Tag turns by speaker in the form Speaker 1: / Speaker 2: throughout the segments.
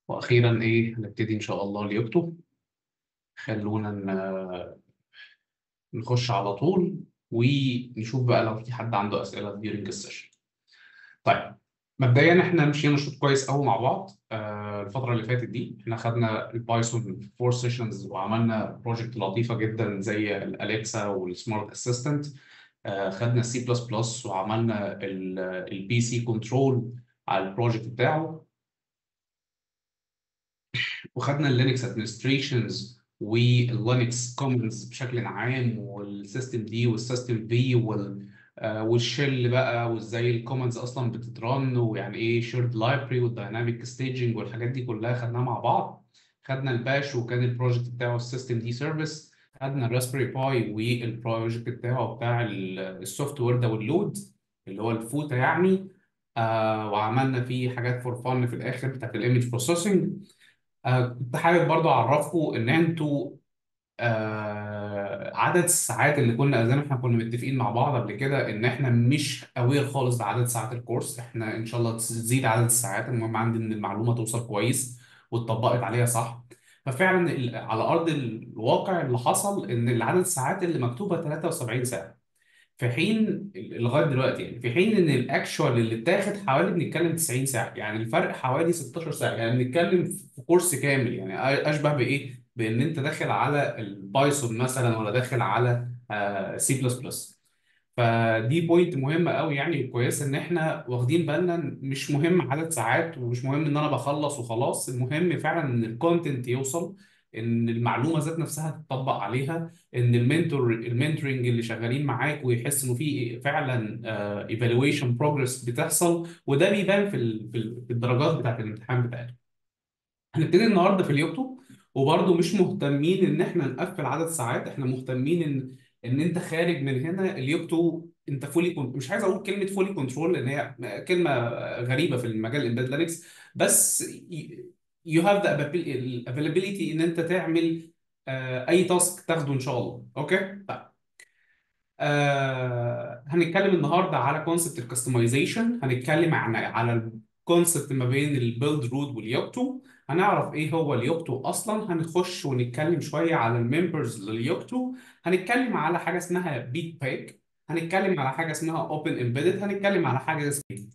Speaker 1: واخيرا ايه هنبتدي ان شاء الله اليوتيوب خلونا ن- نخش على طول ونشوف بقى لو في حد عنده اسئله during السيشن طيب مبدئيا احنا مشينا شوط كويس قوي مع بعض آه، الفتره اللي فاتت دي احنا خدنا البايثون 4 سيشنز وعملنا بروجكت لطيفه جدا زي الاليكسا والسمارت اسيستنت خدنا السي بلس بلس وعملنا البي سي كنترول على البروجكت بتاعه وخدنا اللينكس ادمنستريشنز واللينكس كومنز بشكل عام والسيستم دي والسيستم في وال آه، والشيل بقى وازاي الكومنز اصلا بتترن ويعني ايه شيرد لايبرري والدايناميك ستيجنج والحاجات دي كلها خدناها مع بعض خدنا الباش وكان البروجكت بتاعه السيستم دي سيرفيس خدنا الراسبري باي والبروجكت بتاعه بتاع السوفت وير داونلود اللي هو الفوتا يعني آه وعملنا فيه حاجات فور فن في الاخر بتاعت الايمج بروسيسنج آه كنت حابب برضو اعرفكم ان انتوا آه عدد الساعات اللي كنا زي ما احنا كنا متفقين مع بعض قبل كده ان احنا مش اوير خالص بعدد ساعات الكورس احنا ان شاء الله تزيد عدد الساعات المهم عندي ان المعلومه توصل كويس واتطبقت عليها صح ففعلا ال- على ارض الواقع اللي حصل ان العدد الساعات اللي مكتوبه 73 ساعه في حين لغايه دلوقتي يعني في حين ان الاكشوال اللي اتاخد حوالي بنتكلم 90 ساعه يعني الفرق حوالي 16 ساعه يعني بنتكلم في كورس كامل يعني اشبه بايه؟ بان انت داخل على البايثون مثلا ولا داخل على سي بلس بلس فدي بوينت مهمه قوي يعني كويسه ان احنا واخدين بالنا إن مش مهم عدد ساعات ومش مهم ان انا بخلص وخلاص المهم فعلا ان الكونتنت يوصل ان المعلومه ذات نفسها تطبق عليها ان المنتور المنتورنج اللي شغالين معاك ويحس انه في فعلا ايفالويشن بروجرس بتحصل وده بيبان في ال- في ال- في الدرجات بتاعت الامتحان بتاعتك هنبتدي النهارده في اليوتيوب وبرضه مش مهتمين ان احنا نقفل عدد ساعات احنا مهتمين ان ان انت خارج من هنا اليوتيوب انت فولي مش عايز اقول كلمه فولي كنترول لان هي كلمه غريبه في المجال الامبيد لينكس بس يو هاف ذا الافيلابيلتي ان انت تعمل آه، اي تاسك تاخده ان شاء الله اوكي طيب آه هنتكلم النهارده على كونسبت الكستمايزيشن هنتكلم عن على الكونسبت ما بين البيلد رود واليوكتو هنعرف ايه هو اليوكتو اصلا هنخش ونتكلم شويه على الممبرز لليوكتو هنتكلم على حاجه اسمها بيت باك هنتكلم على حاجه اسمها اوبن امبيدد هنتكلم على حاجه اسمها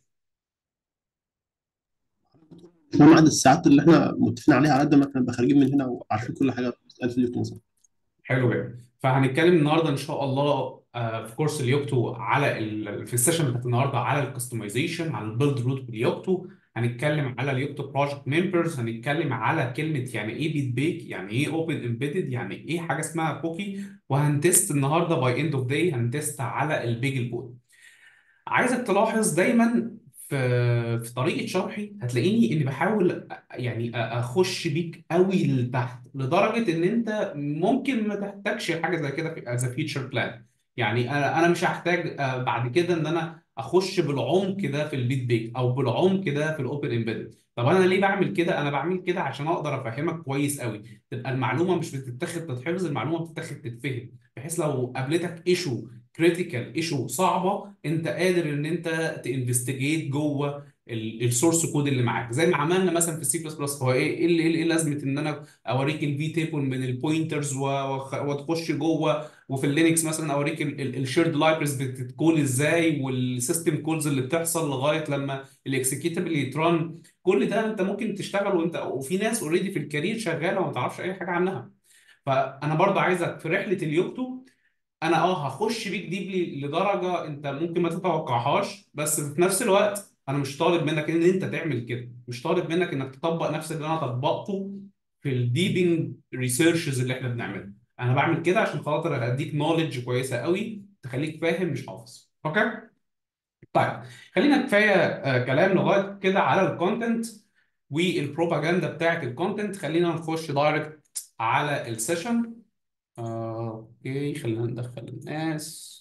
Speaker 2: مش مهم عدد الساعات اللي احنا متفقين عليها على قد ما احنا نبقى خارجين من هنا وعارفين كل حاجه بتتقال في اليوتيوب مثلا
Speaker 1: حلو جدا فهنتكلم النهارده ان شاء الله آه، في كورس اليوكتو على ال... في السيشن بتاعت النهارده على الكستمايزيشن على البيلد روت باليوكتو هنتكلم على اليوكتو بروجكت ممبرز هنتكلم على كلمه يعني ايه بيت بيك يعني ايه اوبن امبيدد يعني ايه حاجه اسمها كوكي وهنتست النهارده باي اند اوف داي هنتست على البيجل بول عايزك تلاحظ دايما في في طريقه شرحي هتلاقيني اني بحاول أ- يعني أ- اخش بيك قوي لتحت لدرجه ان انت ممكن ما تحتاجش حاجه زي كده في از فيتشر بلان يعني انا انا مش هحتاج آه، بعد كده ان انا اخش بالعمق ده في البيت بيك او بالعمق ده في الاوبن امبيدد طب انا ليه بعمل كده انا بعمل كده عشان اقدر افهمك كويس قوي تبقى المعلومه مش بتتاخد تتحفظ المعلومه بتتاخد تتفهم بحيث لو قابلتك ايشو كريتيكال ايشو صعبه انت قادر ان انت تنفستيجيت جوه السورس كود اللي معاك زي ما عملنا مثلا في السي بلس بلس هو ايه ايه اللي- ايه لازمه ان انا اوريك الفي تيبل من البوينترز وتخش جوه وفي اللينكس مثلا اوريك الشيرد لايبرز بتتكول ازاي والسيستم كولز اللي بتحصل لغايه لما الاكسكيوتبل يتران كل ده انت ممكن تشتغل وانت وفي ناس اوريدي في الكارير شغاله وما تعرفش اي حاجه عنها فانا برضه عايزك في رحله اليوتيوب انا اه هخش بيك ديبلي لدرجه انت ممكن ما تتوقعهاش بس في نفس الوقت انا مش طالب منك ان انت تعمل كده مش طالب منك انك تطبق نفس اللي انا طبقته في الديبنج ريسيرشز اللي احنا بنعملها انا بعمل كده عشان خاطر اديك نوليدج كويسه قوي تخليك فاهم مش حافظ اوكي طيب خلينا كفايه آه كلام لغايه كده على الكونتنت والبروباجندا بتاعت الكونتنت خلينا نخش دايركت على السيشن آه، اوكي خلينا ندخل الناس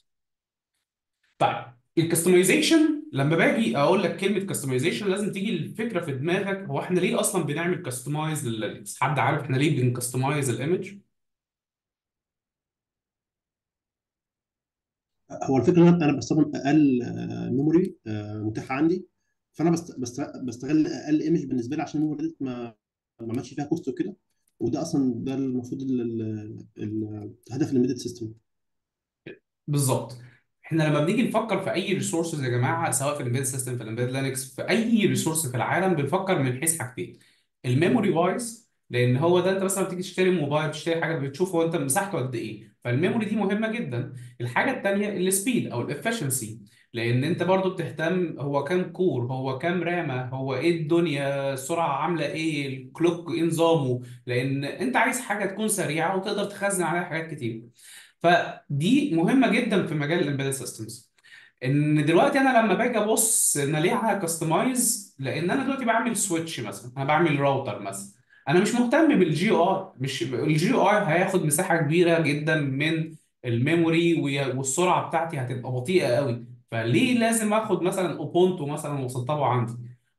Speaker 1: طيب الكستمايزيشن لما باجي اقول لك كلمه كستمايزيشن لازم تيجي الفكره في دماغك هو احنا ليه اصلا بنعمل كستمايز لللينكس حد عارف احنا ليه بنكستمايز الايمج
Speaker 2: هو الفكره ان انا بستخدم اقل ميموري متاحه عندي فانا بست بست بستغل اقل ايمج بالنسبه لي عشان الميموري دي ما ما عملش فيها كوست وكده وده اصلا ده المفروض ال- ال- ال- الهدف الامبيدد سيستم
Speaker 1: بالظبط احنا لما بنيجي نفكر في اي ريسورسز يا جماعه سواء في الامبيد سيستم في الامبيد لينكس في اي ريسورس في العالم بنفكر من حيث حاجتين الميموري وايز لان هو ده انت مثلا بتيجي تشتري موبايل تشتري حاجه بتشوف هو انت مساحته قد ايه فالميموري دي مهمه جدا الحاجه الثانيه السبيد او الافشنسي لان انت برضو بتهتم هو كام كور هو كام رامه هو ايه الدنيا السرعه عامله ايه الكلوك ايه نظامه لان انت عايز حاجه تكون سريعه وتقدر تخزن عليها حاجات كتير فدي مهمه جدا في مجال الامبيدد سيستمز ان دلوقتي انا لما باجي ابص انا ليه هكستمايز لان انا دلوقتي بعمل سويتش مثلا انا بعمل راوتر مثلا انا مش مهتم بالجي اي مش الجي اي هياخد مساحه كبيره جدا من الميموري وي- والسرعه بتاعتي هتبقى بطيئه قوي فليه لازم اخد مثلا اوبونتو مثلا واسطبه عندي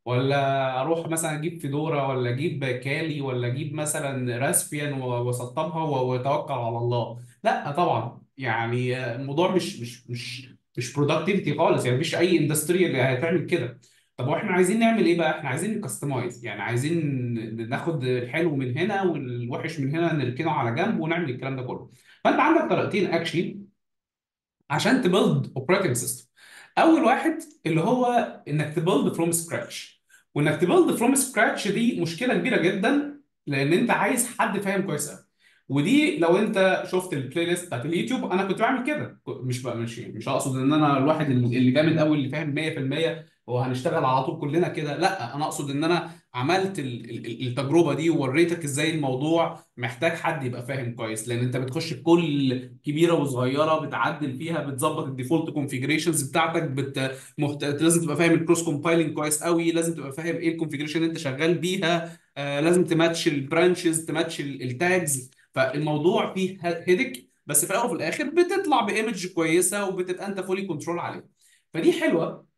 Speaker 1: ولا اروح مثلا اجيب فيدورا ولا اجيب كالي ولا اجيب مثلا راسبيان و- واسطبها و- واتوكل على الله لا طبعا يعني الموضوع مش مش مش مش برودكتيفيتي خالص يعني مفيش اي اندستري اللي هتعمل كده طب واحنا عايزين نعمل ايه بقى احنا عايزين نكستمايز يعني عايزين ناخد الحلو من هنا والوحش من هنا نركنه على جنب ونعمل الكلام ده كله فانت عندك طريقتين اكشلي عشان تبيلد اوبريتنج سيستم اول واحد اللي هو انك تبيلد فروم سكراتش وانك تبيلد فروم سكراتش دي مشكله كبيره جدا لان انت عايز حد فاهم كويس قوي ودي لو انت شفت البلاي ليست بتاعت اليوتيوب انا كنت بعمل كده ك- مش بقى مش مش اقصد ان انا الواحد اللي اللي جامد قوي اللي فاهم 100% وهنشتغل على طول كلنا كده لا انا اقصد ان انا عملت ال- ال- التجربه دي ووريتك ازاي الموضوع محتاج حد يبقى فاهم كويس لان انت بتخش في كل كبيره وصغيره بتعدل فيها بتظبط الديفولت كونفيجريشنز بتاعتك بت... محت... لازم تبقى فاهم الكروس كومبايلنج كويس قوي لازم تبقى فاهم ايه الكونفيجريشن اللي انت شغال بيها آه لازم تماتش البرانشز تماتش التاجز فالموضوع فيه هيدك بس في الاول وفي الاخر بتطلع بايمج كويسه وبتبقى انت فولي كنترول عليها فدي حلوه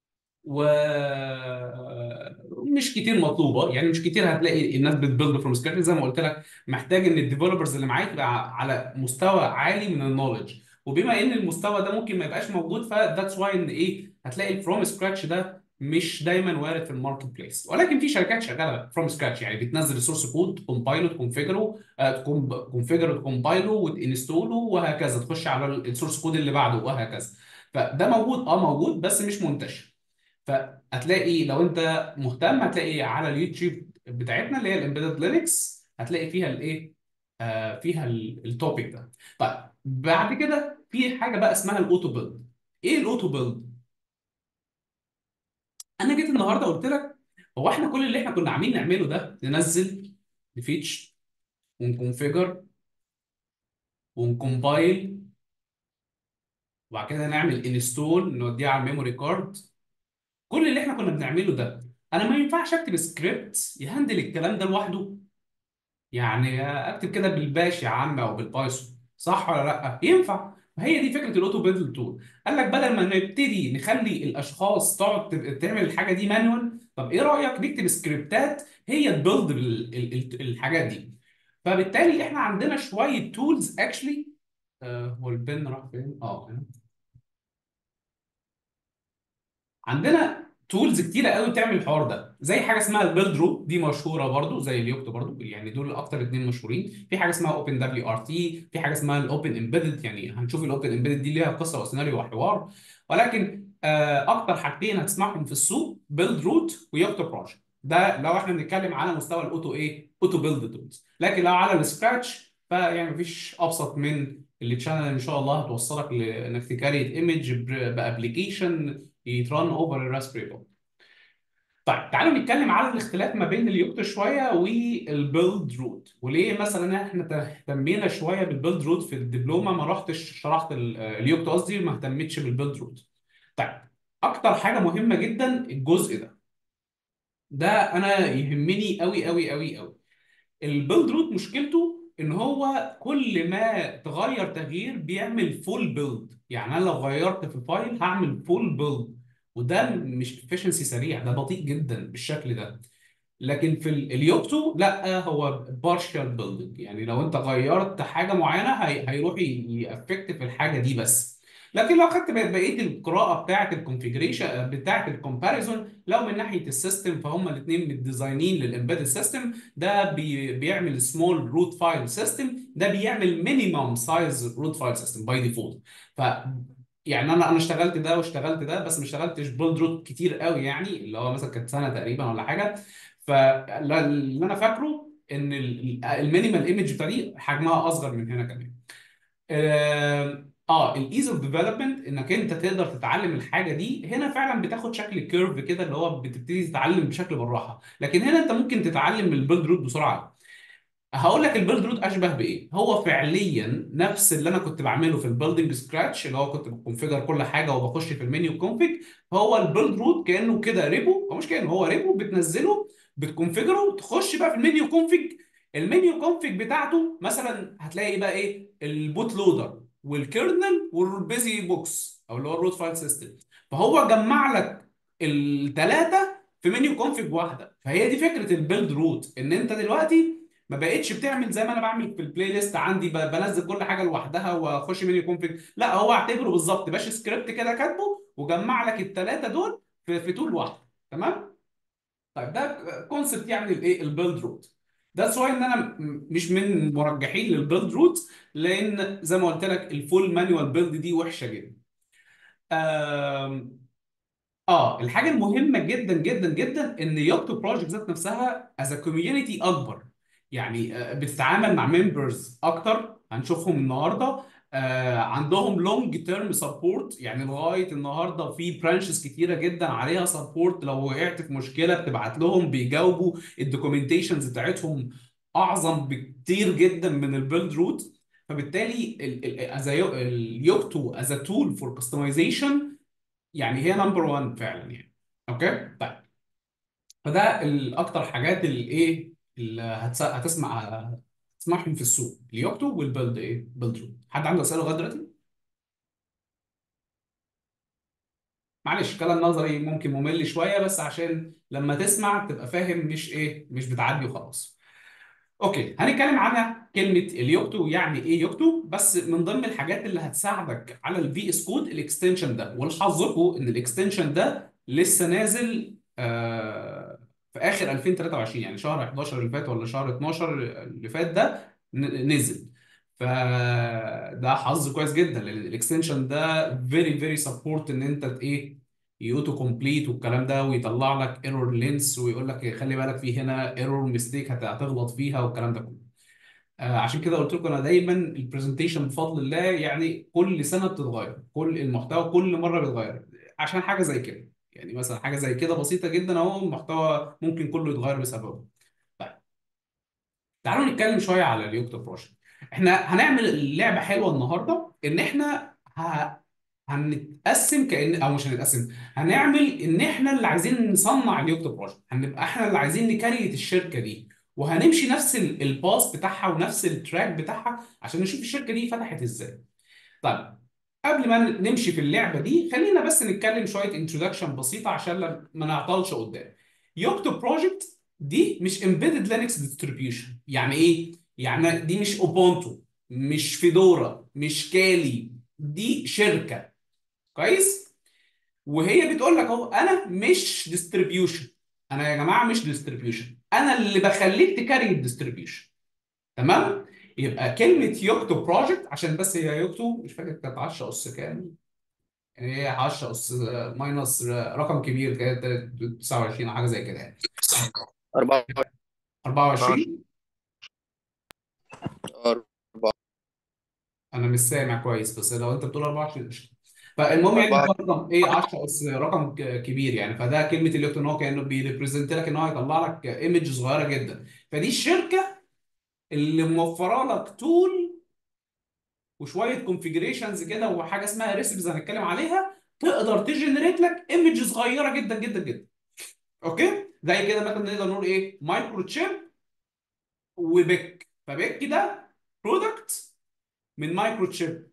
Speaker 1: ومش كتير مطلوبه يعني مش كتير هتلاقي الناس بتبيلد فروم سكراتش زي ما قلت لك محتاج ان الديفلوبرز اللي معاك يبقى على مستوى عالي من النولج وبما ان المستوى ده ممكن ما يبقاش موجود فذاتس واي ان ايه هتلاقي الفروم سكراتش ده مش دايما وارد في الماركت بليس ولكن في شركات شغاله فروم سكراتش يعني بتنزل السورس كود تكمبايله تكونفيجره تكونفيجره تكمبايله وتنستوله وهكذا تخش على السورس كود اللي بعده وهكذا فده موجود اه موجود بس مش منتشر فهتلاقي لو انت مهتم هتلاقي على اليوتيوب بتاعتنا اللي هي الامبيدد لينكس هتلاقي فيها الايه آه فيها التوبيك ده طيب بعد كده في حاجه بقى اسمها الاوتو بيلد ايه الاوتو بيلد انا جيت النهارده قلت لك هو احنا كل اللي احنا كنا عاملين نعمله ده ننزل نفيتش ونكونفيجر ونكمبايل وبعد كده نعمل انستول نوديه على الميموري كارد كل اللي احنا كنا بنعمله ده انا ما ينفعش اكتب سكريبت يهندل الكلام ده لوحده يعني اكتب كده بالباش يا عم او بالبايثون صح ولا لا ينفع هي دي فكره الاوتو بيلد تول قال لك بدل ما نبتدي نخلي الاشخاص تقعد تب- تعمل الحاجه دي مانوال طب ايه رايك نكتب سكريبتات هي تبيلد الحاجات دي فبالتالي احنا عندنا شويه تولز اكشلي هو البن راح فين اه عندنا تولز كتيره قوي بتعمل الحوار ده زي حاجه اسمها البيلد رو دي مشهوره برضو زي اليوكت برضو يعني دول اكتر اتنين مشهورين في حاجه اسمها اوبن دبليو ار تي في حاجه اسمها الاوبن امبيدد يعني هنشوف الاوبن امبيدد دي ليها قصه وسيناريو وحوار ولكن آه، اكتر حاجتين هتسمعهم في السوق بيلد روت ويوكت بروجكت ده لو احنا بنتكلم على مستوى الاوتو ايه اوتو بيلد تولز لكن لو على السكراتش فيعني مفيش ابسط من اللي تشانل ان شاء الله هتوصلك لانك تكريت ايمج بابلكيشن يترن اوفر الراسبري باي طيب تعالوا نتكلم على الاختلاف ما بين اليوكت شويه والبيلد روت وليه مثلا احنا اهتمينا شويه بالبيلد روت في الدبلومه ما رحتش شرحت ال- اليوكت قصدي ما اهتمتش بالبيلد روت طيب اكتر حاجه مهمه جدا الجزء ده ده انا يهمني قوي قوي قوي قوي البيلد روت مشكلته ان هو كل ما تغير تغيير بيعمل فول بيلد يعني انا لو غيرت في فايل هعمل فول بيلد وده مش افشنسي سريع ده بطيء جدا بالشكل ده لكن في ال- اليوكتو لا هو بارشال بيلدينج يعني لو انت غيرت حاجه معينه هي... هيروح يأفكت في الحاجه دي بس لكن لو خدت بقيه القراءه بتاعه الكونفيجريشن بتاعه الكومباريزون لو من ناحيه السيستم فهم الاثنين متديزاينين للامبيدد سيستم ده بي بيعمل سمول روت فايل سيستم ده بيعمل مينيمم سايز روت فايل سيستم باي ديفولت ف يعني انا انا اشتغلت ده واشتغلت ده بس ما اشتغلتش بيلد روت كتير قوي يعني اللي هو مثلا كانت سنه تقريبا ولا حاجه فاللي انا فاكره ان المينيمال ايمج بتاع دي حجمها اصغر من هنا كمان اه آه، الايز اوف ديفلوبمنت انك انت تقدر تتعلم الحاجه دي هنا فعلا بتاخد شكل كيرف كده اللي هو بتبتدي تتعلم بشكل بالراحه لكن هنا انت ممكن تتعلم البيلد روت بسرعه هقول لك البيلد روت اشبه بايه هو فعليا نفس اللي انا كنت بعمله في البيلدنج سكراتش اللي هو كنت بكونفيجر كل حاجه وبخش في المنيو كونفيج هو البيلد روت كانه كده ريبو او مش كانه هو ريبو بتنزله بتكونفيجره تخش بقى في المنيو كونفيج المنيو كونفيج بتاعته مثلا هتلاقي بقى ايه البوت لودر والكيرنل والبيزي بوكس او اللي هو الروت فايل سيستم فهو جمع لك الثلاثه في منيو كونفيج واحده فهي دي فكره البيلد روت ان انت دلوقتي ما بقتش بتعمل زي ما انا بعمل في البلاي ليست عندي ب- بنزل كل حاجه لوحدها واخش منيو كونفيج لا هو اعتبره بالظبط باش سكريبت كده كاتبه وجمع لك الثلاثه دول في في تول واحده تمام طيب ده كونسبت يعني الايه البيلد روت ده سواء ان انا م- مش من مرجحين للبيلد روت لان زي ما قلت لك الفول مانوال بيلد دي وحشه جدا آم، اه الحاجه المهمه جدا جدا جدا ان يوتو بروجكت ذات نفسها از كوميونتي اكبر يعني آه، بتتعامل مع ممبرز اكتر هنشوفهم النهارده آه، عندهم لونج تيرم سبورت يعني لغايه النهارده في برانشز كتيره جدا عليها سبورت لو وقعت في مشكله بتبعت لهم بيجاوبوا الدوكيومنتيشنز بتاعتهم اعظم بكتير جدا من البيلد روت فبالتالي اليوكتو از تول فور كاستمايزيشن يعني هي نمبر 1 فعلا يعني اوكي طيب فده الاكتر حاجات اللي ايه اللي هتس... هتسمع تسمعهم في السوق اليوكتو والبيلد ايه بيلد روت حد عنده اسئله لغايه دلوقتي معلش كلام نظري ممكن ممل شويه بس عشان لما تسمع تبقى فاهم مش ايه مش بتعدي وخلاص اوكي هنتكلم عن كلمه اليوكتو يعني ايه يوكتو بس من ضمن الحاجات اللي هتساعدك على الفي اس كود الاكستنشن ده ولحظكم ان الاكستنشن ده لسه نازل آه في اخر 2023 يعني شهر 11 اللي فات ولا شهر 12 اللي فات ده ن- نزل فده حظ كويس جدا لان الاكستنشن ده فيري فيري سبورت ان انت ت- ايه يوتو كومبليت والكلام ده ويطلع لك ايرور لينس ويقول لك خلي بالك في هنا ايرور ميستيك هتغلط فيها والكلام ده كله آه عشان كده قلت لكم انا دايما البرزنتيشن بفضل الله يعني كل سنه بتتغير كل المحتوى كل مره بيتغير عشان حاجه زي كده يعني مثلا حاجه زي كده بسيطه جدا اهو المحتوى ممكن كله يتغير بسببه طيب تعالوا نتكلم شويه على اليوكتو بروجكت احنا هنعمل لعبه حلوه النهارده ان احنا ه... هنتقسم كأن او مش هنتقسم هنعمل ان احنا اللي عايزين نصنع اليوكتو بروجكت هنبقى احنا اللي عايزين نكريت الشركه دي وهنمشي نفس ال- الباس بتاعها ونفس التراك بتاعها عشان نشوف الشركه دي فتحت ازاي طيب قبل ما نمشي في اللعبه دي خلينا بس نتكلم شويه انترودكشن بسيطه عشان لم- ما نعطلش قدام يوكتو بروجكت دي مش امبيدد لينكس ديستريبيوشن يعني ايه يعني دي مش اوبونتو مش فيدورا مش كالي دي شركه كويس وهي بتقول لك اهو انا مش ديستريبيوشن انا يا جماعه مش ديستريبيوشن انا اللي بخليك تكاري الديستريبيوشن تمام يبقى كلمه يوكتو بروجكت عشان بس هي يوكتو مش فاكر كانت 10 اس كام يعني هي 10 اس ماينس رقم كبير كده 29 او حاجه زي كده يعني
Speaker 3: أربعة
Speaker 1: 24
Speaker 3: أربعة
Speaker 1: انا مش سامع كويس بس لو انت بتقول 24 قشطه فالمهم يعني
Speaker 3: أربعة
Speaker 1: هو رقم ايه 10 اس رقم ك- كبير يعني فده كلمه اليوكتو ان هو كانه بيريبريزنت لك ان هو هيطلع لك ايمج صغيره جدا فدي الشركه اللي موفره لك تول وشويه كونفيجريشنز كده وحاجه اسمها ريسبيز هنتكلم عليها تقدر تجنريت لك ايمج صغيره جدا جدا جدا اوكي زي كده مثلا نقدر نقول ايه مايكرو تشيب وبيك فبيك ده برودكت من مايكرو تشيب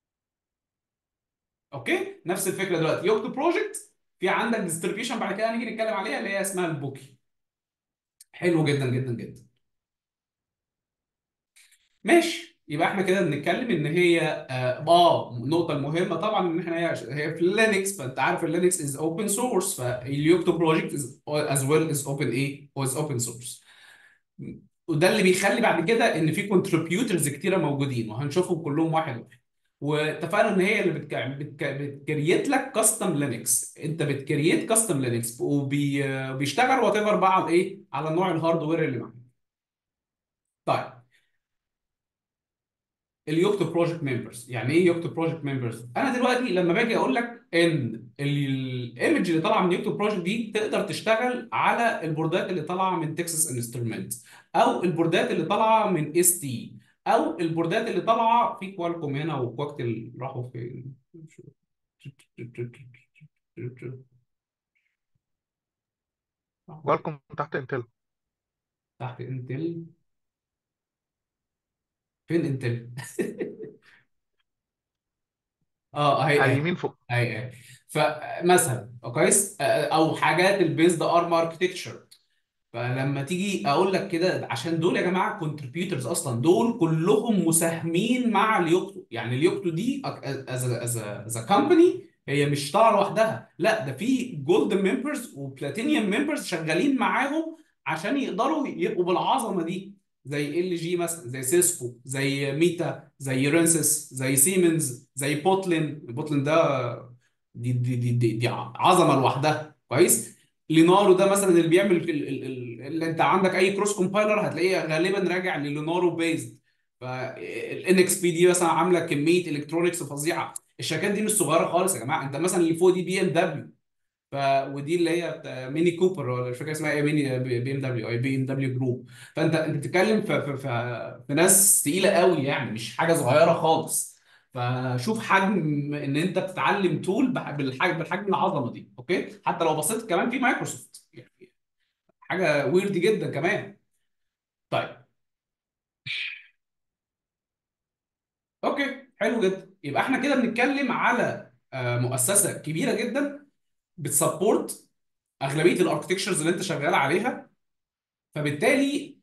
Speaker 1: اوكي نفس الفكره دلوقتي يوكتو بروجكت في عندك ديستريبيوشن بعد كده هنيجي نتكلم عليها اللي هي اسمها البوكي حلو جدا جدا جدا ماشي يبقى احنا كده بنتكلم ان هي اه آه، النقطه المهمه طبعا ان احنا هي هي في لينكس فانت عارف اللينكس از اوبن سورس فاليوكتو بروجكت از از ويل از اوبن ايه از اوبن سورس وده اللي بيخلي بعد كده ان في كونتريبيوترز كتيره موجودين وهنشوفهم كلهم واحد واحد واتفقنا ان هي اللي بتك... بتك... بتكريت لك كاستم لينكس انت بتكريت كاستم لينكس وبيشتغل وات ايفر بقى على ايه على نوع الهاردوير اللي معاك طيب اليوكتو بروجكت ممبرز يعني ايه يوكتو بروجكت ممبرز انا دلوقتي لما باجي اقول لك ان الايمج اللي طالعه من يوكتو بروجكت دي تقدر تشتغل على البوردات اللي طالعه من تكساس انسترومنت او البوردات اللي طالعه من اس تي او البوردات اللي طالعه في كوالكوم هنا وكوكتل راحوا فين
Speaker 4: كوالكوم تحت انتل
Speaker 1: تحت انتل فين انتل اه اهي
Speaker 4: على
Speaker 1: اهي
Speaker 4: اليمين فوق
Speaker 1: اهي اهي فمثلا كويس او حاجات البيزد ارم اركتكتشر فلما تيجي اقول لك كده عشان دول يا جماعه كونتريبيوتورز اصلا دول كلهم مساهمين مع اليوكتو يعني اليوكتو دي از از از كومباني هي مش طالعه لوحدها لا ده في جولد ممبرز وبلاتينيوم ممبرز شغالين معاهم عشان يقدروا يبقوا بالعظمه دي زي ال جي مثلا زي سيسكو زي ميتا زي رينسس زي سيمنز زي بوتلين بوتلين ده دي دي دي دي, دي عظمه لوحدها كويس لينارو ده مثلا اللي بيعمل ال- ال- ال- اللي انت عندك اي كروس كومبايلر هتلاقيه غالبا راجع للينارو بيزد فالان اكس بي دي مثلا عامله كميه الكترونكس فظيعه الشركات دي مش صغيره خالص يا جماعه انت مثلا اللي فوق دي بي ام دبليو ف ودي اللي هي بتاع ميني كوبر ولا مش فاكر اسمها ايه ميني بي ام دبليو اي بي ام دبليو جروب فانت انت بتتكلم في في في, في ناس تقيله قوي يعني مش حاجه صغيره خالص فشوف حجم ان انت بتتعلم تول بح- بالحجم بالحجم العظمه دي اوكي حتى لو بصيت كمان في مايكروسوفت يعني حاجه ويرد جدا كمان طيب اوكي حلو جدا يبقى احنا كده بنتكلم على آه، مؤسسه كبيره جدا بتسبورت اغلبيه الاركتكتشرز اللي انت شغال عليها فبالتالي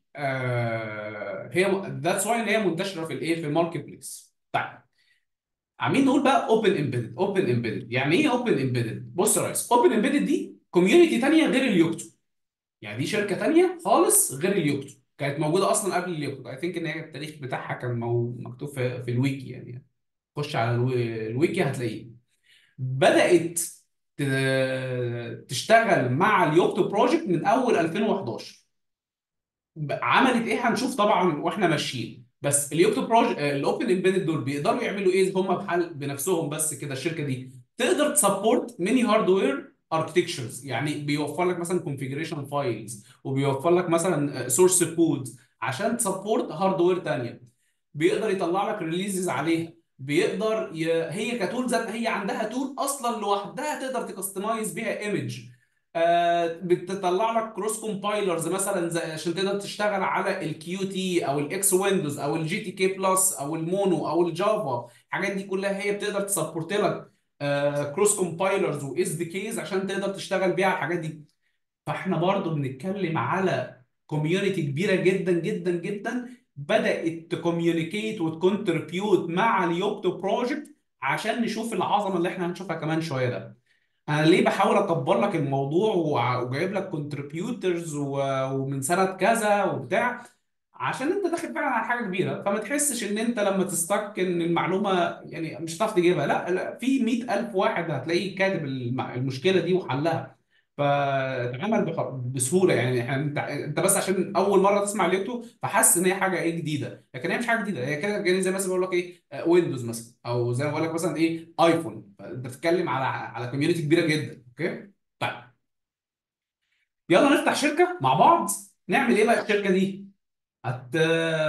Speaker 1: آه هي ذاتس واي ان هي منتشره في الايه في الماركت بليس طيب عاملين نقول بقى اوبن امبيدد اوبن امبيدد يعني ايه اوبن امبيدد بص يا ريس اوبن امبيدد دي كوميونتي تانيه غير اليوكتو يعني دي شركه تانيه خالص غير اليوكتو كانت موجوده اصلا قبل اليوكتو اي ثينك ان هي التاريخ بتاعها كان مو- مكتوب في, في الويكي يعني خش على الوي- الويكي هتلاقيه بدأت ت- تشتغل مع اليوكتو بروجكت من اول 2011 عملت ايه هنشوف طبعا واحنا ماشيين بس اليوكتو بروجكت الاوبن امبيدد دول بيقدروا يعملوا ايه هم بحال بنفسهم بس كده الشركه دي تقدر تسبورت ميني هاردوير اركتكتشرز يعني بيوفر لك مثلا كونفيجريشن فايلز وبيوفر لك مثلا سورس كودز عشان تسبورت هاردوير تانيه بيقدر يطلع لك ريليزز عليها بيقدر ي... هي كتول ذات هي عندها تول اصلا لوحدها تقدر تكستمايز بيها ايمج آه بتطلع لك كروس كومبايلرز مثلا زي عشان تقدر تشتغل على الكيو تي او الاكس ويندوز او الجي تي كي بلس او المونو او الجافا الحاجات دي كلها هي بتقدر تسبورت لك كروس كومبايلرز واس دي كيز عشان تقدر تشتغل بيها على الحاجات دي فاحنا برضو بنتكلم على كوميونتي كبيره جدا جدا جدا بدات تكوميونيكيت وتكونتريبيوت مع اليوكتو بروجكت عشان نشوف العظمه اللي احنا هنشوفها كمان شويه ده انا ليه بحاول اكبر لك الموضوع وع- وجايب لك كونتريبيوترز ومن سنه كذا وبتاع عشان انت داخل فعلا على حاجه كبيره فما تحسش ان انت لما تستك ان المعلومه يعني مش هتعرف تجيبها لا لا في 100000 واحد هتلاقيه كاتب الم- المشكله دي وحلها فتعمل بح- بسهوله يعني احنا انت انت بس عشان اول مره تسمع اليوتيوب فحاسس ان هي حاجه ايه جديده لكن هي مش حاجه جديده هي كده يعني زي مثلا بقول لك ايه آه، ويندوز مثلا او زي ما بقول لك مثلا ايه ايفون فانت بتتكلم على على كوميونتي كبيره جدا اوكي طيب يلا نفتح شركه مع بعض نعمل ايه بقى الشركه دي هت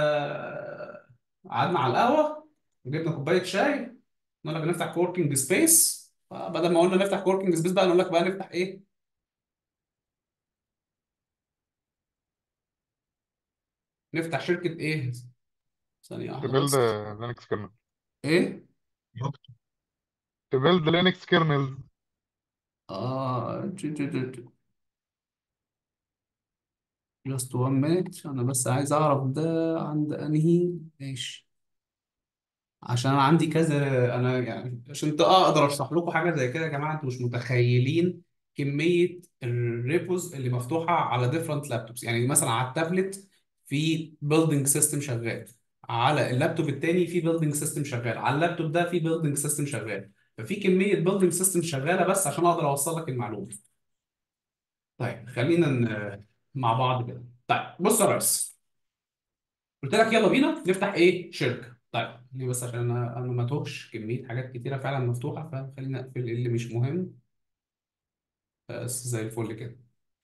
Speaker 1: قعدنا على القهوه وجبنا كوبايه شاي نقول لك نفتح كوركينج سبيس بدل ما قلنا نفتح كوركينج سبيس بقى نقول لك بقى نفتح ايه نفتح شركه ايه ثانيه واحده
Speaker 4: تبيلد
Speaker 1: بس
Speaker 4: لينكس كيرنل
Speaker 1: ايه
Speaker 4: تبيلد لينكس كيرنل
Speaker 1: اه جاست وان مينيت انا بس عايز اعرف ده عند انهي ماشي عشان انا عندي كذا انا يعني عشان ت- اقدر اشرح لكم حاجه زي كده يا جماعه انتوا مش متخيلين كميه الريبوز اللي مفتوحه على ديفرنت لابتوبس يعني مثلا على التابلت في بيلدينج سيستم شغال على اللابتوب التاني في بيلدينج سيستم شغال على اللابتوب ده في بيلدينج سيستم شغال ففي كميه بيلدينج سيستم شغاله بس عشان اقدر اوصل لك المعلومه طيب خلينا ن- مع بعض كده طيب بص يا ريس قلت لك يلا بينا نفتح ايه شركه طيب ليه بس عشان انا انا ما توهش كميه حاجات كتيره فعلا مفتوحه فخلينا نقفل اللي مش مهم بس زي الفل كده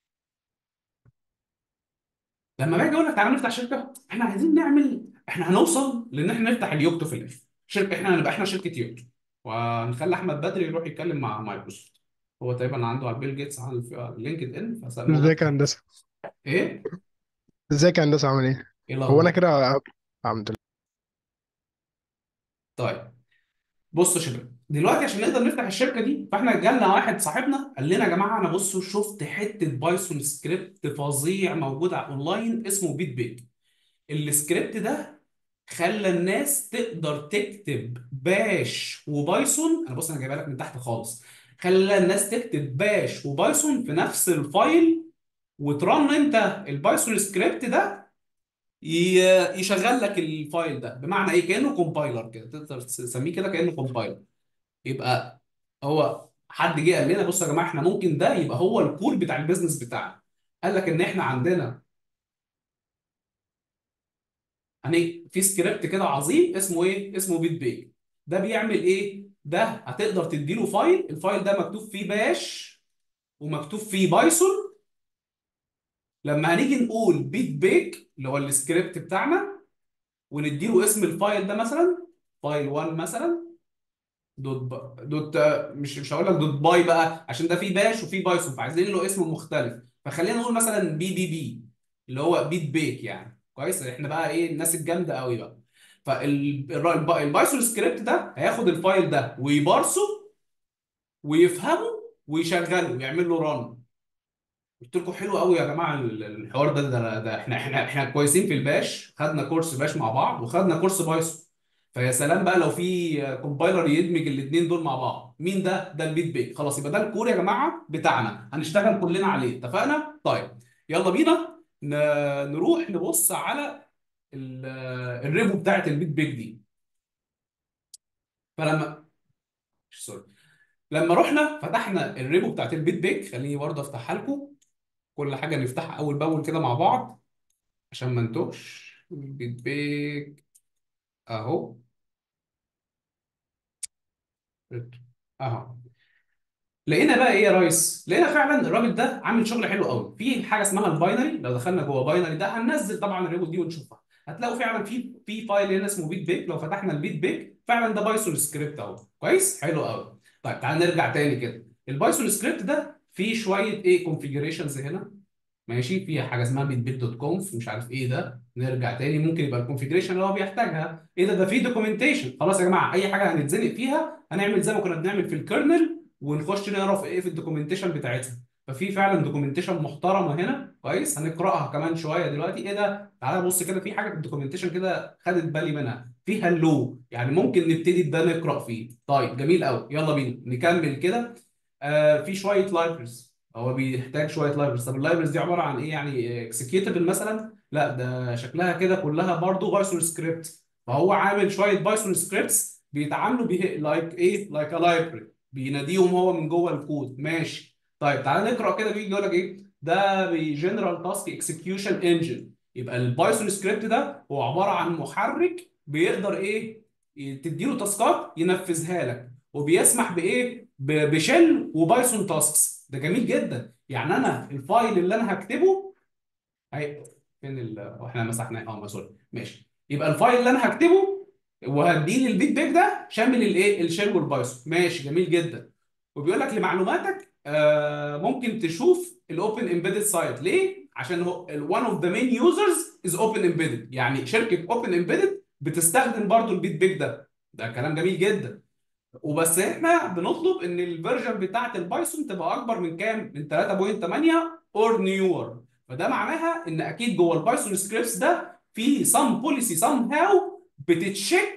Speaker 1: لما باجي اقول لك تعالى نفتح شركه احنا عايزين نعمل احنا هنوصل لان احنا نفتح اليوكتو في الاخر شركه احنا هنبقى احنا شركه يوكتو وهنخلي احمد بدري يروح يتكلم مع مايكروسوفت هو تقريبا عنده على بيل جيتس على الف- على لينكد ان فالموضوع
Speaker 5: ازيك يا هندسة
Speaker 1: ايه
Speaker 5: ازيك يا هندسة عامل ايه
Speaker 1: ايه
Speaker 5: هو انا
Speaker 1: الاخبار
Speaker 5: كده الحمد لله
Speaker 1: طيب بصوا يا شباب دلوقتي عشان نقدر نفتح الشركه دي فاحنا جالنا واحد صاحبنا قال لنا يا جماعه انا بصوا شفت حته بايثون سكريبت فظيع موجود على اونلاين اسمه بيت بيج السكريبت ده خلى الناس تقدر تكتب باش وبايثون انا بص انا جايبها لك من تحت خالص خلى الناس تكتب باش وبايثون في نفس الفايل وترن انت البايثون سكريبت ده ي- يشغل لك الفايل ده بمعنى ايه كانه كومبايلر كده تقدر تسميه كده كانه كومبايلر يبقى هو حد جه قال لنا بصوا يا جماعه احنا ممكن ده يبقى هو الكور بتاع البيزنس بتاعنا قال لك ان احنا عندنا يعني في سكريبت كده عظيم اسمه ايه اسمه بيت بيج ده بيعمل ايه ده هتقدر تديله فايل الفايل ده مكتوب فيه باش ومكتوب فيه بايثون لما هنيجي نقول بيت بيج اللي هو السكريبت بتاعنا ونديله اسم الفايل ده مثلا فايل 1 مثلا دوت ب... دوت مش مش هقول لك دوت باي بقى عشان ده فيه باش وفيه بايثون فعايزين له اسم مختلف فخلينا نقول مثلا بي بي بي اللي هو بيت بيك يعني كويس احنا بقى ايه الناس الجامده قوي بقى فالبايثون سكريبت ده هياخد الفايل ده ويبارسه ويفهمه ويشغله ويعمل له ران قلت لكم حلو قوي يا جماعه ال- الحوار ده ده, ده احنا احنا احنا كويسين في الباش خدنا كورس باش مع بعض وخدنا كورس بايثون فيا سلام بقى لو في كومبايلر يدمج الاثنين دول مع بعض مين ده ده البيت بيك خلاص يبقى ده الكور يا جماعه بتاعنا هنشتغل كلنا عليه اتفقنا طيب يلا بينا ن- نروح نبص على ال- الريبو بتاعت البيت بيك دي فلما سوري لما رحنا فتحنا الريبو بتاعت البيت بيك خليني برضه افتحها لكم كل حاجه نفتحها اول باول كده مع بعض عشان ما نتوهش البيت بيك اهو اهو لقينا بقى ايه يا ريس؟ لقينا فعلا الراجل ده عامل شغل حلو قوي في حاجه اسمها الباينري لو دخلنا جوه باينري ده هننزل طبعا الريبو دي ونشوفها هتلاقوا فعلا في في فايل هنا اسمه بيت بيك لو فتحنا البيت بيك فعلا ده بايثون سكريبت اهو كويس حلو قوي طيب تعال نرجع تاني كده البايثون سكريبت ده فيه شويه ايه كونفيجريشنز هنا ماشي فيها حاجه اسمها بيت بيت دوت كونف مش عارف ايه ده نرجع تاني ممكن يبقى الكونفيجريشن اللي هو بيحتاجها ايه ده ده فيه دوكيومنتيشن خلاص يا جماعه اي حاجه هنتزنق فيها هنعمل زي ما كنا بنعمل في الكيرنل ونخش نقرا في ايه في الدوكيومنتيشن بتاعتها ففي فعلا دوكيومنتيشن محترمه هنا كويس هنقراها كمان شويه دلوقتي ايه ده تعالى بص كده في حاجه في الدوكيومنتيشن كده خدت بالي منها في هلو يعني ممكن نبتدي ده نقرا فيه طيب جميل قوي يلا بينا نكمل كده آه في شويه لايبرز هو بيحتاج شويه لايبرز طب اللايبرز دي عباره عن ايه يعني اكسكيوتبل مثلا لا ده شكلها كده كلها برضو بايثون سكريبت فهو عامل شويه بايثون سكريبتس بيتعاملوا بيه لايك ايه لايك ا لايبرري بيناديهم هو من جوه الكود ماشي طيب تعالى نقرا كده بيجي يقول لك ايه ده بجنرال تاسك اكسكيوشن انجن يبقى البايثون سكريبت ده هو عباره عن محرك بيقدر ايه تديله تاسكات ينفذها لك وبيسمح بايه ب- بشيل وبايثون تاسكس ده جميل جدا يعني انا الفايل اللي انا هكتبه هي فين ال احنا مسحناه اه سوري ماشي يبقى الفايل اللي انا هكتبه وهديه للبيت بيك ده شامل الايه الشيل والبايثون ماشي جميل جدا وبيقول لك لمعلوماتك آه ممكن تشوف الاوبن امبيدد سايت ليه عشان هو one of the main users is open embedded يعني شركه اوبن امبيدد بتستخدم برضو البيت بيك ده ده كلام جميل جدا وبس احنا بنطلب ان الفيرجن بتاعت البايثون تبقى اكبر من كام؟ من 3.8 اور نيور فده معناها ان اكيد جوه البايثون سكريبتس ده في سام بوليسي سام هاو بتتشيك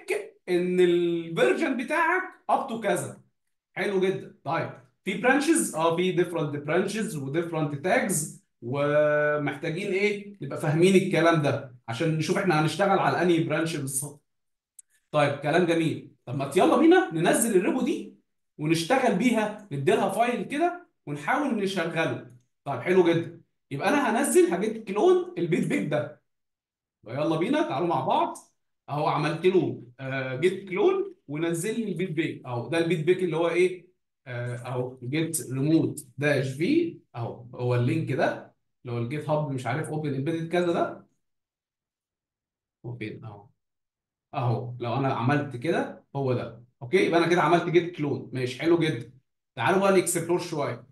Speaker 1: ان الفيرجن بتاعك اب تو كذا حلو جدا طيب في برانشز اه في ديفرنت برانشز وديفرنت تاجز ومحتاجين ايه نبقى فاهمين الكلام ده عشان نشوف احنا هنشتغل على انهي برانش بالظبط طيب كلام جميل طب ما يلا بينا ننزل الريبو دي ونشتغل بيها نديلها فايل كده ونحاول نشغله طيب حلو جدا يبقى انا هنزل هجيب كلون البيت بيك ده يلا بينا تعالوا مع بعض اهو عملت له جيت كلون ونزل لي البيت بيك اهو ده البيت بيك اللي هو ايه آه، اهو جيت ريموت داش في اهو هو اللينك ده اللي هو الجيت هاب مش عارف اوبن امبيدد كذا ده هو فين اهو اهو لو انا عملت كده هو ده اوكي يبقى انا كده عملت جيت كلون ماشي حلو جدا تعالوا بقى نكسبلور شويه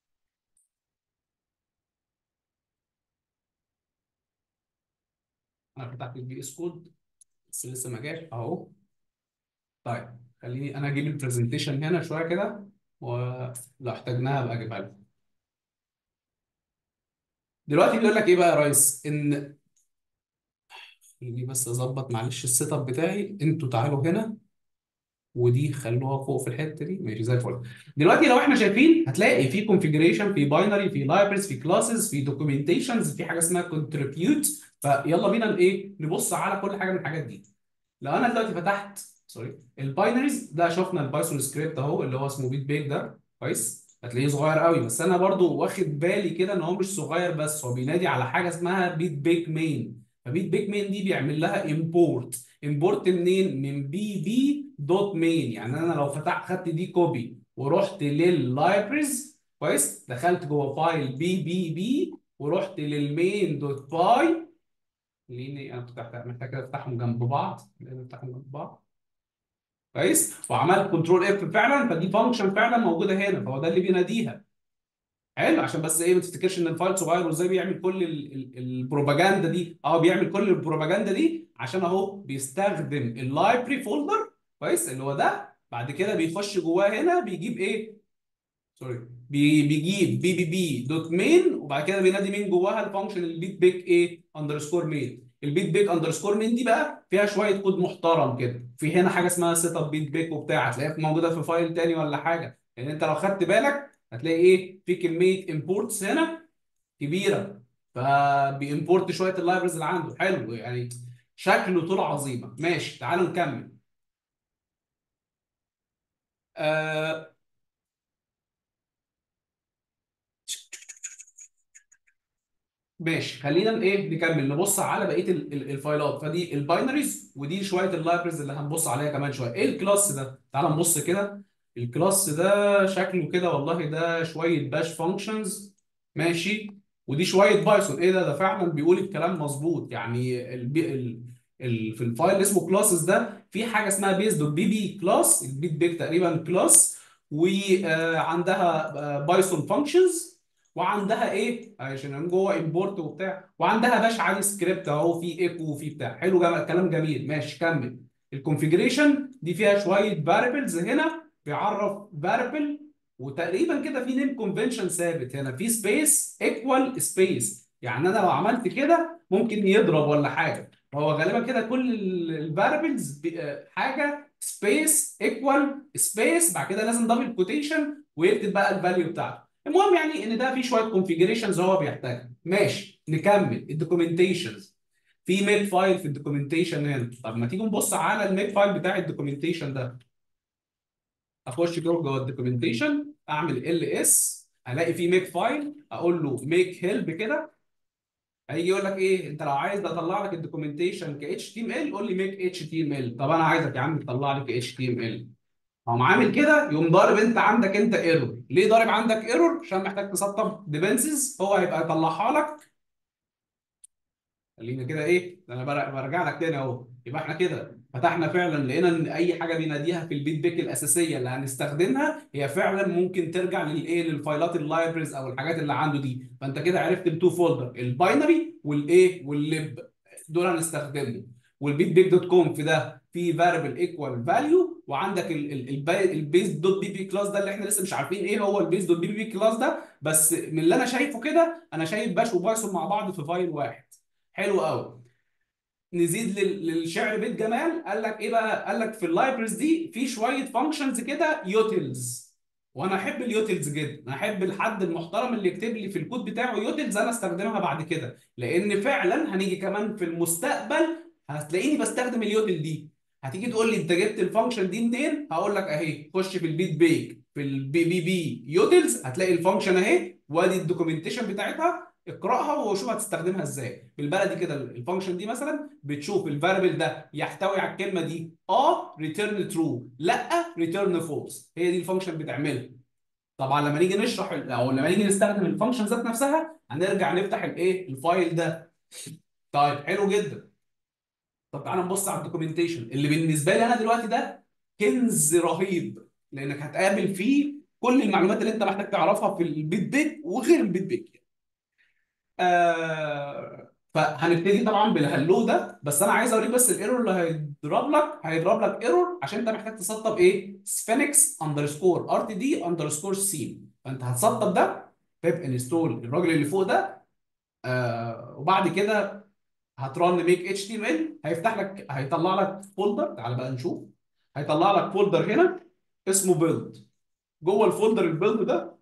Speaker 1: انا فتحت البي اس كود بس لسه ما جاش اهو طيب خليني انا اجيب البرزنتيشن هنا شويه كده ولو احتاجناها ابقى اجيبها لكم دلوقتي بيقول لك ايه بقى يا ريس ان خليني بس اظبط معلش السيت اب بتاعي انتوا تعالوا هنا ودي خلوها فوق في الحته دي ماشي زي الفل دلوقتي لو احنا شايفين هتلاقي في كونفيجريشن في باينري في لايبرز في كلاسز في دوكيومنتيشنز في حاجه اسمها كونتريبيوت فيلا بينا ايه نبص على كل حاجه من الحاجات دي لو انا دلوقتي فتحت سوري الباينريز ده شفنا البايثون سكريبت اهو اللي هو اسمه بيت بيك ده كويس هتلاقيه صغير قوي بس انا برضو واخد بالي كده ان هو مش صغير بس هو بينادي على حاجه اسمها بيت بيك مين فبيت بيك مين دي بيعمل لها امبورت امبورت منين من بي بي دوت مين يعني انا لو فتحت خدت دي كوبي ورحت لللايبرز كويس دخلت جوه فايل بي بي بي ورحت للمين دوت باي خليني انا كنت محتاج محتاج كده افتحهم جنب بعض خلينا نفتحهم جنب بعض كويس وعملت كنترول اف فعلا فدي فانكشن فعلا موجوده هنا فهو ده اللي بيناديها حلو عشان بس ايه ما تفتكرش ان الفايل صغير وازاي بيعمل كل ال- ال- البروباجندا دي اه بيعمل كل البروباجندا دي عشان اهو بيستخدم اللايبرري فولدر كويس اللي هو ده بعد كده بيخش جواه هنا بيجيب ايه سوري بي بيجيب بي بي بي دوت مين وبعد كده بينادي مين جواها الفانكشن البيت بيك ايه اندرسكور مين البيت بيك اندرسكور مين دي بقى فيها شويه كود محترم كده في هنا حاجه اسمها سيت اب بيت بيك وبتاع هتلاقيها موجوده في فايل تاني ولا حاجه يعني انت لو خدت بالك هتلاقي ايه في كميه امبورتس هنا كبيره فبيمبورت شويه اللايبرز اللي عنده حلو يعني شكله طول عظيمه ماشي تعالوا نكمل آه ماشي خلينا ايه نكمل نبص على بقيه ال- ال- الفايلات فدي الباينريز ودي شويه اللايبرز اللي هنبص عليها كمان شويه ايه الكلاس ده تعال نبص كده الكلاس ده شكله كده والله ده شويه باش فانكشنز ماشي ودي شويه بايثون ايه ده ده فعلا بيقول الكلام مظبوط يعني ال ال ال في الفايل اللي اسمه كلاسز ده في حاجه اسمها بيز دوت بي بي كلاس البيت بيك تقريبا كلاس وعندها بايثون فانكشنز وعندها ايه عشان جوه امبورت وبتاع وعندها باش عادي سكريبت اهو في ايكو وفي بتاع حلو جميل كلام جميل ماشي كمل الكونفيجريشن دي فيها شويه فاريبلز هنا بيعرف فاريبل وتقريبا كده في نيم كونفنشن ثابت هنا في سبيس ايكوال سبيس يعني انا لو عملت كده ممكن يضرب ولا حاجه هو غالبا كده كل الفاريبلز حاجه سبيس ايكوال سبيس بعد كده لازم دبل كوتيشن ويكتب بقى الفاليو بتاعته المهم يعني ان ده في شويه كونفيجريشنز هو بيحتاجها ماشي نكمل الدوكيومنتيشنز في ميك فايل في الدوكيومنتيشن هنا طب ما تيجي نبص على الميك فايل بتاع الدوكيومنتيشن ده اخش جوه جوه الدوكيومنتيشن اعمل ال اس الاقي فيه ميك فايل اقول له ميك هيلب كده هيجي يقول لك ايه انت لو عايز اطلع لك الدوكيومنتيشن ك اتش تي ام ال قول لي ميك اتش تي ام ال طب انا عايزك يا عم تطلع لي ك اتش تي ام ال هو عامل كده يقوم ضارب انت عندك انت ايرور ليه ضارب عندك ايرور عشان محتاج تسطب ديبنسز هو هيبقى يطلعها لك خلينا كده ايه ده انا بر- برجع لك تاني اهو يبقى احنا كده فتحنا فعلا لقينا ان اي حاجه بيناديها في البيت بيك الاساسيه اللي هنستخدمها هي فعلا ممكن ترجع للايه للفايلات اللايبرز او الحاجات اللي عنده دي فانت كده عرفت التو فولدر الباينري والايه والليب دول هنستخدمهم والبيت بيك دوت كوم في ده في فاريبل ايكوال فاليو وعندك البيز دوت بي بي كلاس ده اللي احنا لسه مش عارفين ايه هو البيز دوت بي بي كلاس ده بس من اللي انا شايفه كده انا شايف باش وبايثون مع بعض في فايل واحد حلو قوي نزيد لل- للشعر بيت جمال قال لك ايه بقى قال لك في اللايبرز دي في شويه فانكشنز كده يوتيلز وانا احب اليوتيلز جدا انا احب الحد المحترم اللي يكتب لي في الكود بتاعه يوتيلز انا استخدمها بعد كده لان فعلا هنيجي كمان في المستقبل هتلاقيني بستخدم اليوتيل دي هتيجي تقول لي انت جبت الفانكشن دي منين هقول لك اهي خش في البيت بيك في البي بي بي يوتيلز هتلاقي الفانكشن اهي وادي الدوكيومنتيشن بتاعتها اقراها وشوف هتستخدمها ازاي بالبلدي كده الفانكشن دي مثلا بتشوف الفاريبل ده يحتوي على الكلمه دي اه ريتيرن ترو لا ريتيرن فولس هي دي الفانكشن بتعملها طبعا لما نيجي نشرح او لما نيجي نستخدم الفانكشن ذات نفسها هنرجع نفتح الايه الفايل ده طيب حلو جدا طب تعالى نبص على الدوكيومنتيشن اللي بالنسبه لي انا دلوقتي ده كنز رهيب لانك هتقابل فيه كل المعلومات اللي انت محتاج تعرفها في البيت بيك وغير البيت بيك آه فهنبتدي طبعا بالهلو ده بس انا عايز اوريك بس الايرور اللي هيضرب لك هيضرب لك ايرور عشان انت محتاج تسطب ايه سفينكس اندرسكور ار تي دي اندرسكور سين فانت هتسطب ده بيب انستول الراجل اللي فوق ده آه وبعد كده هترن ميك اتش تي ام ال هيفتح لك هيطلع لك فولدر تعال بقى نشوف هيطلع لك فولدر هنا اسمه بيلد جوه الفولدر البيلد ده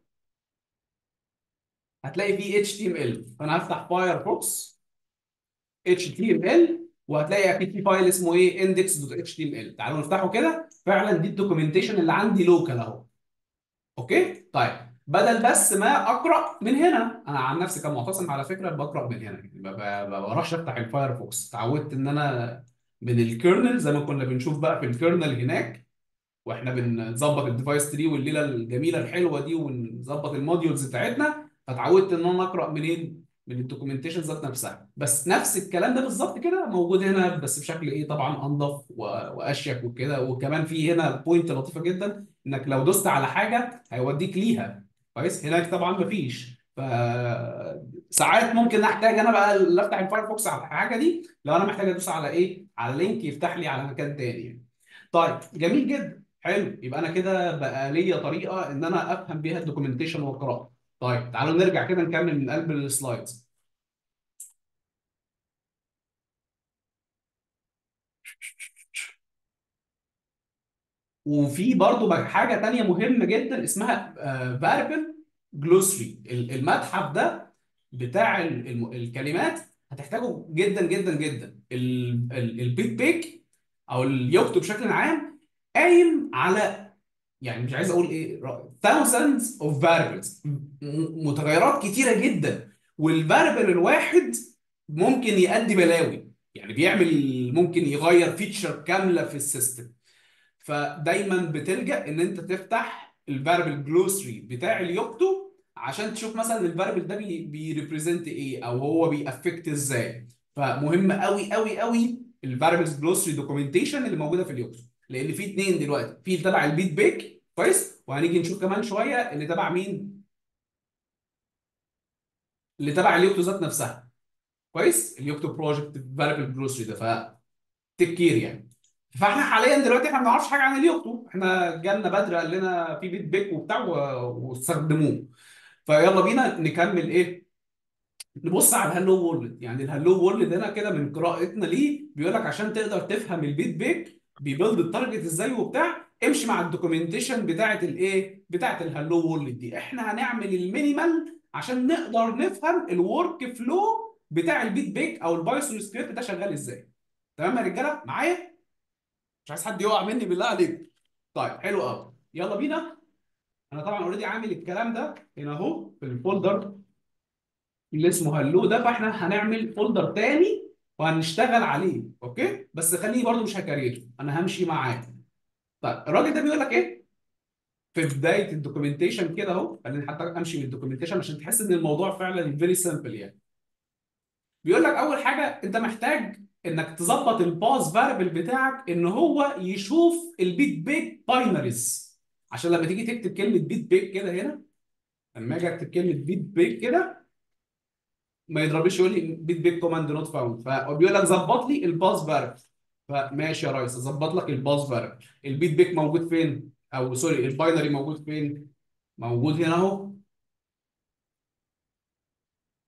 Speaker 1: هتلاقي فيه اتش تي ام ال فانا هفتح فايرفوكس اتش تي ام ال وهتلاقي اكيد في فايل اسمه ايه index دوت اتش تي ام ال تعالوا نفتحه كده فعلا دي الدوكيومنتيشن اللي عندي لوكال اهو اوكي طيب بدل بس ما اقرا من هنا انا عن نفسي كمعتصم على فكره بقرا من هنا يعني ما ب- ما بروحش افتح الفايرفوكس اتعودت ان انا من الكيرنل زي ما كنا بنشوف بقى في الكيرنل هناك واحنا بنظبط الديفايس تري والليله الجميله الحلوه دي ونظبط الموديولز بتاعتنا فاتعودت ان انا اقرا منين؟ من الدوكيومنتيشن ذات نفسها بس نفس الكلام ده بالظبط كده موجود هنا بس بشكل ايه طبعا انضف و- واشيك وكده وكمان في هنا بوينت لطيفه جدا انك لو دوست على حاجه هيوديك ليها كويس هناك طبعا مفيش ف ساعات ممكن احتاج انا بقى اللي افتح الفايرفوكس على الحاجه دي لو انا محتاج ادوس على ايه؟ على لينك يفتح لي على مكان تاني يعني. طيب جميل جدا حلو يبقى انا كده بقى ليا طريقه ان انا افهم بيها الدوكيومنتيشن واقراه طيب تعالوا نرجع كده نكمل من قلب السلايدز وفي برضو بقى حاجه تانية مهمه جدا اسمها فاريبل جلوسري المتحف ده بتاع ال- الم- الكلمات هتحتاجه جدا جدا جدا ال- ال- البيت بيك او اليوكتو بشكل عام قايم على يعني مش عايز اقول ايه ر- thousands of variables م- متغيرات كتيره جدا والفاريبل الواحد ممكن يؤدي بلاوي يعني بيعمل ممكن يغير فيتشر كامله في السيستم فدايما بتلجأ ان انت تفتح الفاريبل جلوسري بتاع اليوكتو عشان تشوف مثلا الفاريبل ده بيريبريزنت ايه او هو بيأفكت ازاي فمهم قوي قوي قوي الفاريبلز جلوسري دوكيومنتيشن اللي موجوده في اليوكتو لان في اتنين دلوقتي في تبع البيت بيك كويس وهنيجي نشوف كمان شويه اللي تبع مين اللي تبع اليوكتو ذات نفسها كويس اليوكتو بروجكت فاريبل جلوسري ده ف تفكير يعني فاحنا حاليا دلوقتي احنا ما نعرفش حاجه عن اليوكتو احنا جالنا بدر قال لنا في بيت بيك وبتاع و- واستخدموه فيلا بينا نكمل ايه نبص على الهالو وورلد يعني الهالو وورلد هنا كده من قراءتنا ليه بيقول لك عشان تقدر تفهم البيت بيك بيبيلد التارجت ازاي وبتاع امشي مع الدوكيومنتيشن بتاعت الايه بتاعت الهالو وورلد دي احنا هنعمل المينيمال عشان نقدر نفهم الورك فلو بتاع البيت بيك او البايثون سكريبت ده شغال ازاي تمام يا رجاله معايا مش عايز حد يقع مني بالله عليك طيب حلو قوي يلا بينا انا طبعا اوريدي عامل الكلام ده هنا اهو في الفولدر اللي اسمه هلو ده فاحنا هنعمل فولدر تاني وهنشتغل عليه اوكي بس خليني برضو مش هكريته انا همشي معاك طيب الراجل ده بيقول لك ايه في بدايه الدوكيومنتيشن كده اهو خليني حتى امشي من الدوكيومنتيشن عشان تحس ان الموضوع فعلا فيري سمبل يعني بيقول لك اول حاجه انت محتاج انك تظبط الباس فاريبل بتاعك ان هو يشوف البيت بيك باينريز عشان لما تيجي تكتب كلمه بيت بيك كده هنا لما اجي اكتب كلمه بيت بيك كده ما يضربش يقول لي بيت بيك كوماند نوت فاوند فبيقول لك ظبط لي الباس فاريبل فماشي يا ريس اظبط لك الباس فاريبل البيت بيك موجود فين او سوري الباينري موجود فين موجود هنا اهو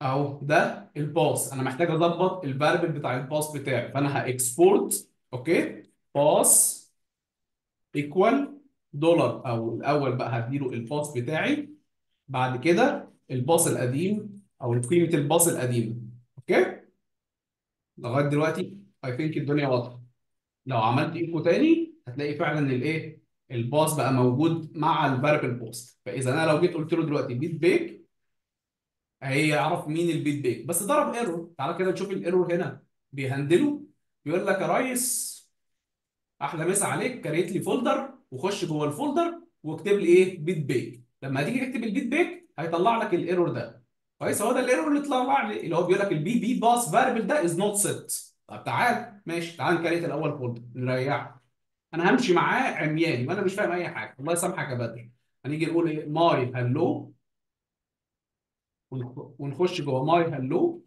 Speaker 1: اهو ده الباس انا محتاج اظبط الفاريبل بتاع الباس بتاعي فانا هاكسبورت اوكي باس ايكوال دولار او الاول بقى هديله الباس بتاعي بعد كده الباص القديم او قيمه الباص القديم اوكي لغايه دلوقتي اي ثينك الدنيا واضحه لو عملت ايكو تاني هتلاقي فعلا الايه الباص بقى موجود مع الفاريبل بوست فاذا انا لو جيت قلت له دلوقتي بيت بيك هيعرف مين البيت بيك بس ضرب ايرور تعالى كده نشوف الايرور هنا بيهندله بيقول لك يا ريس احلى مسا عليك كريت لي فولدر وخش جوه الفولدر واكتب لي ايه بيت بيك لما هتيجي تكتب البيت بيك هيطلع لك الايرور ده كويس هو ده الايرور اللي طلع لي اللي هو بيقول لك البي بي باس فاريبل ده از نوت سيت طب تعال ماشي تعال نكريت الاول فولدر نريحه انا همشي معاه عمياني وانا مش فاهم اي حاجه الله يسامحك يا بدر هنيجي نقول ايه ماي هلو ونخش جوه ماي هلو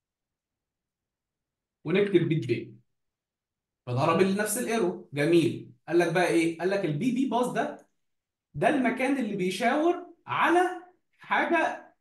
Speaker 1: ونكتب بيت بيك فضرب لي نفس الايرور جميل قال لك بقى ايه قال لك البي بي باس ده ده المكان اللي بيشاور على حاجه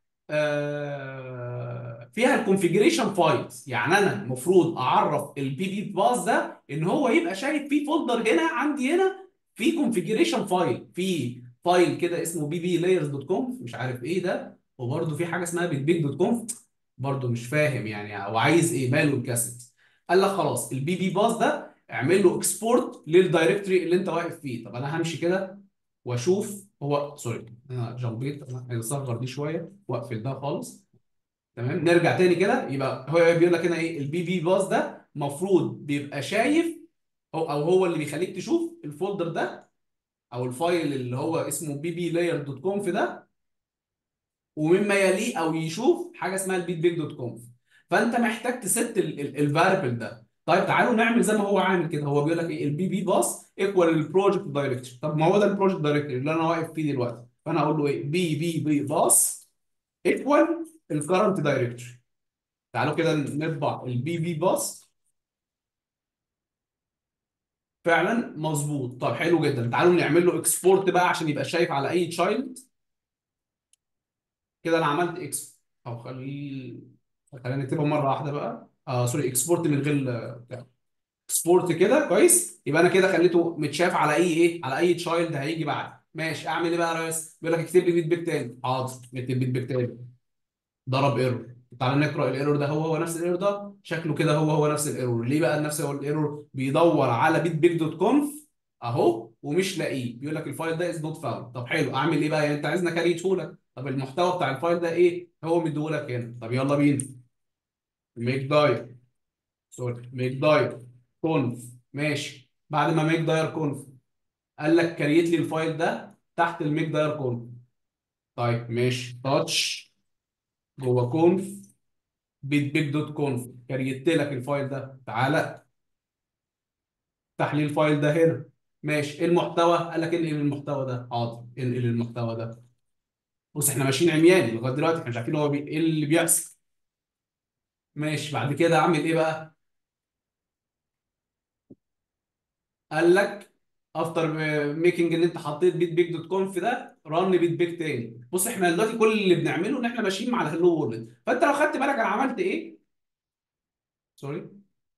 Speaker 1: آه، فيها الكونفيجريشن فايلز يعني انا المفروض اعرف البي بي باس ده ان هو يبقى شايف في فولدر هنا عندي هنا في كونفيجريشن فايل في فايل كده اسمه بي بي لايرز دوت كونف مش عارف ايه ده وبرده في حاجه اسمها بيت بيك دوت كونف برده مش فاهم يعني هو عايز ايه ماله الكاسيت قال لك خلاص البي بي باس ده اعمل له اكسبورت للدايركتوري اللي انت واقف فيه طب انا همشي كده واشوف هو سوري انا جنبيت انا عايز اصغر دي شويه واقفل ده خالص تمام نرجع تاني كده يبقى هو بيقول لك هنا ايه البي بي باس ده المفروض بيبقى شايف او او هو اللي بيخليك تشوف الفولدر ده او الفايل اللي هو اسمه بي بي لاير دوت كونف ده ومما يليه او يشوف حاجه اسمها البيت بيك دوت كونف فانت محتاج تست الفاريبل ده طيب تعالوا نعمل زي ما هو عامل كده هو بيقول لك ايه البي بي باس ايكوال البروجكت دايركتوري طب ما هو ده البروجكت دايركتوري اللي انا واقف فيه دلوقتي فانا اقول له ايه بي بي بي باس ايكوال الكرنت دايركتوري تعالوا كده نطبع البي بي باس فعلا مظبوط طب حلو جدا تعالوا نعمل له اكسبورت بقى عشان يبقى شايف على اي تشايلد كده انا عملت اكس او خليه خلينا نكتبها مره واحده بقى اه سوري اكسبورت من غير بتاع اكسبورت كده كويس يبقى انا كده خليته متشاف على اي ايه على اي تشايلد هيجي بعد ماشي اعمل ايه بقى يا ريس بيقول لك اكتب لي بيت بيك تاني حاضر نكتب بيت بيك تاني ضرب ايرور تعالى نقرا الايرور ده هو هو نفس الايرور ده شكله كده هو هو نفس الايرور ليه بقى نفس هو الايرور بيدور على بيت بيك دوت كونف اهو ومش لاقيه بيقول لك الفايل ده از نوت فاوند طب حلو اعمل ايه بقى يعني انت عايزني اكريته لك طب المحتوى بتاع الفايل ده ايه هو مديهولك هنا طب يلا بينا ميك داير سوري ميك داير كونف ماشي بعد ما ميك داير كونف قال لك كريت لي الفايل ده تحت الميك داير كونف طيب ماشي تاتش جوه كونف بيت بيك دوت كونف كريت لك الفايل ده تعالى افتح لي الفايل ده هنا ماشي ايه المحتوى قال لك انقل المحتوى ده حاضر انقل المحتوى ده بص احنا ماشيين عمياني لغايه دلوقتي احنا مش عارفين هو بي... ايه اللي بيحصل ماشي بعد كده اعمل ايه بقى قال لك افتر ميكنج ان انت حطيت بيت بيك دوت كونف ده رن بيت بيك تاني بص احنا دلوقتي كل اللي بنعمله ان احنا ماشيين مع الهلو وورلد فانت لو خدت بالك انا عملت ايه سوري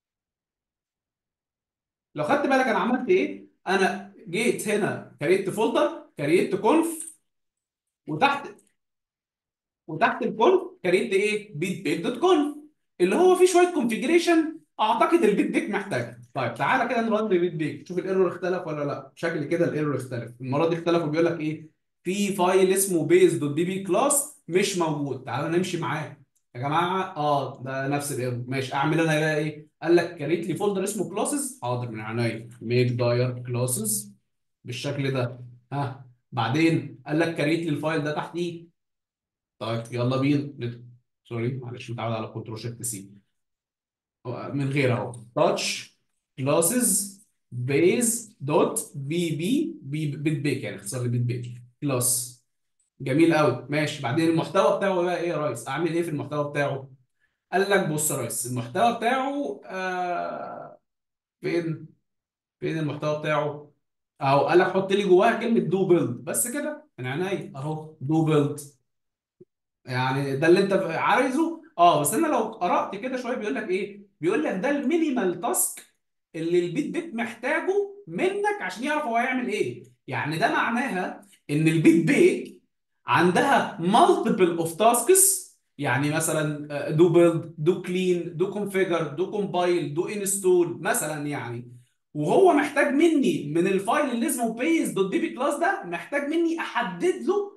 Speaker 1: لو خدت بالك انا عملت ايه انا جيت هنا كريت فولدر كريت كونف وتحت وتحت الكونف كريت ايه بيت بيك دوت كونف اللي هو فيه شويه كونفيجريشن اعتقد البيت بيك محتاجها طيب تعالى كده نرن بيت بيك شوف الايرور اختلف ولا لا شكل كده الايرور اختلف المره دي اختلف وبيقول لك ايه في فايل اسمه بيز دوت بي بي كلاس مش موجود تعالى نمشي معاه يا جماعه اه ده نفس الايرور ماشي اعمل انا بقى ايه قال لك كريت لي فولدر اسمه كلاسز حاضر من عينيا ميك داير كلاسز بالشكل ده ها بعدين قال لك كريت لي الفايل ده تحتيه طيب يلا بينا سوري معلش متعود على كنترول شيفت سي من غير اهو تاتش كلاسز بيز دوت بي بي بي بيت بيك يعني اختصار لبيت بيك كلاس جميل قوي ماشي بعدين المحتوى بتاعه بقى ايه يا ريس اعمل ايه في المحتوى بتاعه قال لك بص يا ريس المحتوى بتاعه آه فين فين المحتوى بتاعه اهو قال لك حط لي جواها كلمه دو بيلد بس كده من عينيا اهو دو بيلد يعني ده اللي انت عايزه اه بس انا لو قرات كده شويه بيقول لك ايه بيقول لك ده المينيمال تاسك اللي البيت بيك محتاجه منك عشان يعرف هو هيعمل ايه يعني ده معناها ان البيت بيك عندها multiple of tasks يعني مثلا دو بيلد دو كلين دو كونفيجر دو كومبايل دو انستول مثلا يعني وهو محتاج مني من الفايل اللي اسمه بيز دوت دي بي كلاس ده محتاج مني احدد له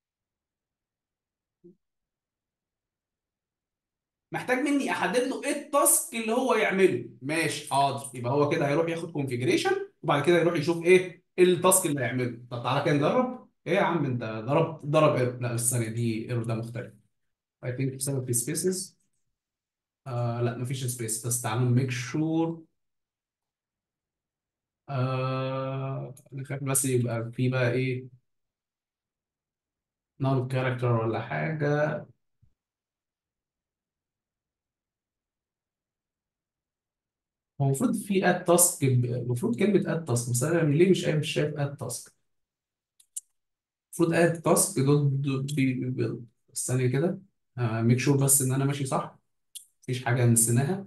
Speaker 1: محتاج مني احدد له ايه التاسك اللي هو يعمله ماشي حاضر يبقى هو كده هيروح ياخد كونفيجريشن وبعد كده يروح يشوف ايه ايه التاسك اللي هيعمله طب تعالى كده نجرب ايه يا عم انت ضرب ضرب ايرور لا بس الثانيه دي ايرور ده مختلف I think بسبب في سبيسز آه لا مفيش سبيس بس تعالوا ميك شور آه نخاف بس يبقى في بقى ايه نون كاركتر ولا حاجه هو المفروض في اد تاسك المفروض كلمه اد تاسك بس انا ليه مش مش شايف اد تاسك المفروض اد تاسك دوت دوت بي بي بس ثانيه كده ميك شور بس ان انا ماشي صح مفيش حاجه نسيناها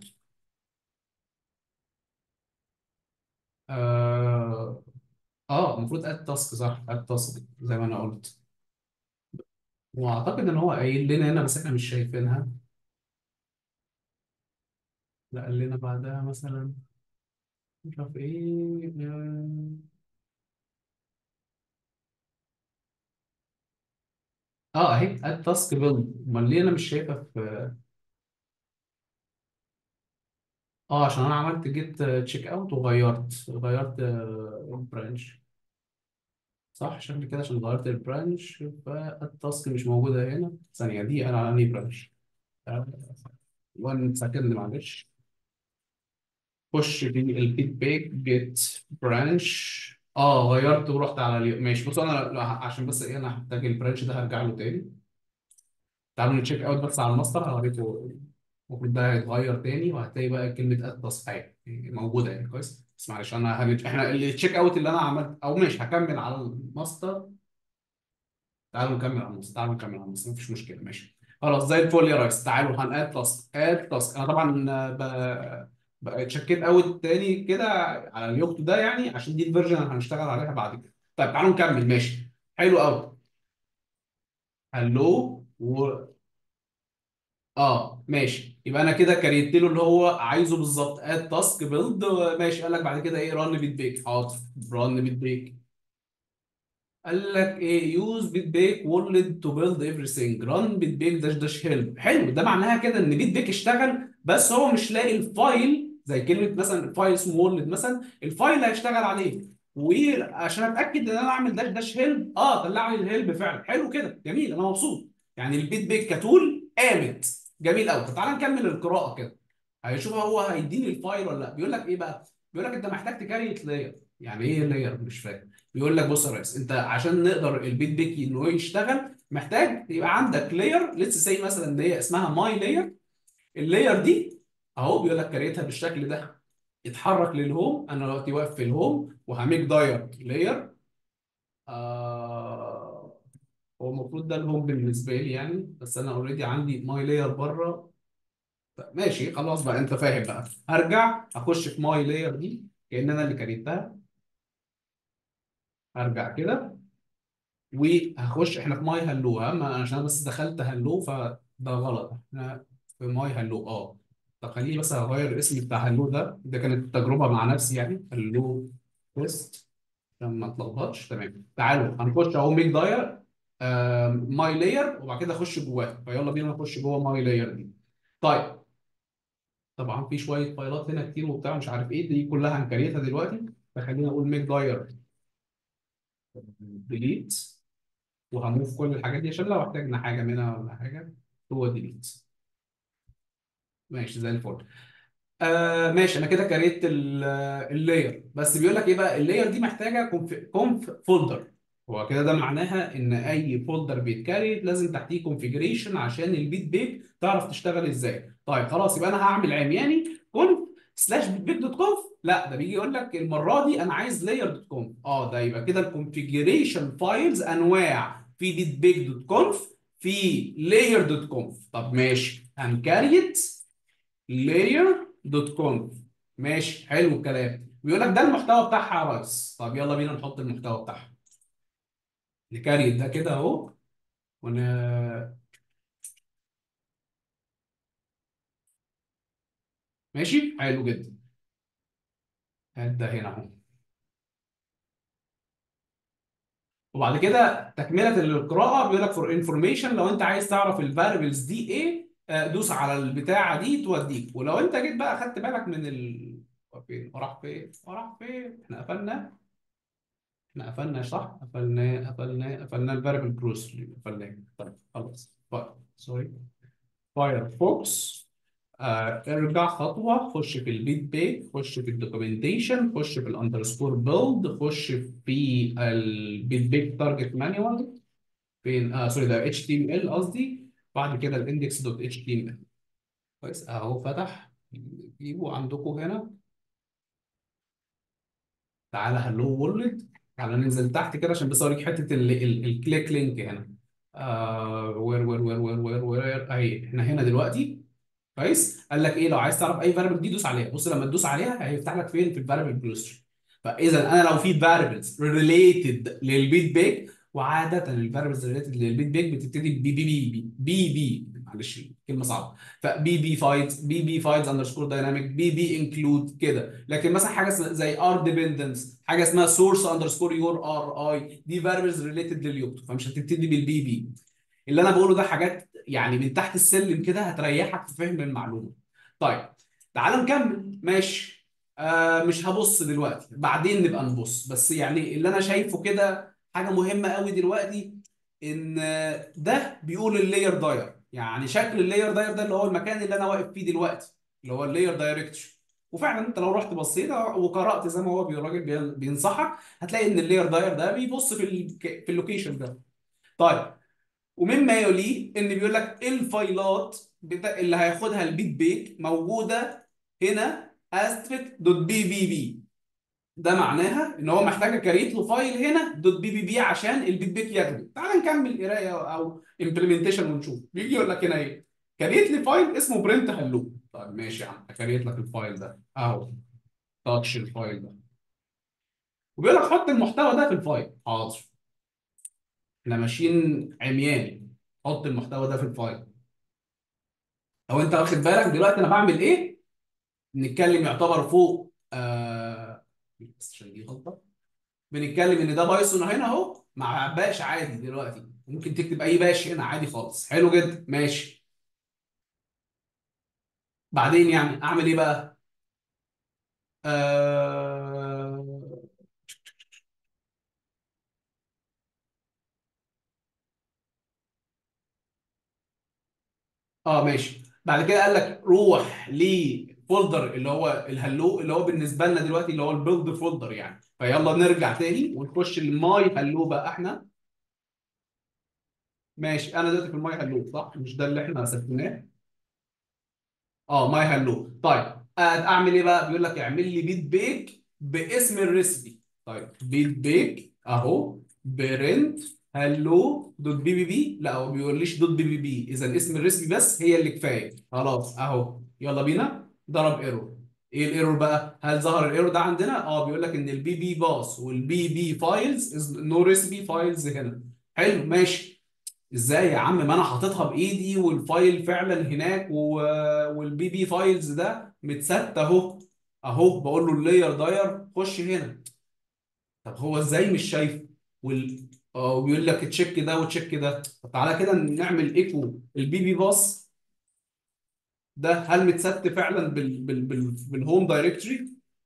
Speaker 1: اه اه المفروض اد تاسك صح اد تاسك زي ما انا قلت واعتقد ان هو قايل لنا هنا بس احنا مش شايفينها لا قال لنا بعدها مثلا مش عارف ايه اه اهي اد تاسك بيلد امال ليه انا مش شايفها في اه عشان انا عملت جيت تشيك اوت وغيرت غيرت البرانش صح شكل كده عشان غيرت البرانش فالتاسك مش موجوده هنا ثانيه دي انا على انهي برانش 1 سكند معلش خش في الفيدباك جيت برانش اه غيرت ورحت على اليو ماشي بص انا لا، عشان بس ايه انا هحتاج البرانش ده هرجع له تاني تعالوا نتشيك اوت بس على الماستر هوريكم المفروض ده هيتغير تاني وهتلاقي بقى كلمه اد تصحيح موجوده يعني كويس بس معلش انا هنت... احنا التشيك اوت اللي انا عملت او مش هكمل على الماستر تعالوا نكمل على الماستر تعالوا نكمل على الماستر مفيش مشكله ماشي خلاص زي الفل يا ريس تعالوا هناد تاسك اد تاسك انا طبعا ب... ب... تشيكيت اوت تاني كده على اليوكتو ده يعني عشان دي الفيرجن اللي هنشتغل عليها بعد كده طيب تعالوا نكمل ماشي حلو قوي هلو و... اه ماشي يبقى انا كده كريت له اللي هو عايزه بالظبط اد تاسك بيلد ماشي قال لك بعد كده ايه ران بيت بيك حاضر ران بيت بيك قال لك ايه يوز بيت بيك وورلد تو بيلد ايفري ثينج ران بيت بيك داش داش هيلب حلو ده معناها كده ان بيت بيك اشتغل بس هو مش لاقي الفايل زي كلمه مثلا فايل اسمه وورلد مثلا الفايل اللي هيشتغل عليه وعشان اتاكد ان انا اعمل داش داش هيلب اه طلع لي الهيلب فعلا حلو كده جميل انا مبسوط يعني البيت بيك كتول قامت جميل قوي طب تعالى نكمل القراءه كده هيشوف هو هيديني الفايل ولا لا بيقول لك ايه بقى بيقول لك انت محتاج تكريت لاير يعني ايه لاير مش فاهم بيقول لك بص يا ريس انت عشان نقدر البيت بيك ان هو يشتغل محتاج يبقى عندك لاير ليتس سي مثلا ان هي اسمها ماي لاير اللاير دي اهو بيقول لك كريتها بالشكل ده يتحرك للهوم انا دلوقتي واقف في الهوم وهميك داير لاير آه هو المفروض ده الهوم بالنسبه لي يعني بس انا اوريدي عندي ماي لاير بره ماشي خلاص بقى انت فاهم بقى هرجع اخش في ماي لاير دي كأن انا اللي كريتها هرجع كده وهخش احنا في ماي هلو اما عشان انا بس دخلت هلو فده غلط احنا في ماي هلو اه طب خليني بس اغير الاسم بتاع هلو ده ده كانت تجربه مع نفسي يعني هلو تيست عشان ما اتلخبطش تمام تعالوا هنخش اهو ميك داير ماي لاير وبعد كده اخش جواه فيلا بينا نخش جوه ماي لاير دي طيب طبعا في شويه فايلات هنا كتير وبتاع مش عارف ايه دي كلها هنكريتها دلوقتي فخلينا اقول ميك داير ديليت وهنموف كل الحاجات دي عشان لو احتاجنا حاجه منها ولا حاجه هو ديليت ماشي زي الفل آه ماشي انا كده كريت اللاير بس بيقول لك ايه بقى اللاير دي محتاجه كونف كونف فولدر هو كده ده معناها ان اي فولدر بيتكريت لازم تحتيه كونفيجريشن عشان البيت بيك تعرف تشتغل ازاي طيب خلاص يبقى انا هعمل عمياني كونف سلاش بيت بيك دوت كونف لا ده بيجي يقول لك المره دي انا عايز لاير دوت كونف اه ده يبقى كده الكونفيجريشن فايلز انواع في بيت بيك دوت كونف في لاير دوت كونف طب ماشي uncaried layer دوت conf ماشي حلو الكلام بيقول لك ده المحتوى بتاعها يا ريس طب يلا بينا نحط المحتوى بتاعها نكريت ده كده اهو ون ماشي حلو جدا هات ده هنا اهو وبعد كده تكمله للقراءه بيقول لك فور انفورميشن لو انت عايز تعرف الفاريبلز دي ايه آه، دوس على البتاعه دي توديك ولو انت جيت بقى خدت بالك من ال هو فين راح فين راح فين احنا قفلنا احنا قفلنا صح قفلنا قفلنا قفلنا الفاريبل كروس قفلناه طيب خلاص طيب سوري فايرفوكس آه ارجع خطوه خش في البيت بيك خش في الدوكيومنتيشن خش في الاندرسكور بيلد خش في البيت بيك تارجت مانيوال فين آه سوري ده اتش تي ام ال قصدي بعد كده الاندكس دوت اتش تي ام ال كويس اهو فتح جيبوا عندكم هنا تعالى هلو وورلد تعالى ننزل تحت كده عشان بس اوريك حته ال- ال- الكليك لينك هنا آه وير وير وير وير وير وير اهي احنا هنا دلوقتي كويس قال لك ايه لو عايز تعرف اي فاريبل دي دوس عليها بص لما تدوس عليها هيفتح لك فين في الفاريبل جلوستري فاذا انا لو في فاريبلز ريليتد للبيت بيك وعاده الفاريبلز ريليتد للبيت بيك بتبتدي بي بي بي بي بي بي معلش كلمه صعبه فبي بي فايلز بي بي فايلز اندرسكور دايناميك بي بي انكلود كده لكن مثلا حاجه اسمها- زي ار ديبندنس حاجه اسمها سورس اندرسكور يور ار اي دي فاريبلز ريليتد لليوتيوب فمش هتبتدي بالبي بي اللي انا بقوله ده حاجات يعني من تحت السلم كده هتريحك في فهم المعلومه طيب تعال نكمل ماشي آه مش هبص دلوقتي بعدين نبقى نبص بس يعني اللي انا شايفه كده حاجه مهمه قوي دلوقتي ان آه، ده بيقول اللاير داير يعني شكل اللاير داير ده اللي هو المكان اللي انا واقف فيه دلوقتي اللي هو اللاير دايركتوري وفعلا انت لو رحت بصيت وقرات زي ما هو الراجل بين- بينصحك هتلاقي ان اللاير داير ده بيبص في ال في اللوكيشن ده طيب ومما يليه ان بيقول لك الفايلات بتا... اللي هياخدها البيت بيك موجوده هنا استريك دوت بي بي بي ده معناها ان هو محتاج اكريت له فايل هنا دوت بي بي بي عشان البيت بيك ياخده تعال نكمل قرايه او امبلمنتيشن ونشوف بيجي يقول لك هنا ايه كريت لي فايل اسمه برنت هلو طيب ماشي يا عم اكريت لك الفايل ده اهو تاتش الفايل ده وبيقول لك حط المحتوى ده في الفايل حاضر احنا ماشيين عمياني حط المحتوى ده في الفايل لو انت واخد بالك دلوقتي انا بعمل ايه بنتكلم يعتبر فوق آه بس عشان دي غلطه بنتكلم ان ده بايثون هنا اهو مع باش عادي دلوقتي ممكن تكتب اي باش هنا عادي خالص حلو جدا ماشي بعدين يعني اعمل ايه بقى آه... اه ماشي بعد كده قال لك روح لفولدر اللي هو الهلو اللي هو بالنسبه لنا دلوقتي اللي هو البيلد فولدر يعني فيلا نرجع تاني ونخش الماي هلو بقى احنا ماشي انا دلوقتي في الماي هلو صح مش ده اللي احنا سجلناه اه ماي هلو طيب آه، اعمل ايه بقى بيقول لك اعمل لي بيت بيك باسم الريسبي طيب بيت بيك اهو برنت هلو دوت بي بي بي لا هو ما بيقوليش دوت بي بي بي اذا اسم الريسبي بس هي اللي كفايه خلاص اهو يلا بينا ضرب ايرور ايه الايرور بقى هل ظهر الايرور ده عندنا اه بيقول لك ان البي بي باص والبي بي فايلز از نو ريسبي فايلز هنا حلو ماشي ازاي يا عم ما انا حاططها بايدي والفايل فعلا هناك و... والبي بي فايلز ده متست اهو اهو بقول له اللاير داير خش هنا طب هو ازاي مش شايفه وال... اه وبيقول لك تشيك ده وتشيك ده طب تعالى كده نعمل ايكو البي بي باص ده هل متست فعلا بال... بال... بال... بالهوم دايركتوري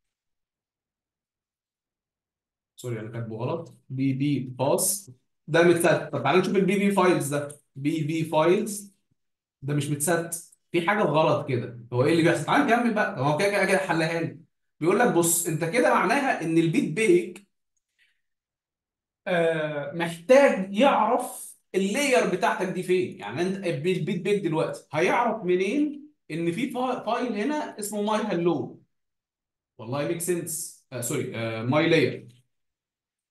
Speaker 1: سوري انا كاتبه غلط بي بي باص ده متست طب تعالى نشوف البي بي فايلز ده بي بي فايلز ده مش متست في حاجه غلط كده هو ايه اللي بيحصل تعال نكمل بقى هو كده كده كده حلها لي بيقول لك بص انت كده معناها ان البيت بيك آه محتاج يعرف اللاير بتاعتك دي فين يعني انت البيت البيت بيك دلوقتي هيعرف منين ان في فا- فايل هنا اسمه ماي هلو والله ميك سنس آه سوري آه ماي لاير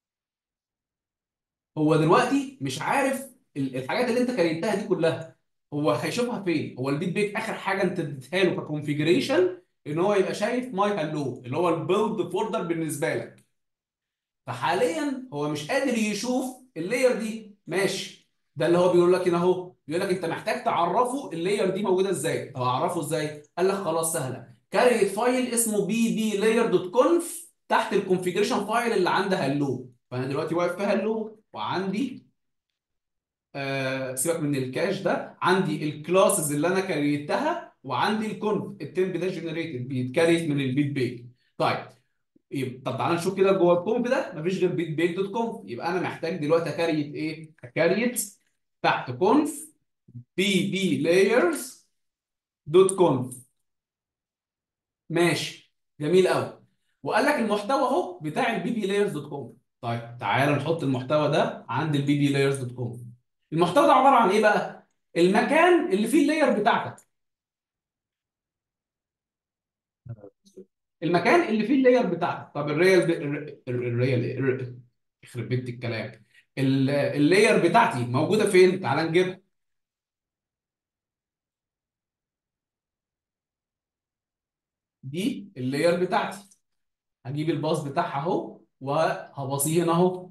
Speaker 1: هو دلوقتي مش عارف ال- الحاجات اللي انت كريتها دي كلها هو هيشوفها فين هو البيت بيك اخر حاجه انت اديتها له ككونفيجريشن ان هو يبقى شايف ماي هالو اللي هو البيلد فولدر بالنسبه لك فحاليا هو مش قادر يشوف اللاير دي ماشي ده اللي هو بيقول لك هنا اهو بيقول لك انت محتاج تعرفه اللاير دي موجوده ازاي طب اعرفه ازاي قال لك خلاص سهله كاريت فايل اسمه بي بي لاير دوت كونف تحت الكونفيجريشن فايل اللي عند هالو فانا دلوقتي واقف في هالو وعندي آه سيبك من الكاش ده عندي الكلاسز اللي انا كريتها وعندي الكونف التمب ده جنريتد بيتكريت من البيت بيك طيب يبقى طب تعالى نشوف كده جوه الكونف ده مفيش غير بيت بيك دوت كونف يبقى انا محتاج دلوقتي اكريت ايه؟ اكريت تحت كونف بي بي لايرز دوت كونف ماشي جميل قوي وقال لك المحتوى اهو بتاع البي بي لايرز دوت كونف طيب تعالى نحط المحتوى ده عند البي بي لايرز دوت كونف المحتوى ده عباره عن ايه بقى؟ المكان اللي فيه اللاير بتاعتك المكان اللي فيه اللاير بتاعتك طب الريال ب... الر- الريال الر- يخرب بيت الكلام ال- اللاير بتاعتي موجوده فين؟ تعال نجيبها دي اللاير بتاعتي هجيب الباص بتاعها اهو وهبصيه هنا اهو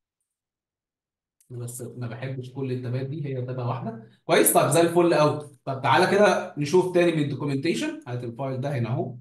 Speaker 1: بس ما بحبش كل التابات دي هي تابه واحده كويس طب زي الفل قوي طب تعالى كده نشوف تاني من الدوكيومنتيشن هات الفايل ده هنا اهو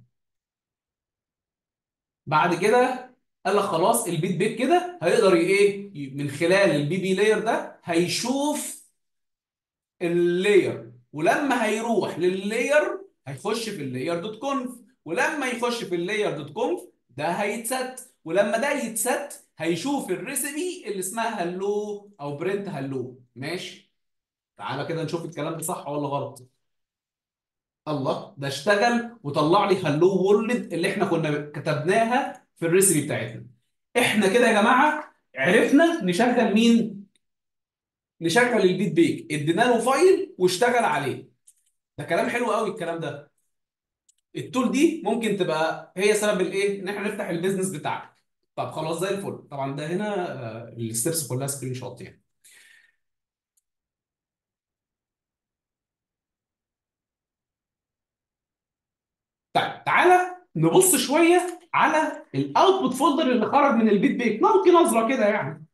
Speaker 1: بعد كده قال لك خلاص البيت بيت كده هيقدر ي- ايه ي- من خلال البي بي لاير ده هيشوف اللاير ولما هيروح لللاير هيخش في اللاير دوت كونف ولما يخش في اللاير دوت كونف ده هيتست ولما ده يتست هيشوف الريسيبي اللي اسمها هلو او برنت هلو ماشي تعالى كده نشوف الكلام ده صح ولا غلط الله ده اشتغل وطلع لي هلو وورلد اللي احنا كنا كتبناها في الريسيبي بتاعتنا احنا كده يا جماعه عرفنا نشغل مين نشغل البيت بيك ادينا له فايل واشتغل عليه ده كلام حلو قوي الكلام ده التول دي ممكن تبقى هي سبب الايه ان احنا نفتح البيزنس بتاعك طب خلاص زي الفل طبعا ده هنا آه، الستبس كلها سكرين شوت يعني طيب تعالى نبص شويه على الاوتبوت فولدر اللي خرج من البيت بيك نلقي نظره كده يعني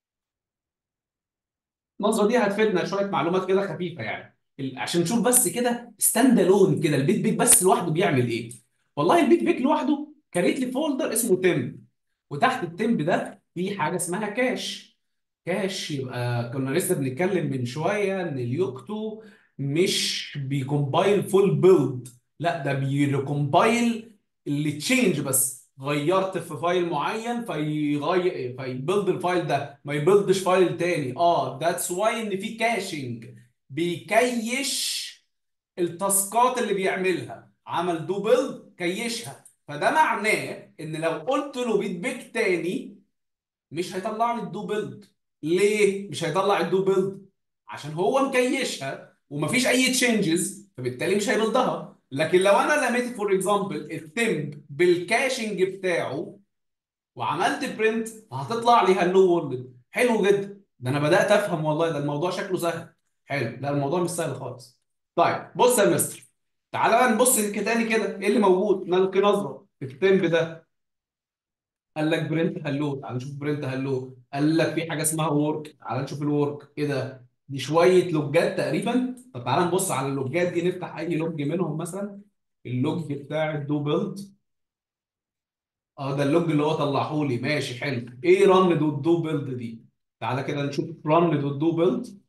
Speaker 1: النظره دي هتفيدنا شويه معلومات كده خفيفه يعني ال- عشان نشوف بس كده ستاند الون كده البيت بيك بس لوحده بيعمل ايه والله البيت بيك لوحده كريت لي فولدر اسمه تمب وتحت التمب ده في حاجه اسمها كاش كاش يبقى كنا لسه بنتكلم من شويه ان اليوكتو مش بيكمبايل فول بيلد لا ده بيريكمبايل اللي تشينج بس غيرت في فايل معين فيغير فيبيلد الفايل ده ما يبيلدش فايل تاني اه ذاتس واي ان في كاشنج بيكيش التاسكات اللي بيعملها عمل دو بيلد كيشها فده معناه ان لو قلت له بيت بيك تاني مش هيطلع لي الدو بيلد ليه مش هيطلع الدو بيلد عشان هو مكيشها ومفيش اي تشينجز فبالتالي مش هيبلدها لكن لو انا لميت فور اكزامبل التمب بالكاشنج بتاعه وعملت برنت هتطلع لي هلو وورلد حلو جدا ده انا بدات افهم والله ده الموضوع شكله سهل حلو لا الموضوع مش سهل خالص طيب بص يا مستر تعالى بقى نبص تاني كده ايه اللي موجود نلقي نظره في التمب ده قال لك برنت هلو تعال نشوف برنت هلو قال لك في حاجه اسمها ورك تعال نشوف الورك ايه ده دي شويه لوجات تقريبا طب تعال نبص على اللوجات دي نفتح اي لوج منهم مثلا اللوج بتاع الدو بيلد اه ده اللوج اللي هو طلعه لي ماشي حلو ايه رن دوت دو بيلد دي تعالى كده نشوف رن دوت دو بيلد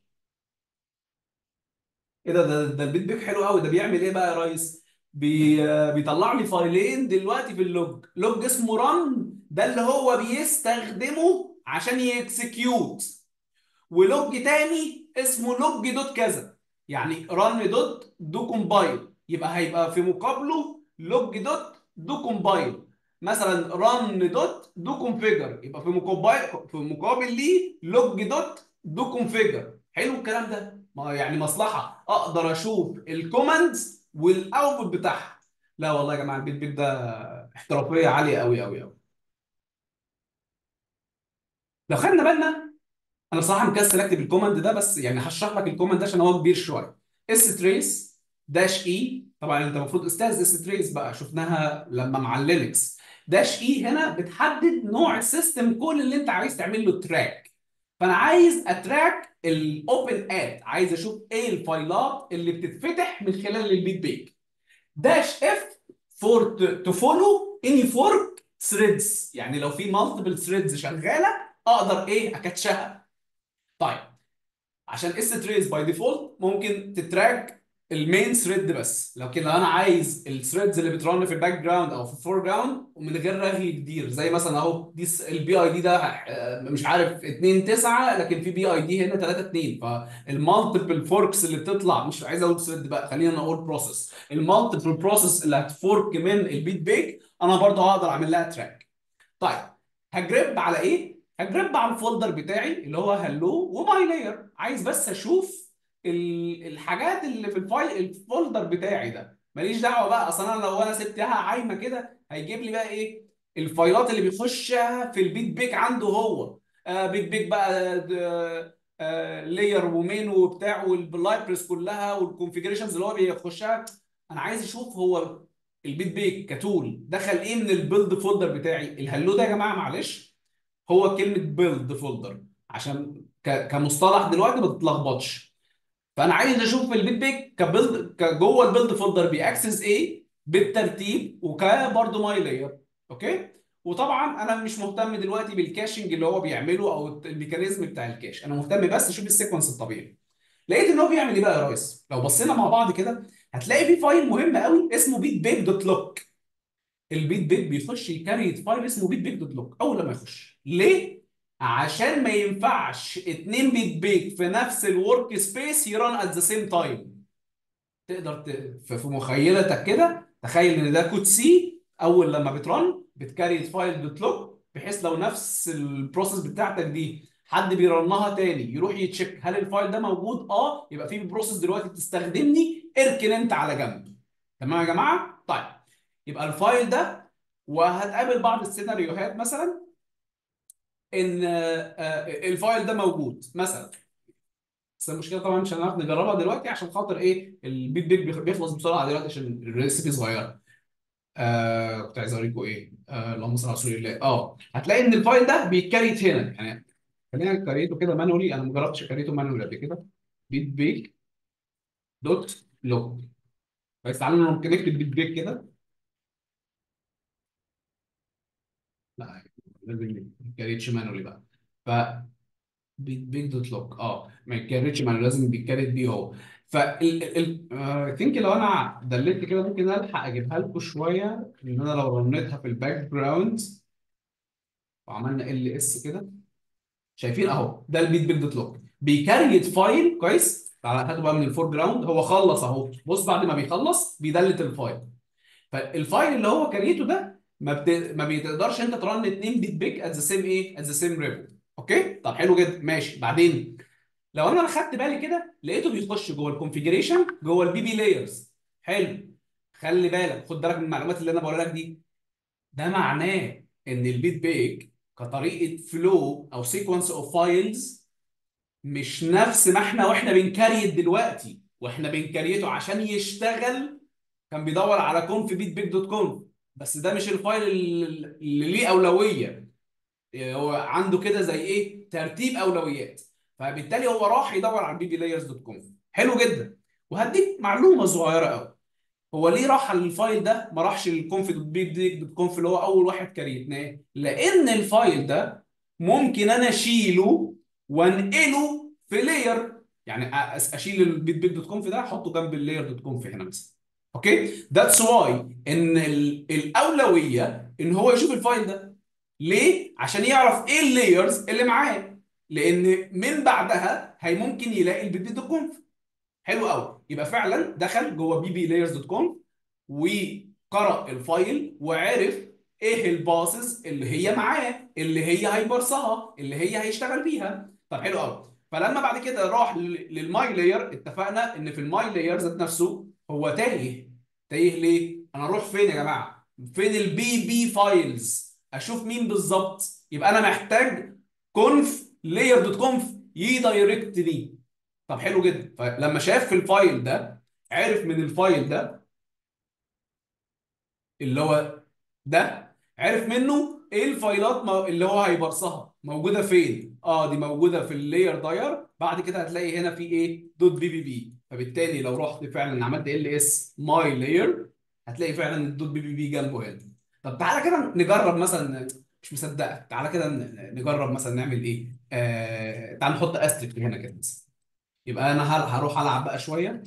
Speaker 1: ايه ده ده ده البيت بيك حلو قوي ده بيعمل ايه بقى يا ريس بي آه، بيطلع لي فايلين دلوقتي في اللوج لوج اسمه رن ده اللي هو بيستخدمه عشان يكسكيوت ولوج تاني اسمه لوج دوت كذا يعني رن دوت دو كومبايل يبقى هيبقى في مقابله لوج دوت دو كومبايل مثلا رن دوت دو كونفيجر يبقى في مقابل في مقابل ليه لوج دوت دو كونفيجر حلو الكلام ده ما يعني مصلحه اقدر اشوف الكوماندز والاوتبوت بتاعها لا والله يا جماعه البيت بيت ده احترافيه عاليه قوي قوي قوي لو خدنا بالنا انا بصراحه مكسل اكتب الكوماند ده بس يعني هشرح لك الكوماند ده عشان هو كبير شويه اس تريس داش اي طبعا انت المفروض استاذ اس تريس بقى شفناها لما مع اللينكس داش اي هنا بتحدد نوع السيستم كل اللي انت عايز تعمل له تراك فانا عايز اتراك الاوبن اد عايز اشوف ايه الفايلات اللي بتتفتح من خلال البيت بيك داش اف فور تو فولو اني فورك ثريدز يعني لو في مالتيبل ثريدز شغاله اقدر ايه اكاتشها طيب عشان اس تريس باي ديفولت ممكن تتراك المين ثريد بس لكن لو انا عايز الثريدز اللي بترن في الباك جراوند او في الفور جراوند ومن غير رغي كتير زي مثلا اهو دي البي اي دي ده آه، مش عارف 2 9 لكن في بي اي دي هنا 3 2 فالمالتيبل فوركس اللي بتطلع مش عايز اقول ثريد بقى خلينا نقول بروسيس المالتيبل بروسيس اللي هتفورك من البيت بيك انا برضه هقدر اعمل لها تراك طيب هجرب على ايه؟ هجرب على الفولدر بتاعي اللي هو هلو وماي لاير عايز بس اشوف ال- الحاجات اللي في الفايل الفولدر بتاعي ده ماليش دعوه بقى اصلا انا لو انا سبتها عايمه كده هيجيب لي بقى ايه الفايلات اللي بيخشها في البيت بيك عنده هو آه بيت بيك بقى آه لاير ومين وبتاع واللايبرز كلها والكونفيجريشنز اللي هو بيخشها انا عايز اشوف هو البيت بيك كتول دخل ايه من البيلد فولدر بتاعي الهلو ده يا جماعه معلش هو كلمه بيلد فولدر عشان ك- كمصطلح دلوقتي ما تتلخبطش فانا عايز اشوف البيت بيك كبيلد جوه البيلد فولدر بيأكسس ايه بالترتيب وكبرضه ماي لاير اوكي وطبعا انا مش مهتم دلوقتي بالكاشنج اللي هو بيعمله او الميكانيزم بتاع الكاش انا مهتم بس اشوف السيكونس الطبيعي لقيت ان هو بيعمل ايه بقى يا ريس لو بصينا مع بعض كده هتلاقي في فايل مهم قوي اسمه بيت بيك دوت لوك البيت بيك بيخش يكريت فايل اسمه بيت بيك دوت لوك اول لما يخش ليه عشان ما ينفعش اتنين بيت بيك في نفس الورك سبيس يران ات ذا سيم تايم تقدر ت... في في مخيلتك كده تخيل ان ده كود سي اول لما بترن بتكريت فايل دوت لوك بحيث لو نفس البروسيس بتاعتك دي حد بيرنها تاني يروح يتشيك هل الفايل ده موجود اه يبقى في بروسيس دلوقتي بتستخدمني اركن انت على جنب تمام يا جماعه طيب يبقى الفايل ده وهتقابل بعض السيناريوهات مثلا ان آه، آه، الفايل ده موجود مثلا بس المشكله طبعا مش هنعرف نجربها دلوقتي عشان خاطر ايه البيت بيك بيخ- بيخلص بسرعه دلوقتي عشان الريسيبي صغيره آه كنت عايز اوريكم ايه آه اللهم صل على رسول الله اه هتلاقي ان الفايل ده بيتكريت هنا يعني خلينا نكريته كده مانولي انا ما جربتش اكريته مانولي قبل كده بيت بيك دوت لوك بس تعالوا ممكن نكتب بيت بيك كده لا لازم كريتش مانولي بقى ف بيت بيك دوت لوك اه ما يتكررش ما لازم بيتكرر بيه هو فال ال ال ثينك لو انا دلت كده ممكن الحق اجيبها لكم شويه ان انا لو رنيتها في الباك جراوند وعملنا ال اس كده شايفين اهو ده البيت بيك دوت لوك بيكريت فايل كويس تعالى هاتوا بقى من الفور جراوند هو خلص اهو بص بعد ما بيخلص بيدلت الفايل فالفايل اللي هو كريته ده ما بت... ما بتقدرش انت ترن اتنين بيت بيك ات ذا سيم ايه ات ذا سيم ريبو اوكي طب حلو جدا ماشي بعدين لو انا خدت بالي كده لقيته بيخش جوه الكونفيجريشن جوه البي بي لايرز حلو خلي بالك خد بالك من المعلومات اللي انا بقولها لك دي ده معناه ان البيت بيك كطريقه فلو او سيكونس اوف فايلز مش نفس ما احنا واحنا بنكريت دلوقتي واحنا بنكريته عشان يشتغل كان بيدور على كونف بيت بيك دوت كونف بس ده مش الفايل اللي اللي ليه اولويه هو عنده كده زي ايه ترتيب اولويات فبالتالي هو راح يدور على البي بي لايرز دوت كونف حلو جدا وهديك معلومه صغيره قوي هو ليه راح على الفايل ده ما راحش للكونف دوت بي دي دوت كونف اللي هو اول واحد كريتناه لان الفايل ده ممكن انا اشيله وانقله في لاير يعني أ- اشيل البيت بيك دوت كونف ده احطه جنب اللاير دوت كونف هنا مثلا اوكي ذاتس واي ان ال- الاولويه ان هو يشوف الفايل ده ليه عشان يعرف ايه اللايرز اللي معاه لان من بعدها هي ممكن يلاقي البيت بيك دوت كونف حلو قوي يبقى فعلا دخل جوه بي بي لايرز دوت كوم وقرأ الفايل وعرف ايه الباسز اللي هي معاه اللي هي هيبرصها اللي هي هيشتغل بيها طب حلو قوي فلما بعد كده راح لل- للماي لاير اتفقنا ان في الماي لاير ذات نفسه هو تايه تايه ليه انا اروح فين يا جماعه فين البي بي فايلز اشوف مين بالظبط يبقى انا محتاج كونف لاير دوت كونف يدايركتني طب حلو جدا فلما شاف في الفايل ده عرف من الفايل ده اللي هو ده عرف منه ايه الفايلات مو- اللي هو هيبرصها موجوده فين اه دي موجوده في اللاير داير بعد كده هتلاقي هنا في ايه دوت بي بي بي فبالتالي لو رحت فعلا عملت ال اس ماي لاير هتلاقي فعلا الدوت بي بي بي جنبه هنا طب تعالى كده نجرب مثلا مش مصدقك تعالى كده ن- نجرب مثلا نعمل ايه آه تعال نحط استريك هنا كده مثلا يبقى انا هل- هروح العب بقى شويه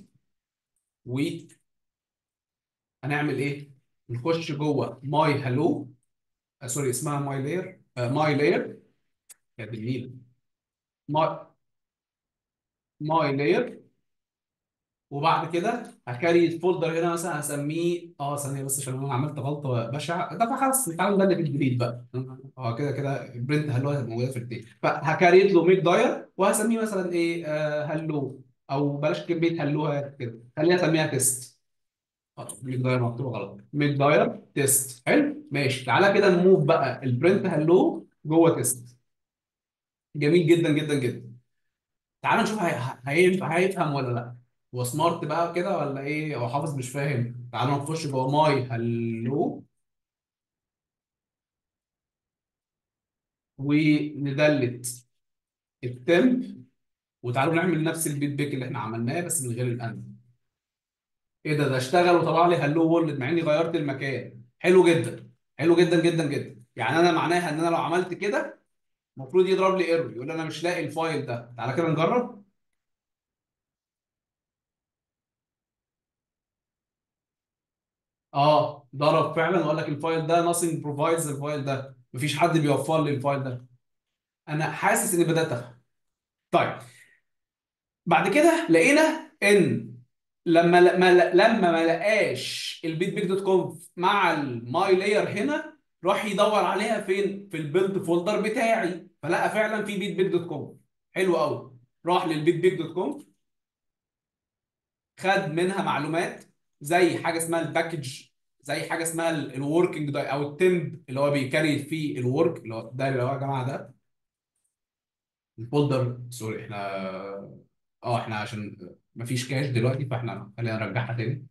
Speaker 1: وهنعمل ايه نخش جوه ماي هالو آه سوري اسمها ماي لاير ماي لاير يا دي النيل ماي ماي لاير وبعد كده هكاري الفولدر هنا مثلا هسميه اه ثانيه بس عشان انا عملت غلطه بشعه ده خلاص تعالوا نبدا بالجديد بقى اه كده كده برنت هلو موجوده في التاني فهكاريت له ميك داير وهسميه مثلا ايه آه هلو او بلاش كلمه هلو كده خليها اسميها تيست اه ميك داير مكتوب غلط ميك داير تيست حلو ماشي تعالى كده نموف بقى البرنت هلو جوه تيست جميل جدا جدا جدا تعال نشوف هي- هينفع هيفهم ولا لا هو سمارت بقى كده ولا ايه هو حافظ مش فاهم تعال نخش جوه ماي هلو وندلت التمب وتعالوا نعمل نفس البيت بيك اللي احنا عملناه بس من غير الان ايه ده ده اشتغل وطلع لي هلو وورلد مع اني غيرت المكان حلو جدا حلو جدا جدا جدا يعني انا معناها ان انا لو عملت كده المفروض يضرب لي ايرور يقول لي انا مش لاقي الفايل ده تعالى كده نجرب اه ضرب فعلا وقال لك الفايل ده nothing provides الفايل ده مفيش حد بيوفر لي الفايل ده انا حاسس اني بدات افهم طيب بعد كده لقينا ان لما ما لما ما لقاش البيت بيك دوت كونف مع الماي لاير هنا راح يدور عليها فين في البيلد فولدر بتاعي فلقى فعلا في بيت بيك دوت كونف حلو قوي راح للبيت بيك دوت كونف خد منها معلومات زي حاجه اسمها الباكج زي حاجه اسمها الوركينج او التمب اللي هو بيكاري فيه الورك اللي هو ده اللي هو يا جماعه ده الفولدر سوري احنا اه احنا عشان مفيش كاش دلوقتي فاحنا خلينا نرجعها تاني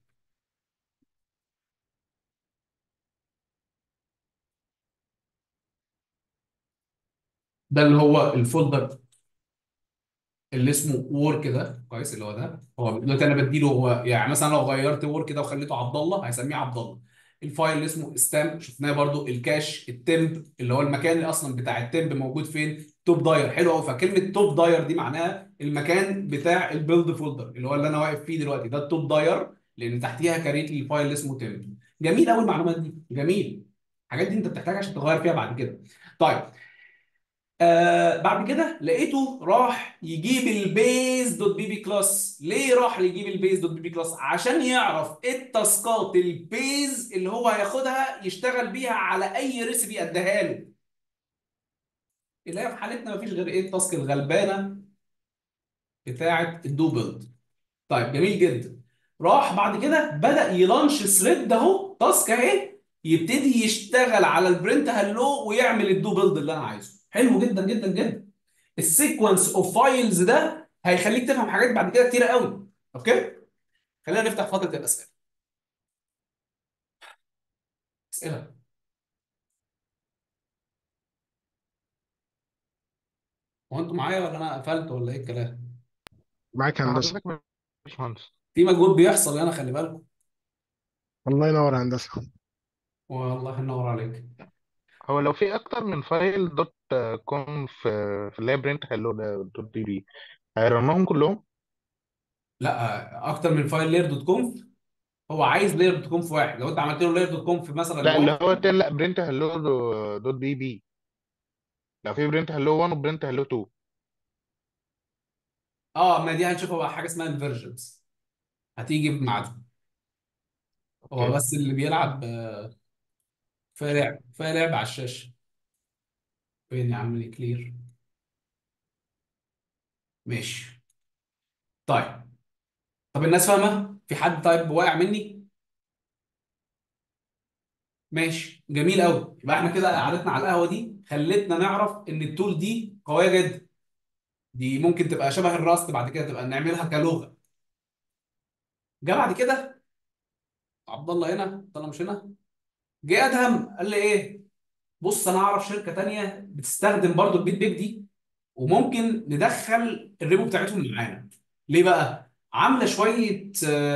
Speaker 1: ده اللي هو الفولدر اللي اسمه ورك ده كويس اللي هو ده هو دلوقتي انا بديله هو يعني مثلا لو غيرت ورك ده وخليته عبد الله هيسميه عبد الله الفايل اللي اسمه ستامب شفناه برضو الكاش التمب اللي هو المكان اللي اصلا بتاع التمب موجود فين توب داير حلو قوي فكلمه توب داير دي معناها المكان بتاع البيلد فولدر اللي هو اللي انا واقف فيه دلوقتي ده التوب داير لان تحتيها كريت لي الفايل اللي اسمه تمب جميل قوي المعلومات دي جميل الحاجات دي انت بتحتاجها عشان تغير فيها بعد كده طيب آه بعد كده لقيته راح يجيب البيز دوت بي بي كلاس ليه راح يجيب البيز دوت بي بي كلاس عشان يعرف ايه التاسكات البيز اللي هو هياخدها يشتغل بيها على اي ريسيبي اديها له اللي هي في حالتنا مفيش غير ايه التاسك الغلبانه بتاعه الدو بيلد طيب جميل جدا راح بعد كده بدأ يلانش ثريد اهو تاسك اهي يبتدي يشتغل على البرنت هلو ويعمل الدو بيلد اللي انا عايزه حلو جدا جدا جدا السيكونس اوف فايلز ده هيخليك تفهم حاجات بعد كده كتيره قوي اوكي خلينا نفتح فتره الاسئله اسئله هو انتوا معايا ولا انا قفلت ولا ايه الكلام
Speaker 5: معاك يا هندسة
Speaker 4: حضرتك يا باشمهندس
Speaker 1: في مجهود بيحصل انا خلي بالكم
Speaker 5: الله ينور يا هندسة
Speaker 1: والله ينور عليك
Speaker 4: هو لو في اكتر من فايل دوت كوم في في اللي هي برنت هلو دوت بي بي هيرنهم كلهم
Speaker 1: لا اكتر من فايل لاير دوت كونف هو عايز لاير دوت كونف واحد لو انت عملت له لاير دوت كونف مثلا
Speaker 4: لا اللي
Speaker 1: 1
Speaker 4: هو التاني لا برنت هلو دوت بي بي لو في برنت هلو 1 وبرنت هلو 2
Speaker 1: اه ما دي هنشوفها بقى حاجه اسمها الفيرجنز هتيجي بميعادها هو
Speaker 4: اوكي
Speaker 1: بس اللي بيلعب آه، فيها لعب فيها لعب على الشاشه فين يا عم كلير ماشي طيب طب الناس فاهمه في حد طيب واقع مني ماشي جميل قوي يبقى احنا كده قعدتنا على القهوه دي خلتنا نعرف ان التول دي قويه جدا دي ممكن تبقى شبه الراست بعد كده تبقى نعملها كلغه جه بعد كده عبد الله هنا عبد الله مش هنا جه ادهم قال لي ايه بص انا اعرف شركه تانيه بتستخدم برضو البيت بيج دي وممكن ندخل الريبو بتاعتهم معانا ليه بقى عامله شويه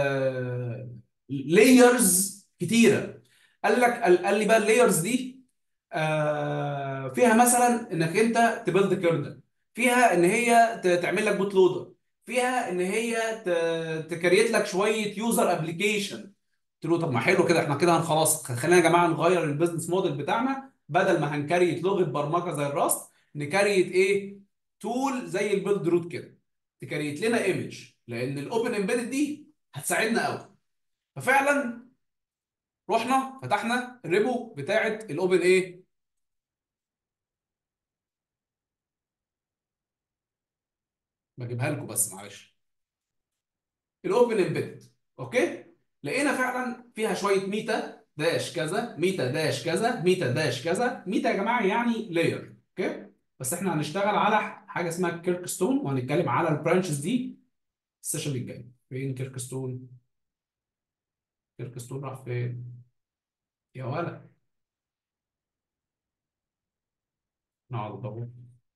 Speaker 1: لايرز كتيره قال لك قال قال لي بقى اللايرز دي آه، فيها مثلا انك انت تبيلد كيرنل فيها ان هي ت- تعمل لك بوت لودر فيها ان هي ت- تكريت لك شويه يوزر ابلكيشن قلت له طب ما حلو كده احنا كده خلاص خلينا يا جماعه نغير البيزنس موديل بتاعنا بدل ما هنكريت لغه برمجه زي الراست نكريت ايه تول زي البيلد روت كده تكريت لنا ايمج لان الاوبن امبيدد دي هتساعدنا قوي ففعلا رحنا فتحنا الريبو بتاعت الاوبن ايه بجيبها لكم بس معلش الاوبن امبيدد اوكي لقينا فعلا فيها شويه ميتا داش كذا ميتا داش كذا ميتا داش كذا ميتا يا جماعه يعني لاير اوكي بس احنا هنشتغل على حاجه اسمها كيركستون وهنتكلم على البرانشز دي السيشن الجاي فين كيركستون كيركستون راح فين يا ولد نقعد ندور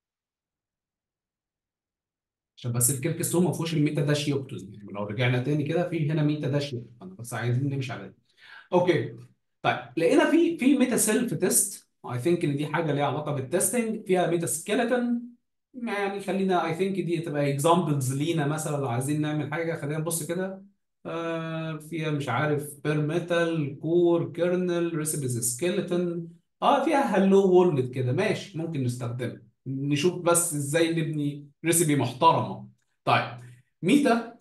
Speaker 1: عشان بس الكيركستون ما فيهوش الميتا داش يوكتوز يعني لو رجعنا تاني كده في هنا ميتا داش يوكتوز انا بس عايزين نمشي على ده اوكي طيب لقينا في في ميتا سيلف تيست اي ثينك ان دي حاجه ليها علاقه بالتستنج فيها ميتا سكيلتون يعني خلينا اي ثينك دي تبقى اكزامبلز لينا مثلا لو عايزين نعمل حاجه خلينا نبص كده آه فيها مش عارف بير ميتال كور كيرنل ريسيبيز سكيلتون اه فيها هالو وورلد كده ماشي ممكن نستخدمها نشوف بس ازاي نبني ريسيبي محترمه طيب ميتا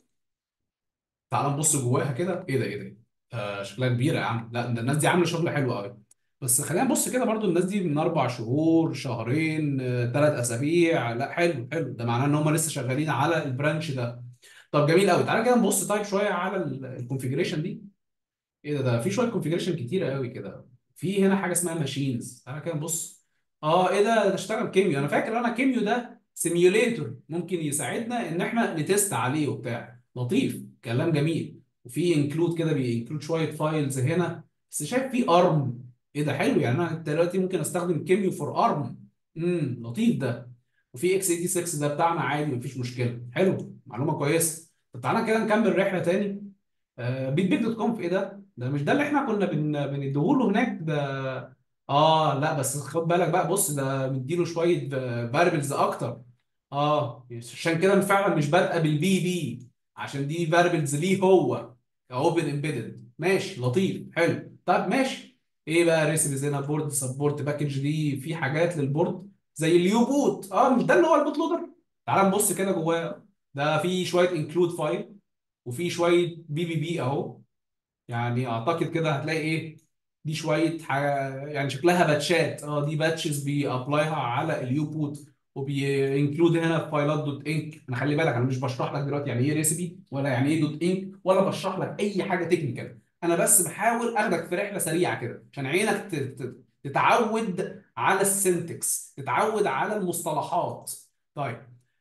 Speaker 1: تعال نبص جواها كده ايه ده ايه ده آه شكلها كبيره يا عم لا ده الناس دي عامله شغل حلو قوي بس خلينا نبص كده برضو الناس دي من اربع شهور شهرين ثلاث اسابيع لا حلو حلو ده معناه ان هم لسه شغالين على البرانش ده طب جميل قوي تعالى كده نبص طيب شويه على الكونفيجريشن دي ايه ده ده في شويه كونفيجريشن كتيره قوي كده في هنا حاجه اسمها ماشينز تعالى كده نبص اه ايه ده ده اشتغل كيميو انا فاكر انا كيميو ده سيميوليتور ممكن يساعدنا ان احنا نتست عليه وبتاع لطيف كلام جميل وفي انكلود كده بينكلود شويه فايلز هنا بس شايف في ارم ايه ده حلو يعني انا دلوقتي ممكن استخدم كيميو فور ارم امم لطيف ده وفي اكس 86 ده بتاعنا عادي مفيش مشكله حلو معلومه كويسه طب تعالى كده نكمل رحله تاني آه بيت بيت دوت كونف ايه ده؟ ده مش ده اللي احنا كنا بن بنديهوله هناك ده اه لا بس خد بالك بقى بص ده مديله شويه فاريبلز اكتر اه عشان كده فعلا مش بادئه بالبي بي عشان دي فاريبلز ليه هو كاوبن امبيدد ماشي لطيف حلو طب ماشي ايه بقى ريسيبيز هنا بورد سبورت باكج دي في حاجات للبورد زي اليو بوت اه مش ده اللي هو البوت لودر تعال نبص كده جواه ده في شويه انكلود فايل وفي شويه بي بي بي اهو يعني اعتقد كده هتلاقي ايه دي شويه حاجه يعني شكلها باتشات اه دي باتشز بيابلايها على اليو بوت وبينكلود هنا فايلات دوت انك انا خلي بالك انا مش بشرح لك دلوقتي يعني ايه ريسيبي ولا يعني ايه دوت انك ولا بشرح لك اي حاجه تكنيكال انا بس بحاول اخدك في رحله سريعه كده عشان عينك ت- ت- تتعود على السنتكس تتعود على المصطلحات طيب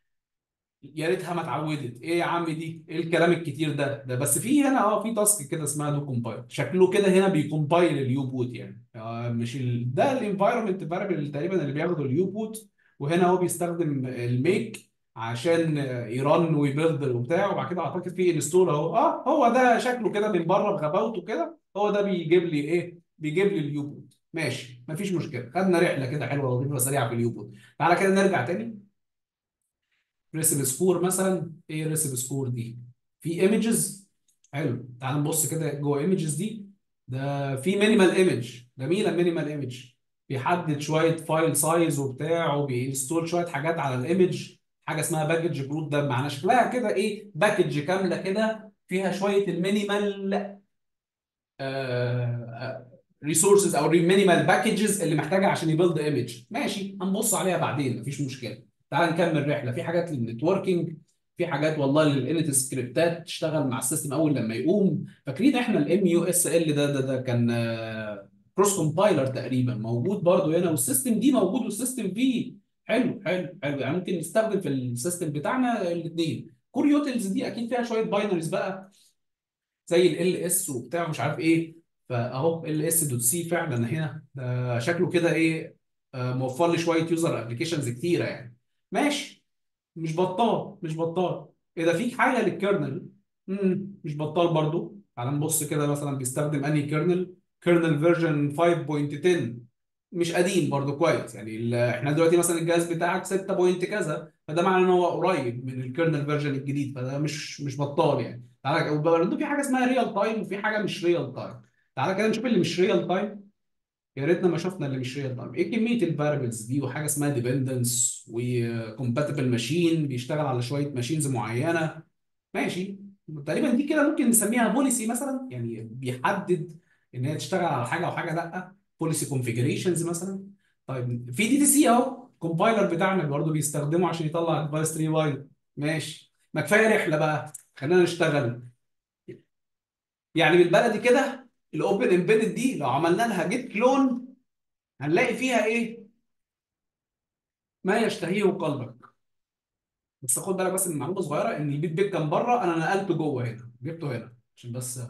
Speaker 1: يا ريتها ما اتعودت ايه يا عم دي ايه الكلام الكتير ده ده بس في هنا اه في تاسك كده اسمها دو كومبايل شكله كده هنا بيكومبايل اليو بوت يعني آه مش ال... ده الانفايرمنت فاريبل تقريبا اللي بياخده اليو بوت وهنا هو بيستخدم الميك عشان يرن ويبيلد وبتاع وبعد كده اعتقد في انستول اهو اه هو ده شكله كده من بره بغباوته كده هو ده بيجيب لي ايه بيجيب لي اليو بوت ماشي مفيش مشكله خدنا رحله كده حلوه ولطيفه سريعه في اليو بوت تعالى كده نرجع تاني ريسيب سكور مثلا ايه ريسيب سكور دي في ايمجز حلو تعال نبص كده جوه ايمجز دي ده في مينيمال ايمج جميله المينيمال ايمج بيحدد شويه فايل سايز وبتاع وبينستول شويه حاجات على الايمج حاجه اسمها باكج جروت ده معناه شكلها كده ايه باكج كامله كده فيها شويه المينيمال ريسورسز او المينيمال باكجز اللي محتاجها عشان يبيلد ايمج ماشي هنبص عليها بعدين مفيش مشكله تعال نكمل رحله في حاجات للنتوركينج في حاجات والله للانت سكريبتات تشتغل مع السيستم اول لما يقوم فاكرين احنا الام يو اس ال ده ده ده كان كروس كومبايلر تقريبا موجود برضو هنا والسيستم دي موجود والسيستم فيه حلو حلو حلو يعني ممكن نستخدم في السيستم بتاعنا الاثنين كور يوتلز دي اكيد فيها شويه باينريز بقى زي ال اس وبتاع مش عارف ايه فاهو ال اس دوت سي فعلا هنا ده شكله كده ايه آه، موفر لي شويه يوزر ابلكيشنز كتيره يعني ماشي مش بطال مش بطال اذا في حاجه للكيرنل امم مش بطال برضو تعال نبص كده مثلا بيستخدم انهي كيرنل كيرنل فيرجن 5.10 مش قديم برضو كويس يعني ال- احنا دلوقتي مثلا الجهاز بتاعك 6 بوينت كذا فده معناه ان هو قريب من الكيرنل فيرجن الجديد فده مش مش بطال يعني تعالى وبرضه في حاجه اسمها ريال تايم وفي حاجه مش ريال تايم تعالى كده نشوف اللي مش ريال تايم يا ريتنا ما شفنا اللي مش ريال تايم ايه كميه الفاريبلز دي وحاجه اسمها ديبندنس وكومباتبل ماشين بيشتغل على شويه ماشينز معينه ماشي تقريبا دي كده ممكن نسميها بوليسي مثلا يعني بيحدد ان هي تشتغل على حاجه او حاجه لا بوليسي كونفيجريشنز مثلا طيب في دي تي سي اهو الكومبايلر بتاعنا برضه بيستخدمه عشان يطلع ديفايس تري وايل ماشي ما كفايه رحله بقى خلينا نشتغل يعني بالبلدي كده الاوبن امبيدد دي لو عملنا لها جيت كلون هنلاقي فيها ايه ما يشتهيه قلبك بس خد بالك بس من معلومه صغيره ان البيت بيت كان بره انا نقلته جوه هنا جبته هنا عشان بس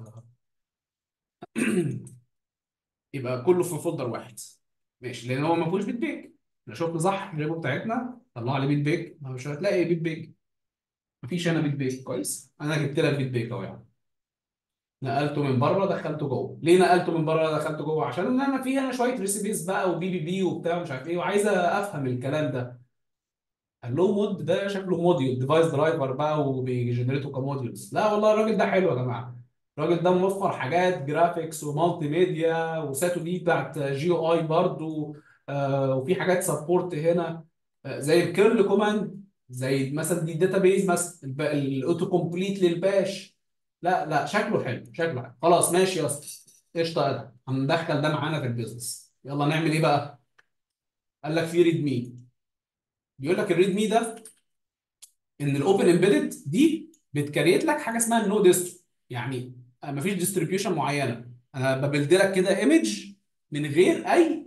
Speaker 1: يبقى كله في فولدر واحد ماشي لان هو ما فيهوش بيت بيك احنا شفنا صح الريبو بتاعتنا طلع لي بيت بيك ما مش هتلاقي بيت بيك مفيش هنا بيت بيك كويس انا جبت لك بيت بيك اهو يعني نقلته من بره دخلته جوه ليه نقلته من بره دخلته جوه عشان ان انا في هنا شويه ريسيبيز بقى وبي بي بي وبتاع مش عارف ايه وعايز افهم الكلام ده اللو مود ده شكله موديول ديفايس درايفر بقى وبيجنريته كموديولز لا والله الراجل ده حلو يا جماعه الراجل ده موفر حاجات جرافيكس ومالتي ميديا وساتو دي بتاعت جي او اي برضو آه وفي حاجات سبورت هنا آه زي الكيرل كوماند زي مثلا دي بيز مثلا الب- الاوتو كومبليت للباش لا لا شكله حلو شكله حلو خلاص ماشي يا اسطى قشطه يا ادهم هندخل ده معانا في البيزنس يلا نعمل ايه بقى؟ قال لك في ريد مي بيقول لك الريد مي ده ان الاوبن امبيدد دي بتكريت لك حاجه اسمها النو ديسترو يعني مفيش ديستريبيوشن معينه انا ببلد لك كده ايمج من غير اي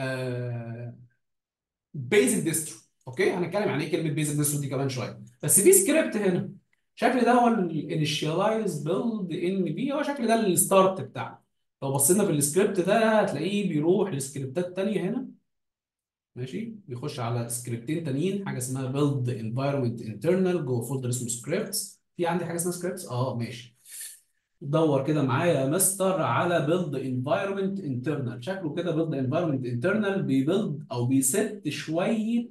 Speaker 1: بيزك ديسترو اوكي هنتكلم عن ايه كلمه بيزك ديسترو دي كمان شويه بس في سكريبت هنا شكل ده هو الانيشيالايز بيلد ان بي هو شكل ده الستارت بتاعنا لو بصينا في السكريبت ده هتلاقيه بيروح لسكريبتات تانية هنا ماشي بيخش على سكريبتين تانيين حاجه اسمها بيلد انفايرمنت انترنال جوه فولدر اسمه سكريبتس في عندي حاجه اسمها سكريبتس اه ماشي دور كده معايا يا مستر على بيلد انفايرمنت انترنال شكله كده بيلد انفايرمنت انترنال بيبيلد او بيست شويه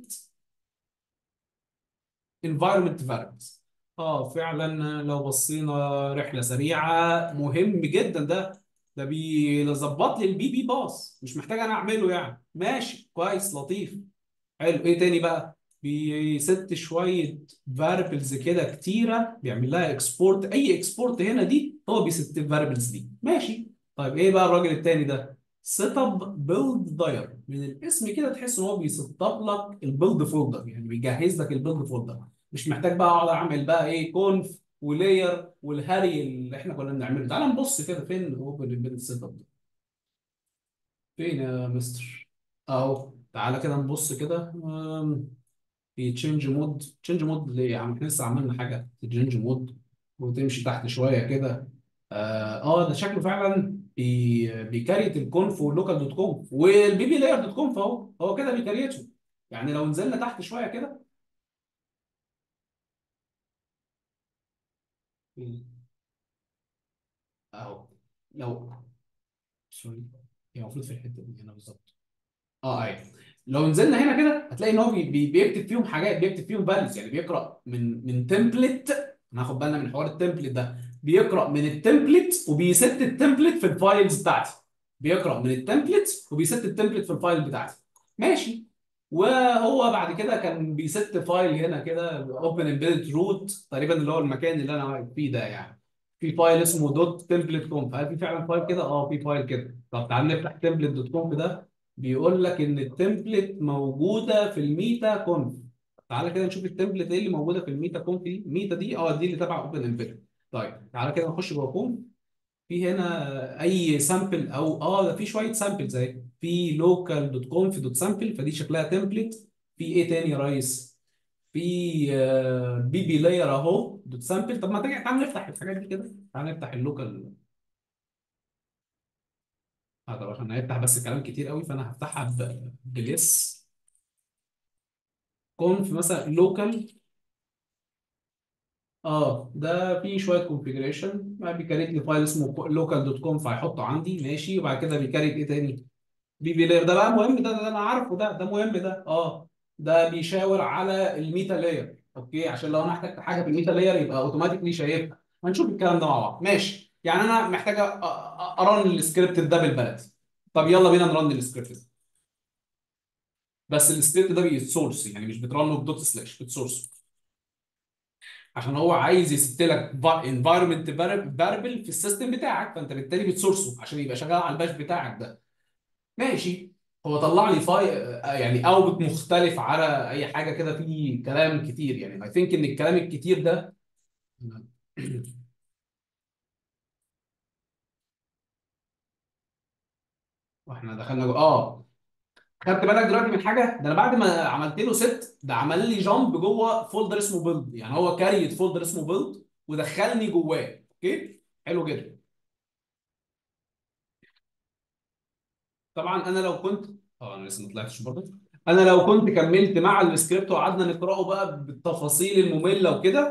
Speaker 1: environment variables اه فعلا لو بصينا رحله سريعه مهم جدا ده ده بيظبط لي البي بي باص مش محتاج انا اعمله يعني ماشي كويس لطيف حلو ايه تاني بقى بيست شويه فاريبلز كده كتيره بيعمل لها اكسبورت اي اكسبورت هنا دي هو بيست الفاريبلز دي ماشي طيب ايه بقى الراجل التاني ده سيت اب بيلد داير من الاسم كده تحس ان هو بيسطب لك البيلد فولدر يعني بيجهز لك البيلد فولدر مش محتاج بقى اقعد اعمل بقى ايه كونف ولاير والهري اللي احنا كنا بنعمله تعال نبص كده فين اوبن امبيدد سيت اب ده فين يا مستر اهو تعالى كده نبص كده أم، في تشينج مود تشينج مود ليه يا عم احنا لسه عملنا حاجه تشينج مود وتمشي تحت شويه كده اه آه، ده شكله فعلا بي بيكريت الكونف واللوكال دوت كونف والبي بي لاير دوت كونف اهو هو كده بيكريته يعني لو نزلنا تحت شويه كده اهو لو سوري هي المفروض في الحته دي هنا بالظبط اه ايوه لو نزلنا هنا كده هتلاقي ان هو بي بي بيكتب فيهم حاجات بيكتب فيهم فاليوز يعني بيقرا من من تمبلت ناخد بالنا من حوار التمبلت ده بيقرا من التمبلت وبيست التمبلت في الفايلز بتاعتي بيقرا من التمبلت وبيست التمبلت في الفايل بتاعتي ماشي وهو بعد كده كان بيست فايل هنا كده اوبن امبيدد روت تقريبا اللي هو المكان اللي انا واقف فيه ده يعني في فايل اسمه دوت تمبلت كونف هل في فعلا فايل كده؟ اه في فايل كده طب تعال نفتح تمبلت دوت كونف ده بيقول لك ان التمبلت موجوده في الميتا كونف تعالى كده نشوف التمبلت ايه اللي موجوده في الميتا كونف دي الميتا دي اه دي اللي تبع اوبن امبيدد طيب تعالى كده نخش جوه كونف في هنا اي سامبل او اه ده في شويه سامبلز اهي في لوكال دوت كونف دوت سامبل فدي شكلها تمبلت في ايه تاني يا ريس في بي بي لاير اهو دوت سامبل طب ما تيجي تعالى نفتح الحاجات دي كده تعالى نفتح اللوكال اه طب عشان هيفتح بس كلام كتير قوي فانا هفتحها ب- بليس كونف مثلا لوكال اه ده فيه شويه كونفيجريشن بيكريت لي فايل اسمه لوكال دوت كوم فهيحطه عندي ماشي وبعد كده بيكريت ايه تاني بي بي لاير ده بقى مهم ده, ده انا عارفه ده ده مهم ده اه ده بيشاور على الميتا لاير اوكي عشان لو انا احتجت حاجه في الميتا لاير يبقى اوتوماتيكلي شايفها هنشوف الكلام ده مع بعض ماشي يعني انا محتاج أ- أ- ارن السكريبت ده بالبلد طب يلا بينا نرن السكريبت ده بس السكريبت ده بيتسورس يعني مش بترنه بدوت سلاش بتسورس عشان هو عايز يست لك انفايرمنت فاربل في السيستم بتاعك فانت بالتالي بتسورسه عشان يبقى شغال على الباش بتاعك ده ماشي هو طلع لي فاي يعني اوتبوت مختلف على اي حاجه كده فيه كلام كتير يعني اي ثينك ان الكلام الكتير ده واحنا دخلنا جو... اه خدت بالك دلوقتي من حاجه ده انا بعد ما عملت له ست ده عمل لي جامب جوه فولدر اسمه بيلد يعني هو كاريت فولدر اسمه بيلد ودخلني جواه اوكي حلو جدا طبعا انا لو كنت اه انا لسه ما طلعتش برضه انا لو كنت كملت مع السكريبت وقعدنا نقراه بقى بالتفاصيل الممله وكده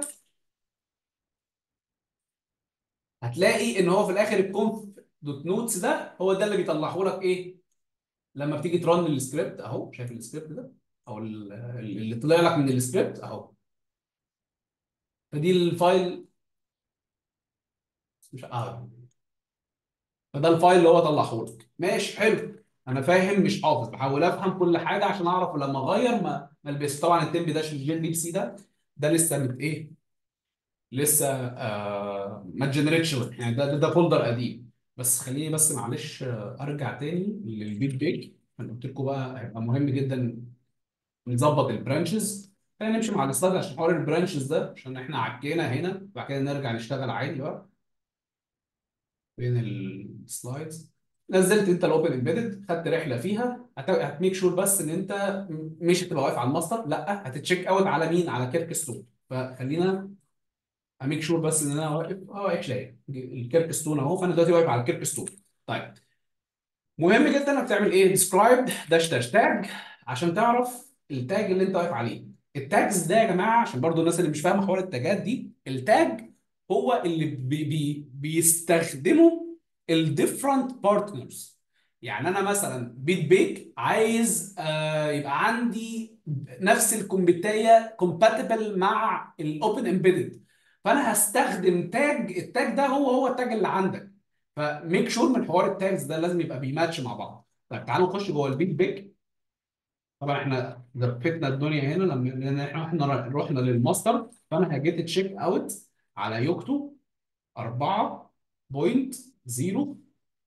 Speaker 1: هتلاقي ان هو في الاخر الكونف دوت نوتس ده هو ده اللي بيطلعه لك ايه لما بتيجي ترن السكريبت اهو شايف السكريبت ده او ال- اللي طلع لك من السكريبت اهو فدي الفايل مش اه فده الفايل اللي هو طلعه لك ماشي حلو انا فاهم مش حافظ بحاول افهم كل حاجه عشان اعرف لما اغير ما ما البس طبعا التمب ده الجين ديب سي ده ده لسه مت ايه لسه آه ما اتجنريتش يعني ده ده, ده فولدر قديم بس خليني بس معلش آه، ارجع تاني للبيت بيج انا قلت لكم بقى هيبقى مهم جدا نظبط البرانشز خلينا نمشي مع السلايد عشان حوار البرانشز ده عشان احنا عكينا هنا وبعد كده نرجع نشتغل عادي بقى بين السلايدز نزلت انت الاوبن امبيدد خدت رحله فيها هت- هتميك شور بس ان انت م- مش هتبقى واقف على الماستر لا هتتشيك اوت على مين على كيرك ستون فخلينا اميك شور بس ان انا واقف اه واقف شايف الكيرك ستون اهو فانا دلوقتي واقف على الكيرك ستون طيب مهم جدا انك تعمل ايه ديسكرايب داش داش تاج عشان تعرف التاج اللي انت واقف عليه التاجز ده يا جماعه عشان برضو الناس اللي مش فاهمه حوار التاجات دي التاج هو اللي بي بي بيستخدمه الديفرنت بارتنرز يعني انا مثلا بيت بيك عايز آه يبقى عندي نفس الكومبيتايه كومباتبل مع الاوبن امبيدد فانا هستخدم تاج التاج ده هو هو التاج اللي عندك فميك شور من حوار التاجز ده لازم يبقى بيماتش مع بعض طيب تعالوا نخش جوه البيت بيك طبعا احنا لفتنا الدنيا هنا لما لان احنا احنا رحنا للماستر فانا هجيت تشيك اوت على يوكتو 4.0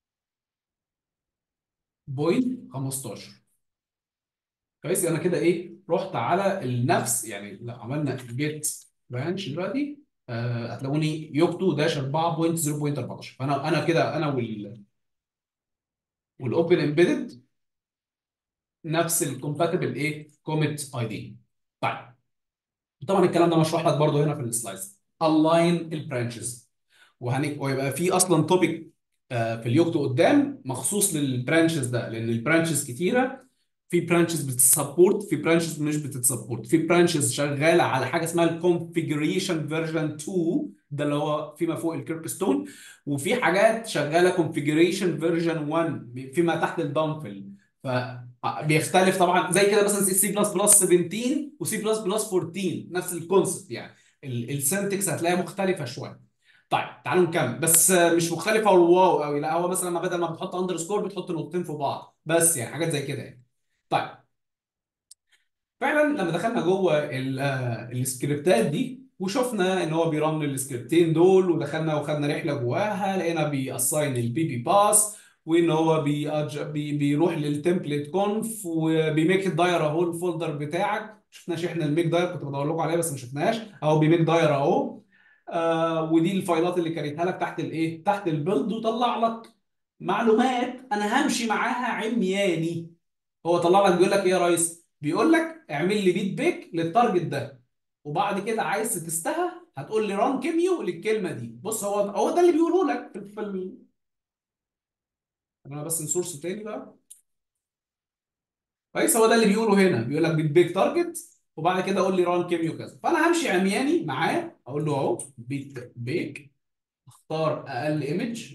Speaker 1: بوينت 15 كويس انا كده ايه رحت على النفس يعني لو عملنا جيت برانش دلوقتي آه هتلاقوني يوكتو داش 4.0.14 فانا انا كده انا وال والاوبن امبيدد نفس الكومباتبل ايه كوميت اي دي طيب طبعا الكلام ده مشروح لك برضو هنا في السلايدز الاين البرانشز وهن... ويبقى في اصلا توبيك في اليوكتو قدام مخصوص للبرانشز ده لان البرانشز كتيره في برانشز بتسبورت في برانشز مش بتتسبورت في برانشز شغاله على حاجه اسمها الكونفيجريشن فيرجن 2 ده اللي هو فيما فوق الكيربستون وفي حاجات شغاله كونفيجريشن فيرجن 1 فيما تحت الدمفل فبيختلف طبعا زي كده مثلا سي بلس بلس 17 وسي بلس بلس 14 نفس الكونسبت يعني السنتكس هتلاقيها مختلفه شويه طيب تعالوا نكمل بس مش مختلفه واو قوي لا هو مثلا ما بدل ما بتحط اندرسكور بتحط نقطتين في بعض بس يعني حاجات زي كده يعني طيب فعلا لما دخلنا جوه ال- آه، السكريبتات دي وشفنا ان هو بيرن السكريبتين دول ودخلنا وخدنا رحله جواها لقينا بيأساين البي بي باس وان هو بيأج... بي... بيروح للتمبلت كونف وبيميك الدايره اهو الفولدر بتاعك شفناش احنا الميك داير كنت بدور لكم عليها بس ما شفناهاش اهو بيميك دايره اهو آه ودي الفايلات اللي كريتها لك تحت الايه تحت البيلد وطلع لك معلومات انا همشي معاها عمياني هو طلع لك بيقول لك ايه يا ريس بيقول لك اعمل لي بيت بيك للتارجت ده وبعد كده عايز تستها هتقول لي ران كيميو للكلمه دي بص هو هو ده اللي بيقوله لك في في ال... انا بس نسورس تاني بقى كويس هو ده اللي بيقوله هنا بيقول لك بيت بيك تارجت وبعد كده قول لي ران كيميو كذا فانا همشي عمياني معاه اقول له اهو بيت بيك اختار اقل ايمج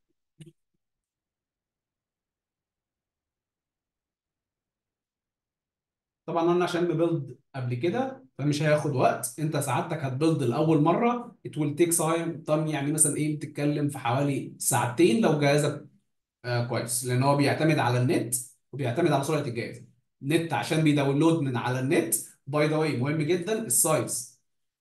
Speaker 1: طبعا انا عشان ببيلد قبل كده فمش هياخد وقت انت سعادتك هتبيلد لاول مره it will take time time يعني مثلا ايه بتتكلم في حوالي ساعتين لو جهازك آه كويس لان هو بيعتمد على النت وبيعتمد على سرعه الجهاز النت عشان بيداونلود من على النت باي ذا واي مهم جدا السايز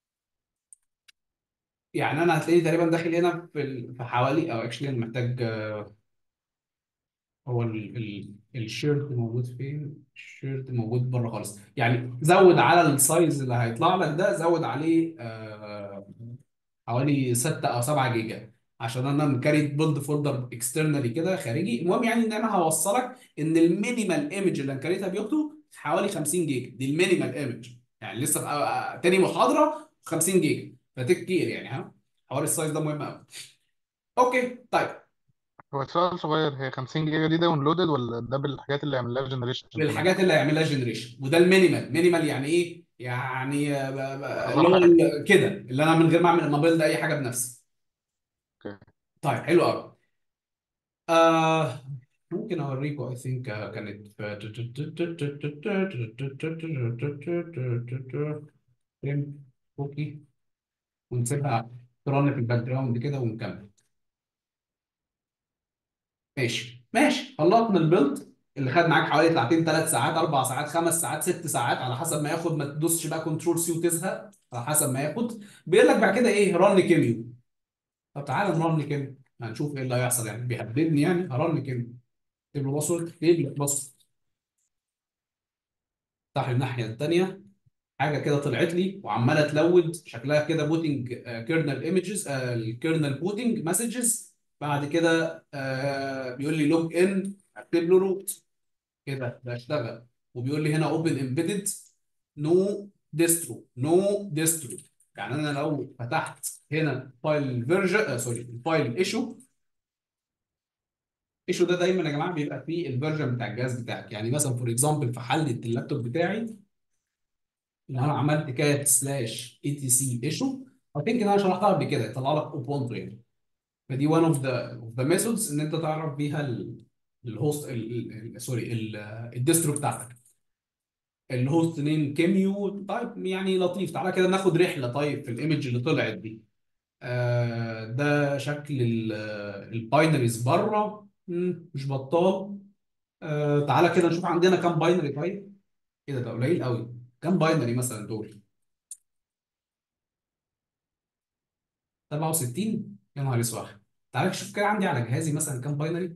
Speaker 1: يعني انا هتلاقيني تقريبا داخل هنا في ال- في حوالي او اكشلي انا محتاج آه، هو ال ال الشيرت موجود فين؟ الشيرت موجود بره خالص يعني زود على السايز اللي هيطلع لك ده زود عليه آه حوالي 6 او 7 جيجا عشان انا مكريت بيلد فولدر اكسترنالي كده خارجي المهم يعني ان انا هوصلك ان المينيمال ايمج اللي انا كريتها بياخده حوالي 50 جيجا دي المينيمال ايمج يعني لسه في آه، تاني محاضره 50 جيجا فتك كتير يعني ها حوار السايز ده مهم قوي اوكي طيب
Speaker 4: هو سؤال صغير هي 50 جيجا دي داونلودد ولا ده بالحاجات اللي عمل لها جنريشن كمان
Speaker 1: بالحاجات اللي هيعملها جنريشن وده المينيمال مينيمال يعني ايه يعني آه، ب- ب- اللي
Speaker 4: اقل
Speaker 1: هو
Speaker 4: حاجه
Speaker 1: ال- كده اللي انا من غير ما اعمل ما بيلد اي حاجه بنفسي
Speaker 4: اوكي
Speaker 1: طيب حلو قوي آه ممكن اوريكم اي ثينك كانت فين اوكي ونسيبها ترن في الباك جراوند كده ونكمل ماشي ماشي خلصنا البيلد اللي خد معاك حوالي ساعتين ثلاث ساعات اربع ساعات خمس ساعات ست ساعات على حسب ما ياخد ما تدوسش بقى كنترول سي وتزهق على حسب ما ياخد بيقول لك بعد كده ايه رن كيميو طب تعالى نرن كيميو هنشوف ايه اللي هيحصل يعني بيهددني يعني هرن كيميو اكتب له باسورد اكتب لك باسورد افتح الناحيه الثانيه حاجه كده طلعت لي وعماله تلود شكلها كده بوتنج كيرنل ايمجز الكيرنل بوتنج مسجز بعد كده آه، بيقول لي لوج ان اكتب له روت كده ده اشتغل وبيقول لي هنا اوبن امبيدد نو ديسترو نو ديسترو يعني انا لو فتحت هنا فايل فيرجن سوري الفايل ايشو ايشو ده دايما يا جماعه بيبقى فيه الفيرجن بتاع الجهاز بتاعك يعني مثلا فور اكزامبل في حاله اللابتوب بتاعي ان انا عملت كات سلاش اي تي سي ايشو اي ثينك ان انا شرحتها قبل كده يطلع لك اوبونتو يعني فدي one اوف ذا اوف ذا ميثودز ان انت تعرف بيها ال- الهوست ال- ال- ال- سوري ال- الديسترو بتاعتك الهوست نيم كيميو طيب يعني لطيف تعالى كده ناخد رحله طيب في الايمج اللي طلعت دي آه ده شكل الباينريز بره مم، مش بطال آه تعالى كده نشوف عندنا كام باينري طيب ايه ده ده قليل قوي كام باينري مثلا دول 67 يا نهار اسود تعالى شوف كده عندي على جهازي مثلا كام باينري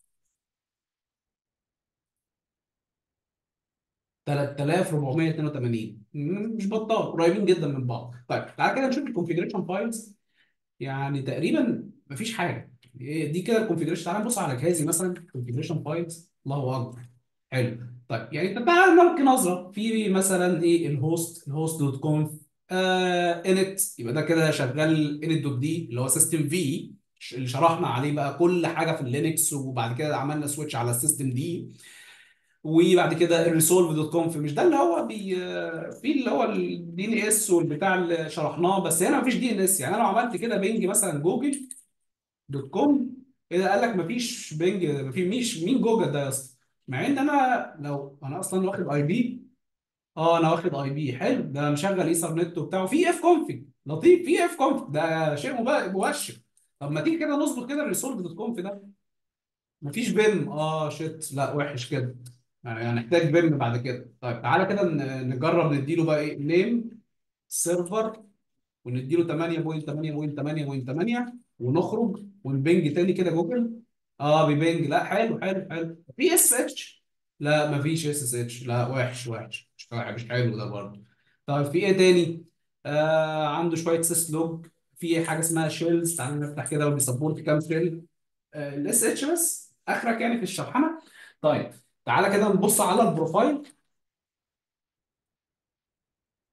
Speaker 1: 3482 مم، مش بطال قريبين جدا من بعض طيب تعالى كده نشوف الكونفيجريشن فايلز يعني تقريبا مفيش حاجه إيه دي كده الكونفيجريشن تعالى نبص على جهازي مثلا كونفيجريشن فايلز الله اكبر حلو طيب يعني طب تعالى نلقي نظره في مثلا ايه الهوست الهوست دوت كونف آه انت يبقى ده كده شغال انت دوت دي اللي هو سيستم في اللي شرحنا عليه بقى كل حاجه في اللينكس وبعد كده عملنا سويتش على السيستم دي وبعد كده الريسولف دوت كونف مش ده اللي هو بي في اللي هو الدي ان اس والبتاع اللي شرحناه بس هنا مفيش دي ان اس يعني انا لو عملت كده بينج مثلا جوجل دوت كوم ايه ده قال لك مفيش بينج مفيش مش مين جوجل ده يا اسطى مع ان انا لو انا اصلا واخد اي بي اه انا واخد اي بي حلو ده مشغل ايثرنت وبتاع وفي اف كونفج لطيف في اف كونفج ده شيء مب- مبشر طب ما تيجي كده نظبط كده الريسولف دوت كونف ده مفيش بيم اه شيت لا وحش كده يعني هنحتاج بيم بعد كده طيب تعالى كده ن- نجرب نديله بقى ايه نيم سيرفر ونديله 8.8.8.8 ونخرج ونبنج تاني كده جوجل اه بيبنج لا حلو حلو حلو في اس اتش لا مفيش اس اس اتش لا وحش وحش مش مش حلو ده برضه طيب في ايه تاني آه عنده شويه سيس لوج في حاجه اسمها شيلز تعالى نفتح كده وبيسبورت كام شيل الاس اتش بس اخرك يعني في الشرحنه طيب تعالى كده نبص على البروفايل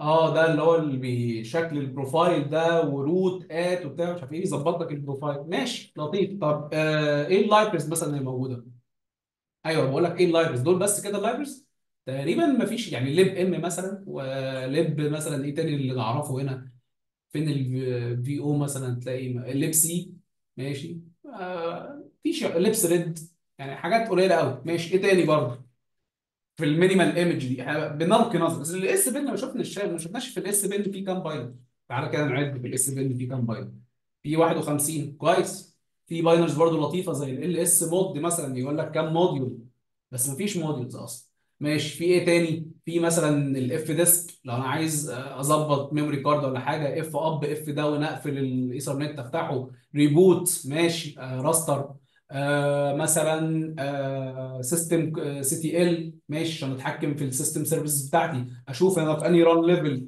Speaker 1: اه ده اللي هو اللي بشكل البروفايل ده وروت ات وبتاع مش عارف ايه يظبط لك البروفايل ماشي لطيف طب آه ايه اللايبرز مثلا اللي موجوده ايوه بقول لك ايه اللايبرز دول بس كده اللايبرز تقريبا ما فيش يعني ليب ام مثلا وليب مثلا ايه تاني اللي نعرفه هنا فين الفي او مثلا تلاقي ليب سي ماشي آه في ليب ثريد يعني حاجات قليله قوي ماشي ايه تاني برضه في المينيمال ايمج دي احنا بنلقي نظره بس الاس بن ما شفنا الشام ما شفناش في الاس بن في كام باينر تعالى كده نعد في الاس بن في كام باينر في 51 كويس في باينرز برضو لطيفه زي ال اس مود مثلا يقول لك كام موديول بس ما فيش موديولز اصلا ماشي في ايه تاني في مثلا الاف ديسك لو انا عايز اظبط ميموري كارد ولا حاجه اف اب اف داون اقفل الايثرنت افتحه ريبوت ماشي آه راستر آه مثلا آه سيستم سي تي ال ماشي عشان اتحكم في السيستم سيرفيسز بتاعتي اشوف انا في انهي ران ليفل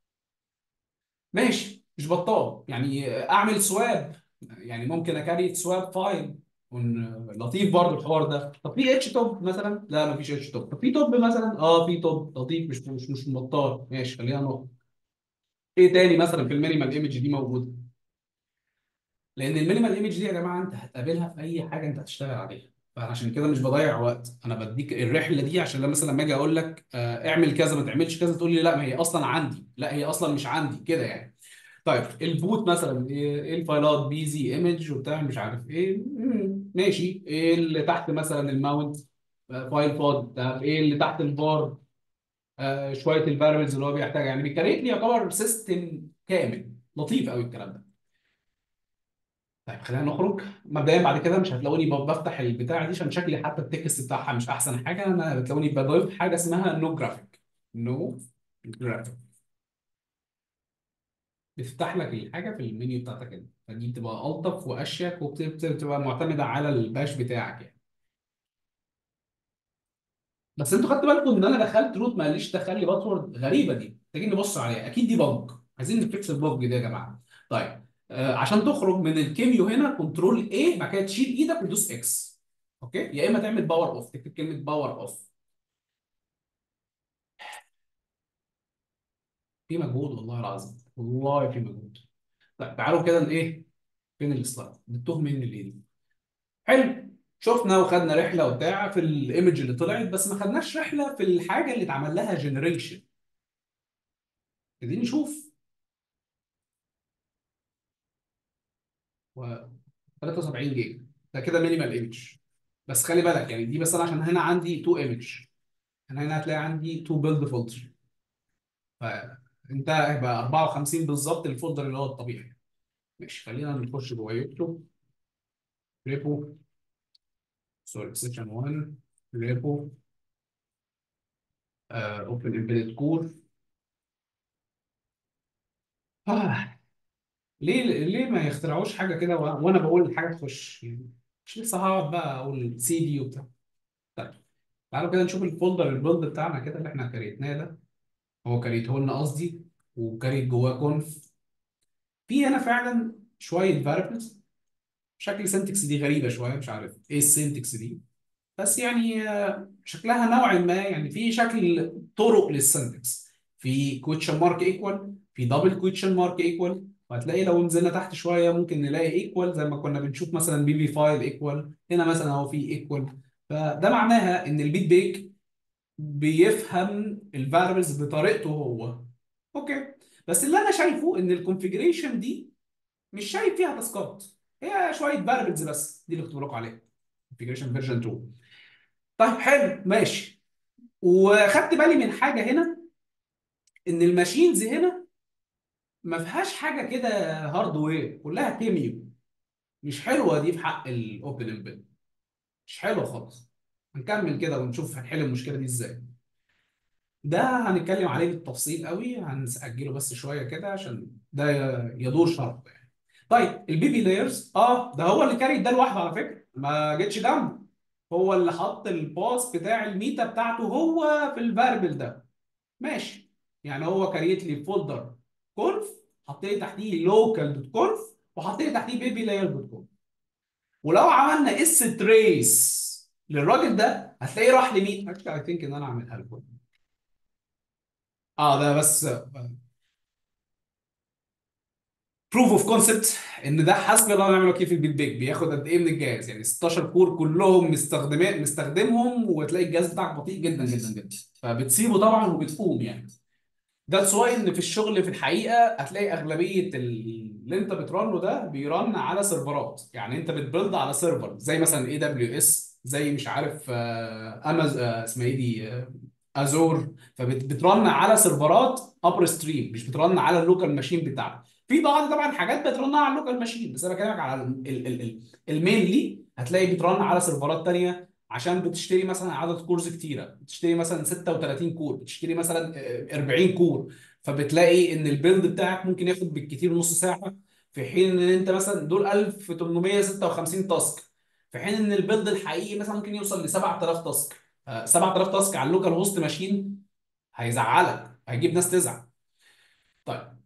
Speaker 1: ماشي مش بطال يعني اعمل سواب يعني ممكن اكاري سواب فايل ون- لطيف برضو الحوار ده طب في اتش توب مثلا لا مفيش اتش توب طب في توب مثلا اه في توب لطيف مش مش مش بطال ماشي خلينا نقطه ايه تاني مثلا في المينيمال ايمج دي موجوده لان المينيمال ايمج دي يا جماعه انت هتقابلها في اي حاجه انت هتشتغل عليها فعشان كده مش بضيع وقت انا بديك الرحله دي عشان لما مثلا لما اجي اقول لك آه، اعمل كذا ما تعملش كذا تقول لي لا ما هي اصلا عندي لا هي اصلا مش عندي كده يعني طيب البوت مثلا ايه إيه الفايلات بي زي ايمج وبتاع مش عارف ايه مم، ماشي ايه اللي تحت مثلا الماونت آه، فايل فاضي طب ايه اللي تحت الفار آه شويه الفاريبلز اللي هو بيحتاجها يعني بيكريت لي يعتبر سيستم كامل لطيف قوي الكلام ده طيب خلينا نخرج مبدئيا بعد كده مش هتلاقوني ب- بفتح البتاع دي عشان شكلي حتى التكست بتاعها مش احسن حاجه انا بتلاقوني بضيف حاجه اسمها نو جرافيك نو جرافيك بتفتح لك الحاجه في المنيو بتاعتك كده فدي بتبقى الطف واشيك وبتبقى معتمده على الباش بتاعك يعني بس انتوا خدتوا بالكم ان انا دخلت روت ما قاليش دخل لي باسورد غريبه دي محتاجين نبص عليها اكيد دي بج عايزين نفكس البج دي يا جماعه طيب آه عشان تخرج من الكيميو هنا كنترول ايه بعد كده تشيل ايدك وتدوس اكس اوكي يا اما تعمل باور اوف تكتب كلمه باور اوف في مجهود والله العظيم والله في مجهود طيب تعالوا كده ايه فين السلايد بتوه مني ليه دي حلو شفنا وخدنا رحله وبتاع في الايمج اللي طلعت بس ما خدناش رحله في الحاجه اللي اتعمل لها جنريشن عايزين نشوف و 73 جيجا ده كده مينيمال ايمج بس خلي بالك يعني دي بس انا عشان هنا عندي 2 ايمج انا هنا هتلاقي عندي 2 بيلد فولدر فانت هيبقى 54 بالظبط الفولدر اللي هو الطبيعي ماشي خلينا نخش جوه يوتيوب ريبو سوري سيكشن 1 ريبو اوبن امبيدد كور آه. ليه ليه ما يخترعوش حاجه كده وأ- وانا بقول الحاجه تخش يعني مش لسه هقعد بقى اقول سي دي وبتاع طيب تعالوا كده نشوف الفولدر البيلد بتاعنا كده اللي احنا كريتناه ده هو كريته لنا قصدي وكريت جواه كونف في هنا فعلا شويه فاريبلز شكل سنتكس دي غريبه شويه مش عارف ايه السنتكس دي بس يعني آه، شكلها نوعا ما يعني في شكل طرق للسنتكس في كويتشن مارك ايكوال في دبل كويتشن مارك ايكوال وهتلاقي لو نزلنا تحت شويه ممكن نلاقي ايكوال زي ما كنا بنشوف مثلا بي بي فايل ايكوال هنا مثلا اهو في ايكوال فده معناها ان البيت بيك بيفهم الفاريبلز بطريقته هو اوكي بس اللي انا شايفه ان الكونفيجريشن دي مش شايف فيها تاسكات هي شويه فاريبلز بس دي اللي كنت بقول لكم عليها كونفيجريشن فيرجن 2 طيب حلو ماشي وخدت بالي من حاجه هنا ان الماشينز هنا ما فيهاش حاجه كده هاردوير كلها كيميو مش حلوه دي في حق الاوبن امبيد مش حلوه خالص هنكمل كده ونشوف هنحل المشكله دي ازاي ده هنتكلم عليه بالتفصيل قوي هنسجله بس شويه كده عشان ده يدور شرحه يعني طيب البي بي لايرز اه ده هو اللي كاري ده لوحده على فكره ما جتش جنبه هو اللي حط الباس بتاع الميتا بتاعته هو في الفاريبل ده ماشي يعني هو كريت لي فولدر كونف حط لي تحتيه لوكال دوت كونف وحط لي تحتيه بيبي لاير دوت كونف ولو عملنا اس تريس للراجل ده هتلاقيه راح لمين؟ اكشلي اي ثينك ان انا اعملها لكم اه ده بس بروف اوف كونسبت ان ده حسب الله ونعم الوكيل في البيت بيك بياخد قد ايه من الجهاز يعني 16 كور كلهم مستخدمين مستخدمهم وتلاقي الجهاز بتاعك بطيء جدا جدا جدا فبتسيبه طبعا وبتقوم يعني ده سواء ان في الشغل في الحقيقه هتلاقي اغلبيه ال- اللي انت بترنه ده بيرن على سيرفرات يعني انت بتبيلد على سيرفر زي مثلا اي دبليو اس زي مش عارف اماز اسمها ايه دي آه، ازور فبترن على سيرفرات ابر ستريم مش بترن على اللوكال ماشين بتاعك في بعض طبعا حاجات بترنها على اللوكال ماشين بس انا بكلمك على ال- ال- ال- المينلي هتلاقي بترن على سيرفرات تانيه عشان بتشتري مثلا عدد كورز كتيره بتشتري مثلا 36 كور بتشتري مثلا آه، 40 كور فبتلاقي ان البيلد بتاعك ممكن ياخد بالكتير نص ساعه في حين ان انت مثلا دول 1856 تاسك في حين ان البيلد الحقيقي مثلا ممكن يوصل ل 7000 تاسك آه، 7000 تاسك على اللوكال هوست ماشين هيزعلك هيجيب ناس تزعل طيب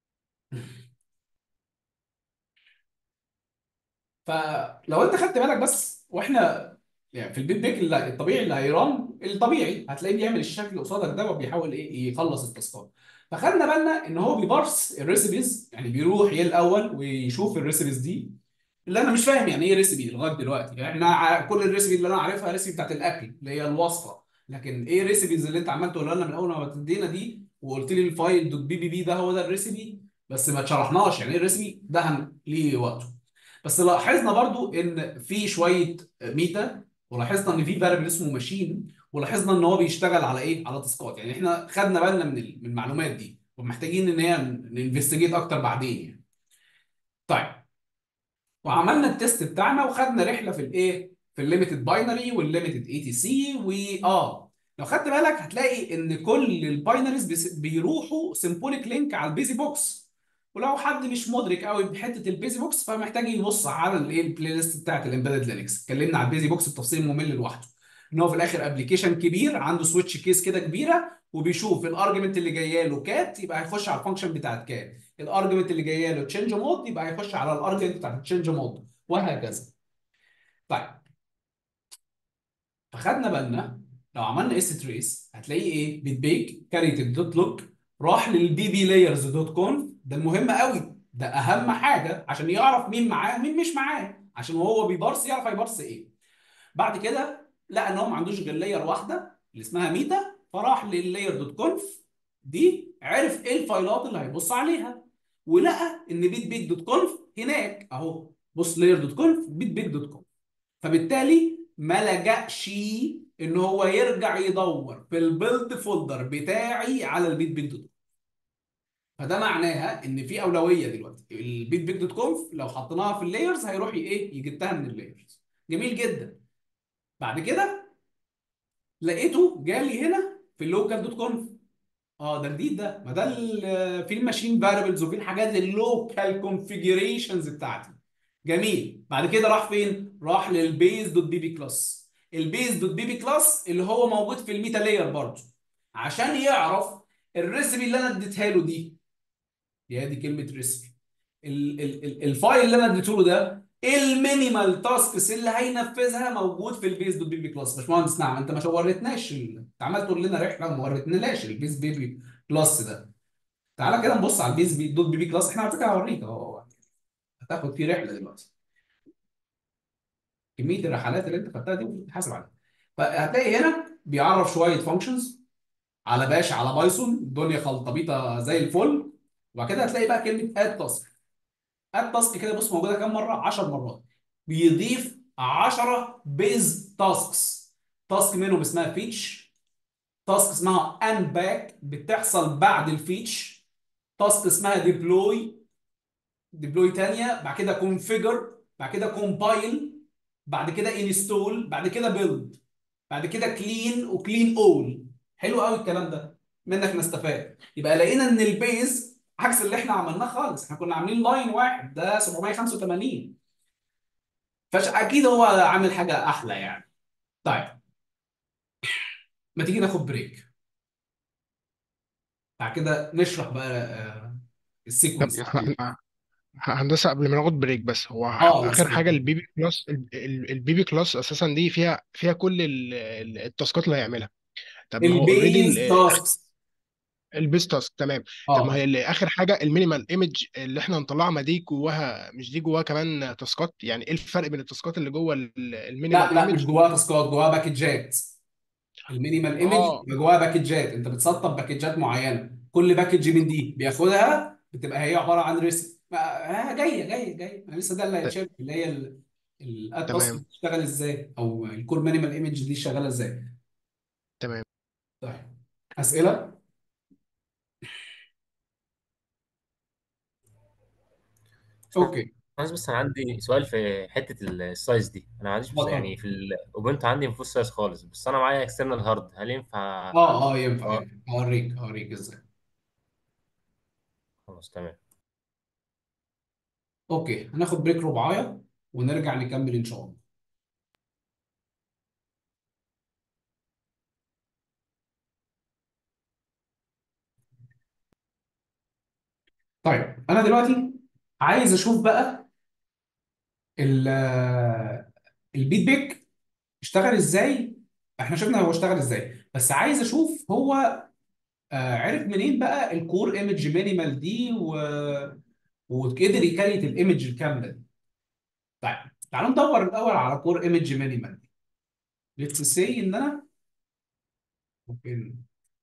Speaker 1: فلو انت خدت بالك بس واحنا يعني في البيت بيك اللي الطبيعي اللي هيران الطبيعي هتلاقيه بيعمل الشكل اللي قصادك ده وبيحاول ايه يخلص التاسكات فخدنا بالنا ان هو بيبارس الريسيبيز يعني بيروح يه الاول ويشوف الريسيبيز دي اللي انا مش فاهم يعني ايه ريسيبي لغايه دلوقتي يعني احنا ع- كل الريسيبي اللي انا عارفها ريسيبي بتاعت الاكل اللي هي الوصفه لكن ايه ريسيبيز اللي انت عمال تقولها لنا من اول ما بتدينا دي وقلت لي الفايل دوت بي بي بي ده هو ده الريسيبي بس ما شرحناش يعني ايه الريسيبي ده هن- ليه وقته بس لاحظنا برضو ان في شويه ميتا ولاحظنا ان في فاريبل اسمه ماشين ولاحظنا ان هو بيشتغل على ايه على تاسكات يعني احنا خدنا بالنا من ال- من المعلومات دي ومحتاجين ان هي ننفستيجيت اكتر بعدين يعني طيب وعملنا التيست بتاعنا وخدنا رحله في الايه في الليميتد باينري والليميتد اي تي سي واه لو خدت بالك هتلاقي ان كل الباينريز بيس- بيروحوا سيمبوليك لينك على البيزي بوكس ولو حد مش مدرك قوي بحته البيزي بوكس فمحتاج يبص على الايه البلاي ليست بتاعت الامبيدد لينكس اتكلمنا على البيزي بوكس بتفصيل ممل لوحده ان هو في الاخر ابلكيشن كبير عنده سويتش كيس كده كبيره وبيشوف الارجمنت اللي جايه له كات يبقى هيخش على الفانكشن بتاعت كات الارجمنت اللي جايه له تشينج مود يبقى هيخش على الارجمنت بتاعت التشينج مود وهكذا طيب فخدنا بالنا لو عملنا اس تريس هتلاقيه ايه بيتبيك كاريت الدوت لوك راح للبي بي لايرز دوت كونف ده المهم قوي ده اهم حاجه عشان يعرف مين معاه ومين مش معاه عشان وهو بيبارس يعرف هيبارس ايه بعد كده لقى ان هو ما عندوش غير لاير واحده اللي اسمها ميتا فراح لللاير دوت كونف دي عرف ايه الفايلات اللي هيبص عليها ولقى ان بيت بيك دوت كونف هناك اهو بص لاير دوت كونف بيت بيك دوت كونف فبالتالي ما لجأش ان هو يرجع يدور في البيلد فولدر بتاعي على البيت بيك دوت كونف فده معناها ان في اولويه دلوقتي البيت بيك دوت كونف لو حطيناها في اللايرز هيروح ايه يجتها من اللايرز جميل جدا بعد كده لقيته جالي هنا في اللوكال دوت كونف اه ده جديد ده ما ده ال- في الماشين فاريبلز وفي الحاجات اللوكال كونفيجريشنز بتاعتي جميل بعد كده راح فين راح للبيز دوت بي بي كلاس البيز دوت بي بي كلاس اللي هو موجود في الميتا لاير برضه عشان يعرف الريسبي اللي انا اديتها له دي يا دي كلمه ريسبي ال- ال- ال- الفايل اللي انا اديته له ده المينيمال تاسكس اللي هينفذها موجود في البيز دوت بي بي كلاس باشمهندس نعم انت ما وريتناش ال- انت عمال تقول لنا رحله وما وريتناش البيز بي بي كلاس ده تعالى كده نبص على البيز بي دوت بي بي كلاس احنا على فكره هوريك اهو هتاخد فيه رحله دلوقتي كميه الرحلات اللي انت خدتها دي بتتحاسب عليها فهتلاقي هنا بيعرف شويه فانكشنز على باش على بايثون الدنيا خلطبيطه زي الفل وبعد كده هتلاقي بقى كلمه اد تاسك اد تاسك كده بص موجوده كام مره 10 مرات بيضيف 10 بيز تاسكس تاسك منهم اسمها فيتش تاسك اسمها ان باك بتحصل بعد الفيتش تاسك اسمها ديبلوي ديبلوي تانية بعد كده كونفيجر بعد كده كومبايل بعد كده انستول بعد كده بيلد بعد كده كلين وكلين اول حلو قوي الكلام ده منك نستفاد يبقى لقينا ان البيز عكس اللي احنا عملناه خالص احنا كنا عاملين لاين واحد ده 785 فاكيد هو عامل حاجه احلى يعني طيب ما تيجي ناخد بريك بعد كده نشرح بقى آه،
Speaker 5: طب
Speaker 1: السيكونس
Speaker 5: ه- هندسة قبل ما ناخد بريك بس هو
Speaker 1: اه
Speaker 5: آخر
Speaker 1: بس
Speaker 5: حاجة البي بي كلاس البي بي كلاس أساسا دي فيها فيها كل ال- ال- التاسكات اللي هيعملها طب ما هو اوريدي
Speaker 1: البيز تاسكس
Speaker 5: البيست تاسك تمام طب ما
Speaker 1: اه
Speaker 5: هي اللي اخر حاجه المينيمال ايمج اللي احنا نطلعها ما دي جواها مش دي جواها كمان تاسكات يعني ايه الفرق بين التاسكات اللي جوه المينيمال
Speaker 1: لا لا مش
Speaker 5: ايمج
Speaker 1: جواها تاسكات جواها باكجات المينيمال ايمج
Speaker 5: اه
Speaker 1: بيبقى جواها باكجات انت بتسطب باكجات معينه كل باكج من دي بياخدها بتبقى هي عباره عن ريسك آه جايه جايه جايه أنا لسه ده اللي
Speaker 5: ت-
Speaker 1: هيتشاف اللي هي ال- ال- التاسك
Speaker 5: تمام
Speaker 1: بتشتغل ازاي او الكور مينيمال ايمج دي شغاله ازاي
Speaker 5: تمام
Speaker 1: طيب اسئله اوكي
Speaker 6: بس بس انا عندي سؤال في حته السايز دي انا ما عنديش بس
Speaker 1: اتفضل
Speaker 6: يعني في الاوبنت عندي ما فيهوش سايز خالص بس انا معايا اكسترنال هارد هل ينفع
Speaker 1: اه اه ينفع
Speaker 6: اه
Speaker 1: ينفع هوريك هوريك ازاي
Speaker 6: خلاص تمام
Speaker 1: اوكي هناخد بريك رباعيه ونرجع نكمل ان شاء الله طيب انا دلوقتي عايز اشوف بقى ال- البيت بيك اشتغل ازاي احنا شفنا هو اشتغل ازاي بس عايز اشوف هو آه، عرف منين بقى الكور ايمج مينيمال دي و... وقدر يكريت الايمج الكامله دي طيب تعالوا ندور الاول على كور ايمج مينيمال دي ليتس سي ان انا ممكن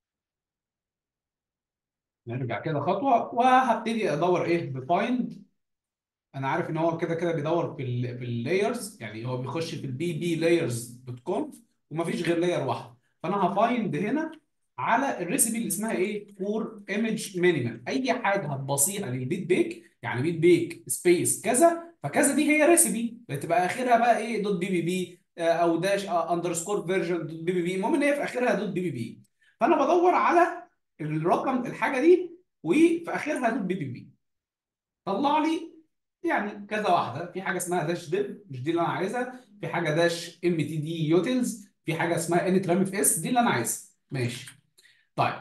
Speaker 1: نرجع كده خطوه وهبتدي ادور ايه بفايند انا عارف ان هو كده كده بيدور في ال في اللايرز يعني هو بيخش في البي بي لايرز دوت كوم ومفيش غير لاير واحده فانا هفايند هنا على الريسيبي اللي اسمها ايه فور ايمج مينيمال اي حاجه هتبصيها للبيت بيك يعني بيت بيك سبيس كذا فكذا دي هي ريسيبي بتبقى اخرها بقى ايه دوت بي بي بي او داش اندرسكور فيرجن دوت بي بي بي المهم ان هي في اخرها دوت بي بي بي فانا بدور على الرقم الحاجه دي وفي اخرها دوت بي بي بي طلع لي يعني كذا واحده في حاجه اسمها داش ديف مش دي اللي انا عايزها في حاجه داش ام تي دي يوتيلز في حاجه اسمها ان ترام اف اس دي اللي انا عايزها ماشي طيب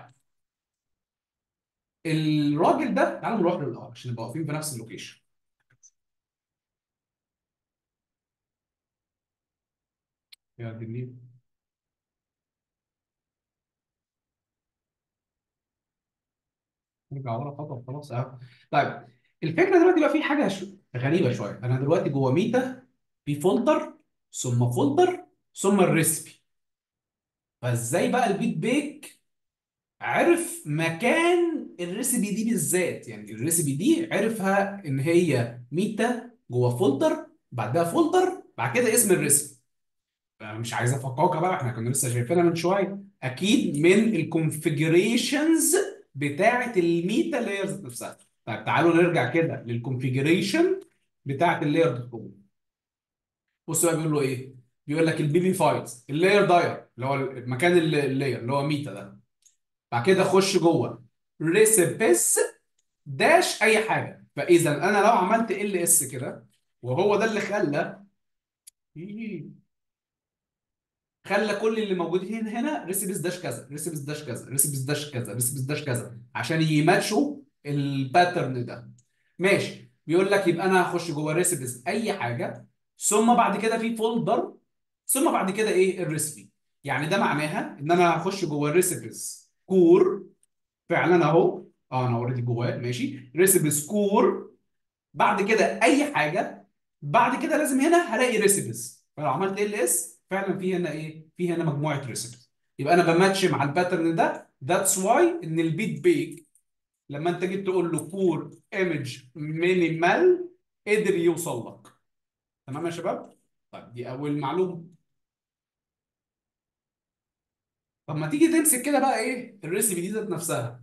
Speaker 1: الراجل ده تعالوا نروح له الاول عشان نبقى واقفين في نفس اللوكيشن يا دي النيل. نرجع ورا خطوه خلاص اهو طيب الفكره دلوقتي بقى في حاجه شو... غريبه شويه انا دلوقتي جوه ميتا في فولدر ثم فولدر ثم الريسبي فازاي بقى البيت بيك عرف مكان الريسبي دي بالذات يعني الريسبي دي عرفها ان هي ميتا جوه فولدر بعدها فولدر بعد كده اسم الريسبي مش عايز افكرك بقى احنا كنا لسه شايفينها من شويه اكيد من الكونفيجريشنز بتاعه الميتا لايرز نفسها طيب تعالوا نرجع كده للكونفيجريشن بتاعه اللاير دوت كوم بص بقى بيقول له ايه بيقول لك البي بي فايلز اللاير داير اللي هو المكان اللاير اللي هو ميتا ده بعد كده خش جوه ريسبس داش اي حاجه فاذا انا لو عملت ال اس كده وهو ده اللي خلى خلى كل اللي موجودين هنا ريسبس داش كذا ريسبس داش كذا ريسبس داش كذا ريسبس داش كذا عشان يماتشوا الباترن ده ماشي بيقول لك يبقى انا هخش جوه ريسبس اي حاجه ثم بعد كده في فولدر ثم بعد كده ايه الريسبي يعني ده معناها ان انا هخش جوه الريسبس كور فعلا اهو اه انا اوريدي جواه ماشي ريسبس كور بعد كده اي حاجه بعد كده لازم هنا هلاقي ريسبس فلو عملت ال اس فعلا في هنا ايه في هنا مجموعه ريسبس يبقى انا بماتش مع الباترن ده ذاتس واي ان البيت بيك لما انت جيت تقول له كور ايمج مينيمال قدر يوصل لك تمام يا شباب طيب دي اول معلومه طب ما تيجي تمسك كده بقى ايه الريسبي دي ذات نفسها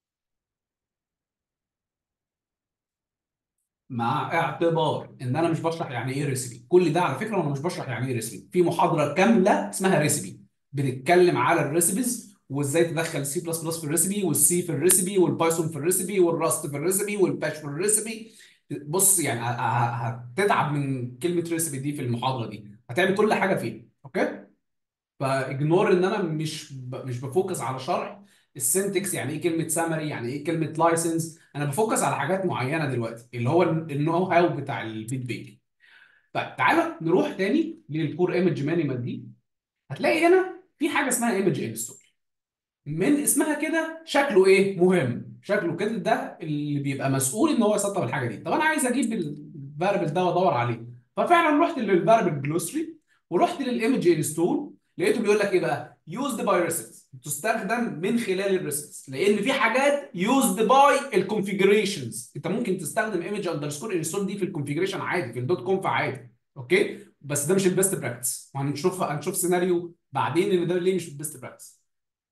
Speaker 1: مع اعتبار ان انا مش بشرح يعني ايه ريسبي كل ده على فكره انا مش بشرح يعني ايه ريسبي في محاضره كامله اسمها ريسبي بنتكلم على الريسبيز وازاي تدخل السي بلس بلس في الريسبي والسي في الريسبي والبايثون في الريسبي والراست في الريسبي والباش في الريسبي بص يعني ه- ه- هتتعب من كلمه ريسبي دي في المحاضره دي هتعمل كل حاجه فيها اوكي فاجنور ان انا مش ب... مش بفوكس على شرح السنتكس يعني ايه كلمه سامري يعني ايه كلمه لايسنس انا بفوكس على حاجات معينه دلوقتي اللي هو النو هاو بتاع البيت بيك طيب تعالى نروح تاني للكور ايمج مانيمال دي هتلاقي هنا في حاجه اسمها ايمج انستول من اسمها كده شكله ايه مهم شكله كده ده اللي بيبقى مسؤول ان هو يسطب الحاجه دي طب انا عايز اجيب الفاريبل ده وادور عليه ففعلا رحت للفاريبل جلوسري ورحت للايمج انستول لقيته بيقول لك ايه بقى used by recipes تستخدم من خلال الريسبس لان في حاجات used by الكونفيجريشنز انت ممكن تستخدم ايمج اندرسكور انستول دي في الكونفيجريشن عادي في الدوت كونف عادي اوكي بس ده مش البيست براكتس وهنشوف هنشوف سيناريو بعدين ان ده ليه مش البيست براكتس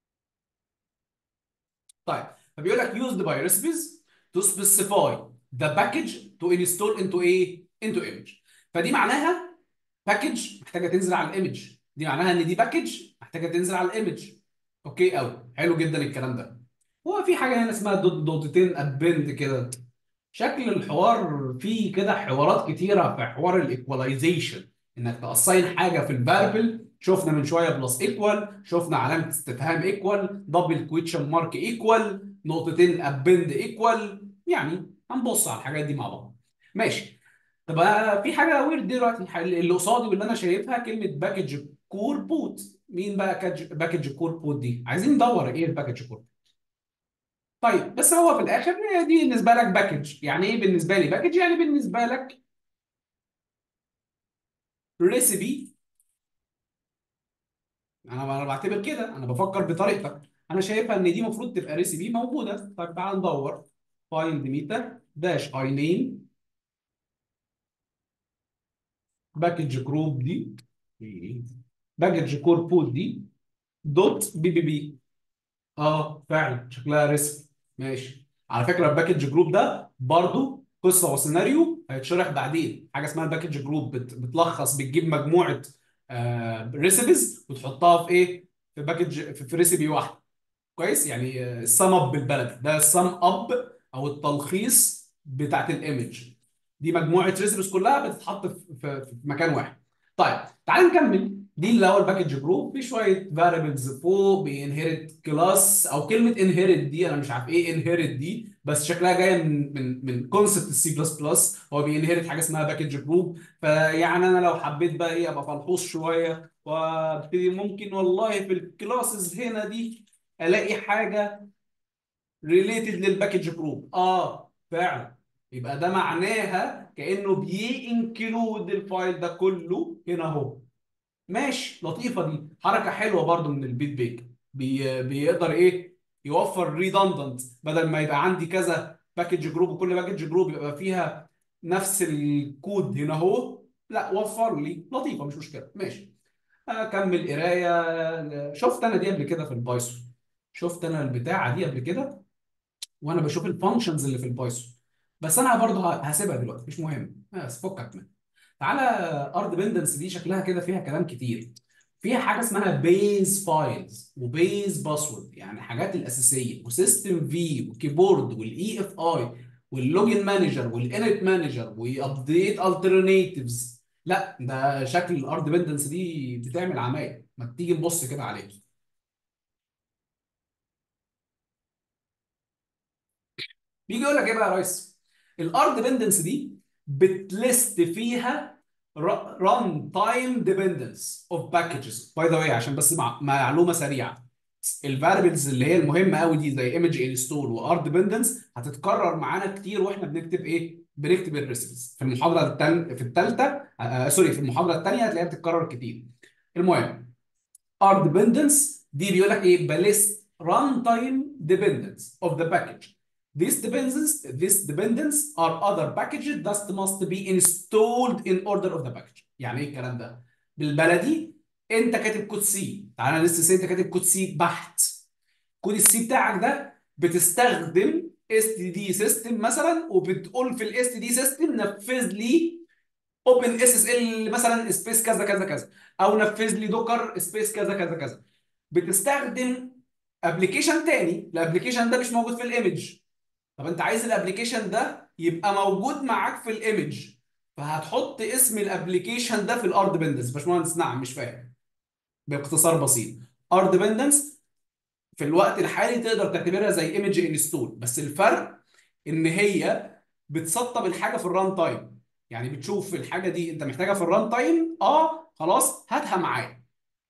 Speaker 1: طيب فبيقول لك used by recipes to specify the package to install into ايه into image فدي معناها باكج محتاجه تنزل على الايمج دي معناها ان دي باكج محتاجه تنزل على الايمج اوكي قوي حلو جدا الكلام ده هو في حاجه هنا اسمها دوت دوتتين ابند كده شكل الحوار فيه كده حوارات كتيره في حوار الايكواليزيشن انك تاساين حاجه في الفاربل شفنا من شويه بلس ايكوال شفنا علامه استفهام ايكوال دبل كويتشن مارك ايكوال نقطتين ابند ايكوال يعني هنبص على الحاجات دي مع بعض ماشي طب أنا في حاجه ويرد دلوقتي اللي قصادي واللي انا شايفها كلمه باكج كور بوت مين بقى كاج- باكج كور بوت دي عايزين ندور ايه الباكج كور طيب بس هو في الاخر هي دي بالنسبه لك باكج يعني ايه بالنسبه لي باكج يعني بالنسبه لك ريسيبي انا انا بعتبر كده انا بفكر بطريقتك انا شايفها ان دي المفروض تبقى ريسيبي موجوده طيب تعال ندور فايند ميتا داش اي نيم باكج جروب دي باكج كور بوت دي دوت بي بي بي اه فعلا شكلها ريسك ماشي على فكره الباكج جروب ده برضو قصه وسيناريو هيتشرح بعدين حاجه اسمها الباكج جروب بت... بتلخص بتجيب مجموعه آه ريسيبيز وتحطها في ايه في باكج في, في ريسيبي واحده كويس يعني السم اب بالبلد ده السم اب او التلخيص بتاعت الايمج دي مجموعه ريسيبيز كلها بتتحط في, في, في مكان واحد طيب تعال نكمل دي اللي هو الباكج جروب في شويه فاريبلز فوق بينهرت كلاس او كلمه انهرت دي انا مش عارف ايه انهرت دي بس شكلها جايه من من من كونسبت السي بلس بلس هو بينهرت حاجه اسمها باكج جروب فيعني انا لو حبيت بقى ايه ابقى فلحوص شويه وابتدي ممكن والله في الكلاسز هنا دي الاقي حاجه ريليتد للباكج جروب اه فعلا يبقى ده معناها كانه بينكلود الفايل ده كله هنا اهو ماشي لطيفه دي حركه حلوه برضو من البيت بيك بي بيقدر ايه يوفر ريدندنت بدل ما يبقى عندي كذا باكج جروب وكل باكج جروب يبقى فيها نفس الكود هنا اهو لا وفر لي لطيفه مش مشكله ماشي اكمل قرايه شفت انا دي قبل كده في البايثون شفت انا البتاعه دي قبل كده وانا بشوف الفانكشنز اللي في البايثون بس انا برضه هسيبها دلوقتي مش مهم بس فكك منها تعالى ار ديبندنس دي شكلها كده فيها كلام كتير فيها حاجه اسمها بيز فايلز وبيز باسورد يعني حاجات الاساسيه وسيستم في وكيبورد والاي اف اي واللوجن مانجر والانت مانجر وابديت الترناتيفز لا ده شكل الار ديبندنس دي بتعمل عمايل ما تيجي نبص كده عليه بيجي يقول لك ايه بقى يا ريس الار ديبندنس دي بتلست فيها ران تايم ديبندنس اوف باكجز باي ذا واي عشان بس مع معلومه سريعه الفاريبلز اللي هي المهمه قوي دي زي ايمج انستول وار ديبندنس هتتكرر معانا كتير واحنا بنكتب ايه بنكتب الريسبيز في المحاضره التل... في الثالثه آه سوري في المحاضره الثانيه هتلاقيها بتتكرر كتير المهم ار ديبندنس دي بيقول لك ايه بلست ران تايم ديبندنس اوف ذا باكج These dependencies, these dependents are other packages that must be installed in order of the package. يعني ايه الكلام ده؟ بالبلدي انت كاتب كود سي، تعالى لسه سي انت كاتب كود سي بحت. كود السي بتاعك ده بتستخدم اس تي دي سيستم مثلا وبتقول في الاس تي دي سيستم نفذ لي اوبن اس اس ال مثلا سبيس كذا كذا كذا او نفذ لي دوكر سبيس كذا كذا كذا. بتستخدم ابلكيشن تاني، الابلكيشن ده مش موجود في الايمج. طب انت عايز الابلكيشن ده يبقى موجود معاك في الايمج فهتحط اسم الابلكيشن ده في الار ديبندنس باشمهندس نعم مش فاهم باختصار بسيط ار ديبندنس في الوقت الحالي تقدر تعتبرها زي ايمج انستول بس الفرق ان هي بتسطب الحاجه في الران تايم يعني بتشوف الحاجه دي انت محتاجها في الران تايم اه خلاص هاتها معايا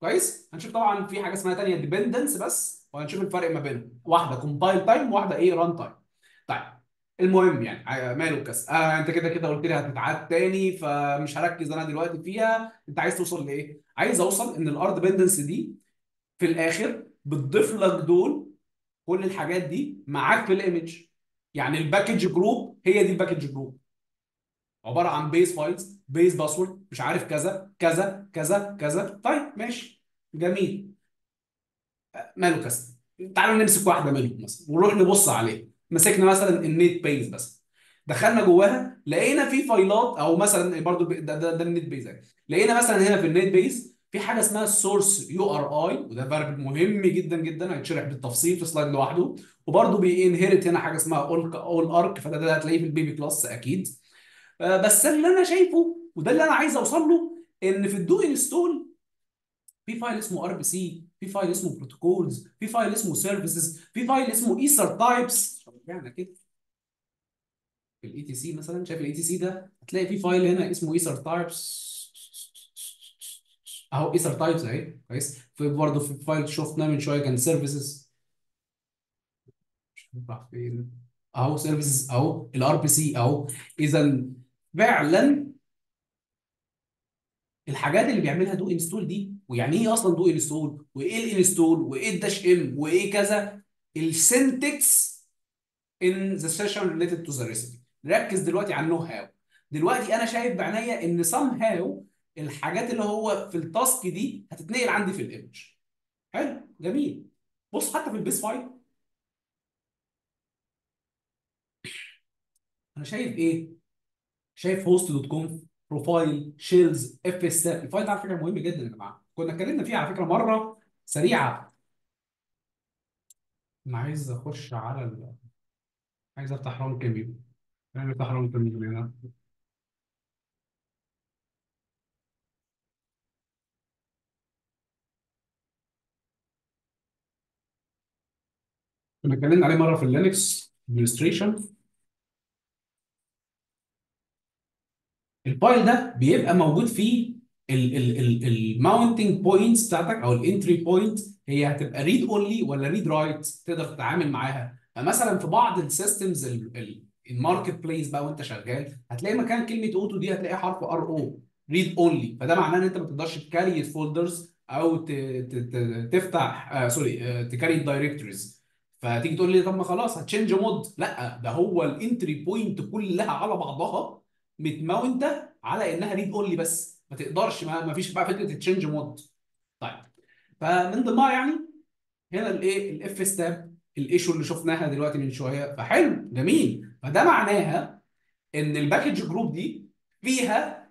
Speaker 1: كويس هنشوف طبعا في حاجه اسمها تانية ديبندنس بس وهنشوف الفرق ما بينهم واحده كومبايل تايم واحده ايه ران تايم طيب المهم يعني ع- ماله الكاس آه انت كده كده قلت لي هتتعاد تاني فمش هركز انا دلوقتي فيها انت عايز توصل لايه عايز اوصل ان الار ديبندنس دي في الاخر بتضيف لك دول كل الحاجات دي معاك في الايمج يعني الباكج جروب هي دي الباكج جروب عباره عن بيز فايلز بيز باسورد مش عارف كذا كذا كذا كذا طيب ماشي جميل ماله كذا تعالوا نمسك واحده منهم مثلا ونروح نبص عليها مسكنا مثلا النت بيز بس دخلنا جواها لقينا في فايلات او مثلا برضو ب- ده ده, ده النت بيز يعني. لقينا مثلا هنا في النت بيز في حاجه اسمها السورس يو ار اي وده فارب مهم جدا جدا هيتشرح بالتفصيل في سلايد لوحده وبرضو بينهرت هنا حاجه اسمها اول اول ارك فده ده هتلاقيه في البيبي كلاس اكيد آه، بس اللي انا شايفه وده اللي انا عايز اوصل له ان في الدو انستول في فايل اسمه ار بي سي في فايل اسمه بروتوكولز في فايل اسمه سيرفيسز في فايل اسمه ايثر تايبس رجعنا كده في الاي تي سي مثلا شايف الاي تي سي ده هتلاقي في فايل هنا اسمه ايثر تايبس اهو ايثر تايبس اهي كويس في برضه في فايل شفناه من شويه كان سيرفيسز مش عارف راح فين اهو سيرفيسز اهو الار بي سي اهو اذا فعلا الحاجات اللي بيعملها دو انستول دي ويعني ايه اصلا دو انستول وايه الانستول وايه الداش ام وايه كذا السنتكس in the session related to the recipe نركز دلوقتي على النو هاو دلوقتي انا شايف بعناية ان somehow الحاجات اللي هو في التاسك دي هتتنقل عندي في الايمج حلو جميل بص حتى في البيس فايل انا شايف ايه شايف هوست دوت كوم بروفايل شيلز اف اس الفايل ده على فكره مهم جدا يا جماعه كنا اتكلمنا فيه على فكره مره سريعه انا عايز اخش على ال... عايز افتح رام كاميو انا افتح رام كاميو هنا كنا اتكلمنا عليه مره في اللينكس ادمنستريشن الفايل ده بيبقى موجود فيه الماونتنج بوينتس بتاعتك او الانتري بوينت هي هتبقى ريد اونلي ولا ريد رايت تقدر تتعامل معاها مثلا في بعض السيستمز الماركت بليس بقى وانت شغال هتلاقي مكان كلمه اوتو دي هتلاقي حرف ار او ريد اونلي فده معناه ان انت ما تقدرش تكاري فولدرز او ت- ت- ت- تفتح آه سوري آه تكاري الدايركتوريز فتيجي تقول لي طب ما خلاص هتشينج مود لا ده هو الانتري بوينت كلها على بعضها متماونته على انها ريد اونلي بس ما تقدرش ما, ما فيش بقى فكره التشينج مود طيب فمن ضمنها يعني هنا الايه الاف ستاب الايشو اللي شفناها دلوقتي من شويه فحلو جميل فده معناها ان الباكج جروب دي فيها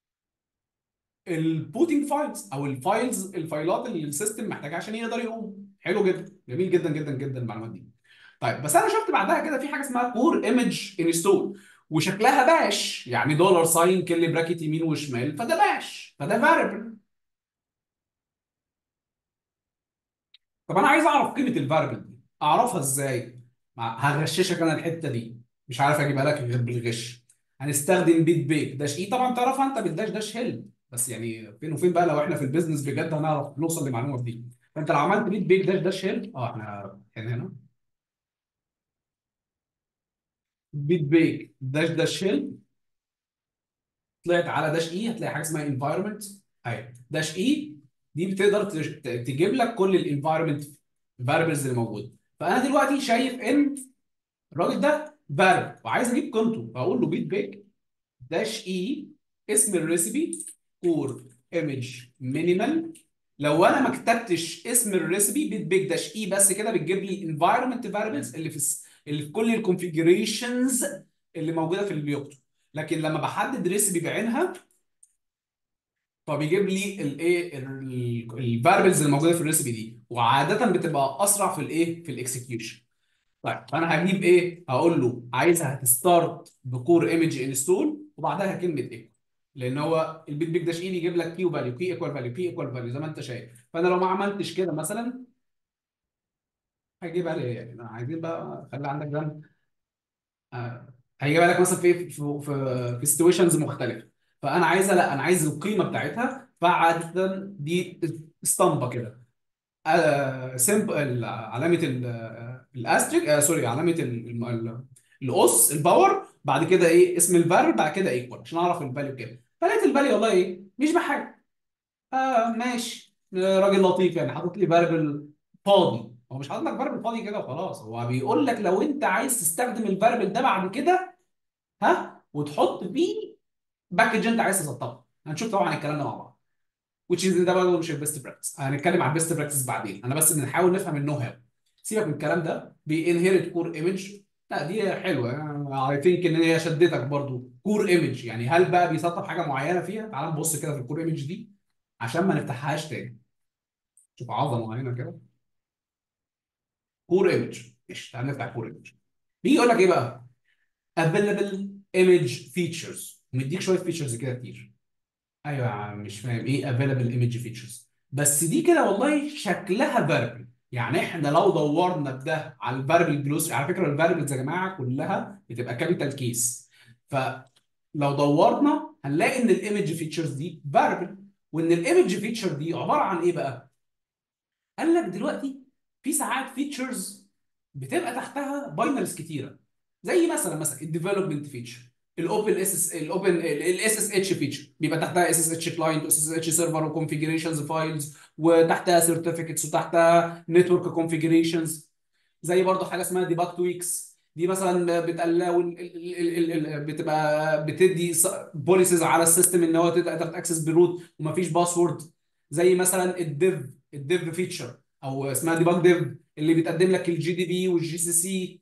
Speaker 1: البوتنج فايلز او الفايلز الفايلات اللي السيستم محتاجها عشان يقدر يقوم حلو جدا جميل جدا جدا جدا المعلومات دي طيب بس انا شفت بعدها كده في حاجه اسمها كور ايمج انستول وشكلها باش يعني دولار ساين كل براكت يمين وشمال فده باش فده فاريبل طب انا عايز اعرف قيمه الفاريبل دي اعرفها ازاي مع- هغششك انا الحته دي مش عارف اجيبها لك غير بالغش هنستخدم بيت بيك داش اي طبعا تعرفها انت بالداش داش هيلب بس يعني فين وفين بقى لو احنا في البيزنس بجد هنعرف نوصل للمعلومه دي فانت لو عملت بيت بيك داش داش هيلب اه احنا هنا هنا بيت بيك داش داش هيلب طلعت على داش اي هتلاقي حاجه اسمها انفايرمنت اهي داش اي دي بتقدر تج- ت- تجيب لك كل الانفايرمنت فاريبلز اللي موجوده فانا دلوقتي شايف ان الراجل ده فاريبل وعايز اجيب قيمته فاقول له بيت بيك داش اي اسم الريسبي كور ايمج مينيمال لو انا ما كتبتش اسم الريسبي بيت بيك داش اي بس كده بتجيب لي الانفايرمنت فاريبلز اللي في الس- اللي في كل الكونفيجريشنز اللي موجوده في البيوتو لكن لما بحدد ريسبي بعينها فبيجيب لي الايه الفاريبلز اللي موجوده في الريسبي دي وعاده بتبقى اسرع في الايه في الاكسكيوشن طيب فانا هجيب ايه هقول له عايزها هتستارت بكور ايمج انستول وبعدها كلمه ايكو لان هو البيت بيك داش اي يجيب لك كيو فاليو كي ايكوال فاليو كي ايكوال فاليو زي ما انت شايف فانا لو ما عملتش كده مثلا هيجيبها لي يعني عايزين بقى خلي عندك ده آه، هيجيبها لك مثلا في في في في سيتويشنز مختلفه فانا عايزه لا انا عايز القيمه بتاعتها فعاده دي اسطمبه كده آه سمبل علامه ال- آه، الاستريك آه سوري علامه ال- الم- ال- الاس الباور بعد كده ايه اسم الفاريبل بعد كده ايكوال عشان اعرف الفاليو كام فلقيت الفاليو والله ايه مش بحاجه آه ماشي آه، راجل لطيف يعني حاطط لي فاريبل فاضي هو مش حاطط لك فاريبل فاضي كده وخلاص هو بيقول لك لو انت عايز تستخدم الفاريبل ده بعد كده ها وتحط فيه باكج انت عايز تسطبها هنشوف طبعا الكلام ده مع بعض which is ده برضه مش البيست براكتس هنتكلم عن البيست براكتس بعدين انا بس بنحاول نفهم النو هاو سيبك من الكلام ده بينهرت كور ايمج لا دي حلوه اي ثينك ان هي شدتك برضه كور ايمج يعني هل بقى بيسطب حاجه معينه فيها تعال نبص كده في الكور ايمج دي عشان ما نفتحهاش تاني شوف عظمه هنا كده كور ايمج ماشي تعال نفتح كور ايمج بيجي يقول لك ايه بقى available image features مديك شويه فيتشرز كده كتير ايوه يا عم مش فاهم ايه available image features بس دي كده والله شكلها فاربل يعني احنا لو دورنا بده على الفاربل جلوس على فكره الفاربلز يا جماعه كلها بتبقى كابيتال كيس فلو دورنا هنلاقي ان الايمج فيتشرز دي فاربل وان الايمج فيتشر دي عباره عن ايه بقى؟ قال لك دلوقتي في ساعات فيتشرز بتبقى تحتها باينرز كتيره زي مثلا مثلا الديفلوبمنت فيتشر الاوبن اس اس الاوبن الاس اس اتش فيتشر بيبقى تحتها اس اس اتش كلاينت واس اس اتش سيرفر وكونفيجريشنز فايلز وتحتها سيرتيفيكتس وتحتها نتورك كونفيجريشنز زي برضو حاجه اسمها ديباج تويكس دي مثلا بتقلاو ال- ال- ال- ال- ال- بتبقى بتدي بوليسز على السيستم ان هو تقدر تاكسس بروت ومفيش باسورد زي مثلا الديف الديف فيتشر او اسمها ديباج ديف اللي بتقدم لك الجي دي بي والجي سي سي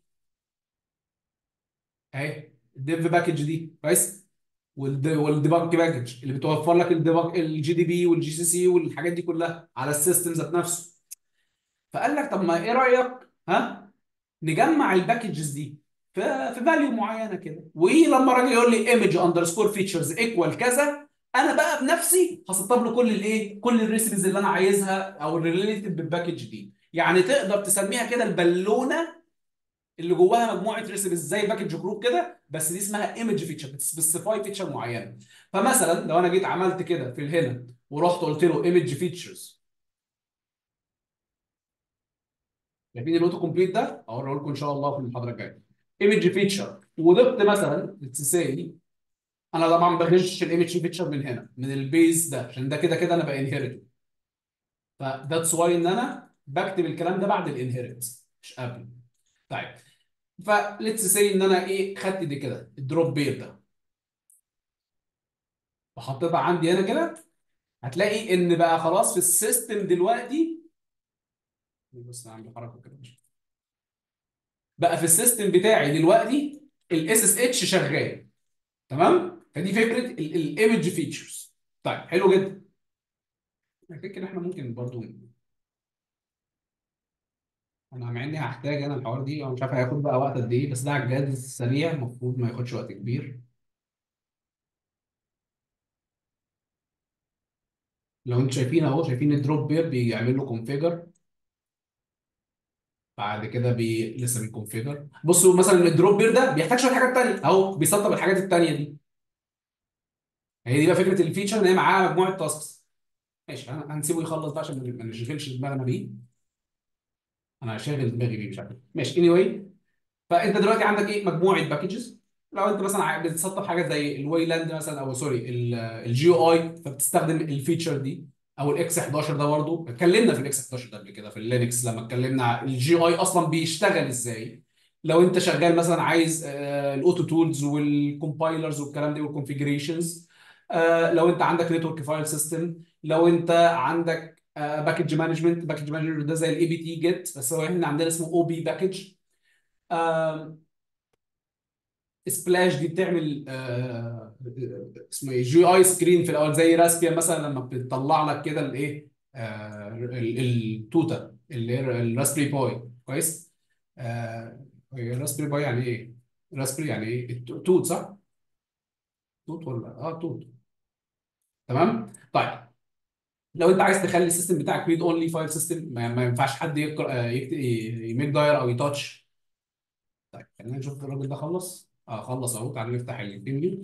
Speaker 1: اهي الديف باكج دي كويس والديباج باكج اللي بتوفر لك الديباج الجي دي بي والجي سي سي والحاجات دي كلها على السيستم ذات نفسه فقال لك طب ما ايه رايك ها نجمع الباكجز دي في في فاليو معينه كده ولما الراجل يقول لي ايمج اندرسكور فيتشرز ايكوال كذا انا بقى بنفسي هسطب له كل الايه كل الريسيبيز اللي انا عايزها او الريليتد بالباكج دي يعني تقدر تسميها كده البالونه اللي جواها مجموعه ريسيبيز زي باكج جروب كده بس دي اسمها ايمج فيتشر بتسبيسيفاي فيتشر معينه فمثلا لو انا جيت عملت كده في هنا ورحت قلت له ايمج فيتشرز شايفين الاوتو كومبليت ده اوريه لكم ان شاء الله في المحاضره الجايه ايمج فيتشر وضفت مثلا سي انا طبعا بغش الايمج فيتشر من هنا من البيز ده عشان ده كده كده انا بانهرته فذاتس واي ان انا بكتب الكلام ده بعد الانهرت مش قبل طيب فليتس سي ان انا ايه خدت دي كده الدروب بير ده وحطيتها عندي هنا كده هتلاقي ان بقى خلاص في السيستم دلوقتي بس عندي حركه كده بقى في السيستم بتاعي دلوقتي الاس اس اتش شغال تمام فدي فكره الايمج فيتشرز طيب حلو جدا انا فاكر احنا ممكن برضو انا مع اني هحتاج انا الحوار دي انا مش عارف هياخد بقى وقت قد ايه بس ده على الجهاز السريع المفروض ما ياخدش وقت كبير لو انتوا شايفين اهو شايفين الدروب بير بيعمل له كونفيجر بعد كده بي لسه بيكونفيجر بصوا مثلا الدروب بير ده بيحتاج شويه حاجات تانيه اهو بيسطب الحاجات التانيه دي هي دي بقى فكره الفيتشر ان هي معاها مجموعه تاسكس ماشي هن- هنسيبه يخلص بقى عشان ما نشغلش دماغنا بيه انا شاغل دماغي بيه مش عارف ماشي اني واي فانت دلوقتي عندك ايه مجموعه باكجز لو انت مثلا عايز- بتسطب حاجه زي الواي لاند مثلا او سوري الجي او اي فبتستخدم الفيتشر دي او الاكس 11 ده برضه اتكلمنا في الاكس 11 ده قبل كده في اللينكس لما اتكلمنا عن الجي اي اصلا بيشتغل ازاي لو انت شغال مثلا عايز الاوتو تولز والكومبايلرز والكلام ده والكونفيجريشنز لو انت عندك نتورك فايل سيستم لو انت عندك باكج مانجمنت باكج مانجمنت ده زي الاي بي تي جيت بس هو احنا عندنا اسمه او بي باكج سبلاش دي بتعمل آه، اسمه ايه جي اي سكرين في الاول زي راسبيا مثلا لما بتطلع لك كده الايه آه، ال- التوته اللي هي الراسبري باي كويس آه، هي الراسبري باي يعني ايه راسبري يعني ايه التو- توت صح توت ولا اه توت تمام طيب لو انت عايز تخلي السيستم بتاعك ريد اونلي فايل سيستم ما ما ينفعش حد يقرا آه، يكتب يميك داير او يتاتش طيب خلينا نشوف الراجل ده خلص اه خلص اهو تعالى نفتح التيم فيو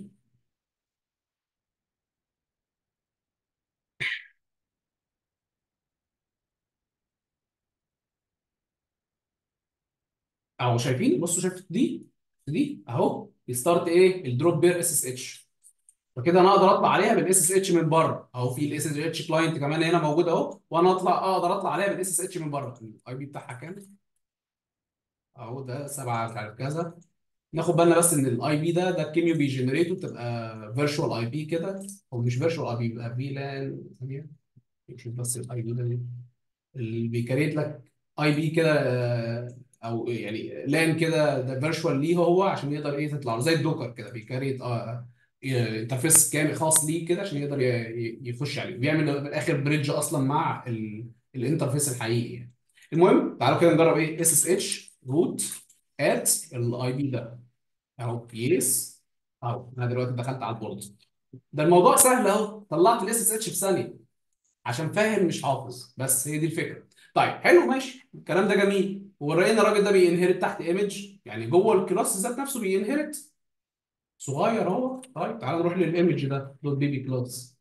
Speaker 1: اهو شايفين بصوا شايف دي دي اهو يستارت ايه الدروب بير اس اس اتش فكده انا اقدر اطلع عليها بالاس اس اتش من بره اهو في الاس اس اتش كلاينت كمان هنا موجود اهو وانا اطلع اقدر اطلع عليها بالاس اس اتش من بره الاي بي بتاعها كام اهو ده 7 مش عارف كذا ناخد بالنا بس ان الاي بي ده ده الكيميو بيجنريته بتبقى فيرتشوال اي بي كده او مش فيرتشوال اي بي بيبقى في لان ثانيه نشوف بس الاي بي ده اللي بيكريت لك اي بي كده آه، او يعني لان كده ده فيرتشوال ليه هو عشان يقدر ايه تطلع له زي الدوكر كده بيكريت اه انترفيس كامل خاص ليه كده عشان يقدر ي- ي- يخش عليه بيعمل في الاخر بريدج اصلا مع ال- الانترفيس الحقيقي يعني المهم تعالوا كده نجرب ايه اس اس اتش روت ات الاي بي ده اهو يس اهو انا دلوقتي دخلت على البورد ده الموضوع سهل اهو طلعت الاس اس اتش في ثانيه عشان فاهم مش حافظ بس هي دي الفكره طيب حلو ماشي الكلام ده جميل ورأينا الراجل ده بينهرت تحت ايمج يعني جوه الكلاس ذات نفسه بينهرت صغير اهو طيب تعال نروح للايمج ده دوت بيبي كلاس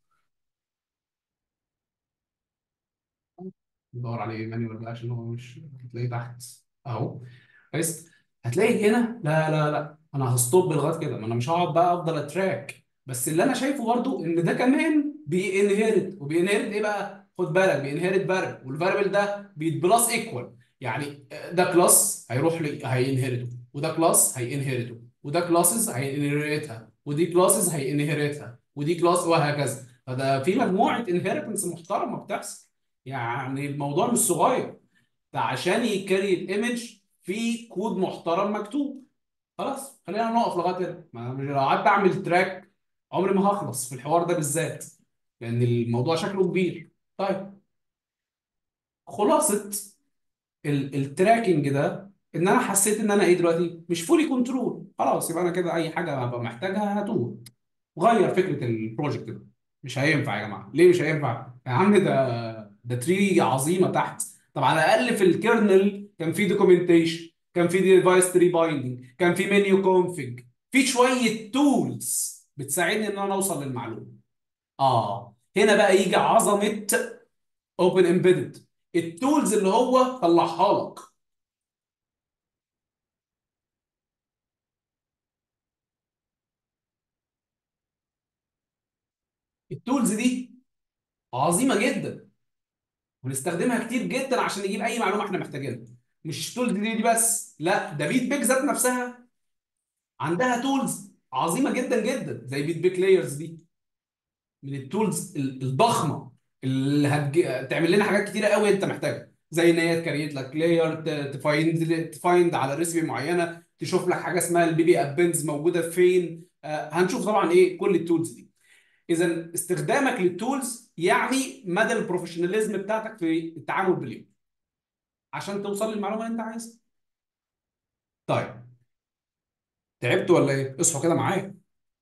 Speaker 1: ندور عليه مانيوال بقى عشان هو مش هتلاقيه تحت اهو كويس هتلاقي هنا لا لا لا انا هستوب لغايه كده ما انا مش هقعد بقى افضل اتراك بس اللي انا شايفه برضو ان ده كمان بينهرت وبينهرت ايه بقى خد بالك بينهرت فاريبل والفاريبل ده بيتبلس ايكوال يعني ده كلاس هيروح لي هينهرته وده كلاس هينهرته وده كلاسز هينهرتها ودي كلاسز هينهرتها ودي كلاس وهكذا فده في مجموعه انهيرتنس محترمه بتحصل يعني الموضوع مش صغير ده عشان يكري الايمج في كود محترم مكتوب خلاص خلينا نقف لغايه هنا ما مش لو قعدت اعمل تراك عمري ما هخلص في الحوار ده بالذات لان الموضوع شكله كبير طيب خلاصه ال- التراكنج ده ان انا حسيت ان انا ايه دلوقتي مش فولي كنترول خلاص يبقى انا كده اي حاجه هبقى محتاجها هتوه غير فكره البروجكت ده مش هينفع يا جماعه ليه مش هينفع يا عم ده ده تري عظيمه تحت طب على الاقل في الكيرنل كان في دوكيومنتيشن كان في ديفايس تري بايندنج كان في منيو كونفج في شويه تولز بتساعدني ان انا اوصل للمعلومه اه هنا بقى يجي عظمه اوبن امبيدد التولز اللي هو طلعها لك التولز دي عظيمه جدا ونستخدمها كتير جدا عشان نجيب اي معلومه احنا محتاجينها مش التولز دي, دي بس لا ده بيت بيك ذات نفسها عندها تولز عظيمه جدا جدا زي بيت بيك لايرز دي من التولز ال- الضخمه اللي هتج... تعمل لنا حاجات كتيره قوي انت محتاجها زي ان هي تكريت لك لاير تفايند تفايند على ريسبي معينه تشوف لك حاجه اسمها البيبي ابنز موجوده فين آه هنشوف طبعا ايه كل التولز دي اذا استخدامك للتولز يعني مدى البروفيشناليزم بتاعتك في التعامل باليوم عشان توصل للمعلومه اللي انت عايزها طيب تعبت ولا ايه اصحوا كده معايا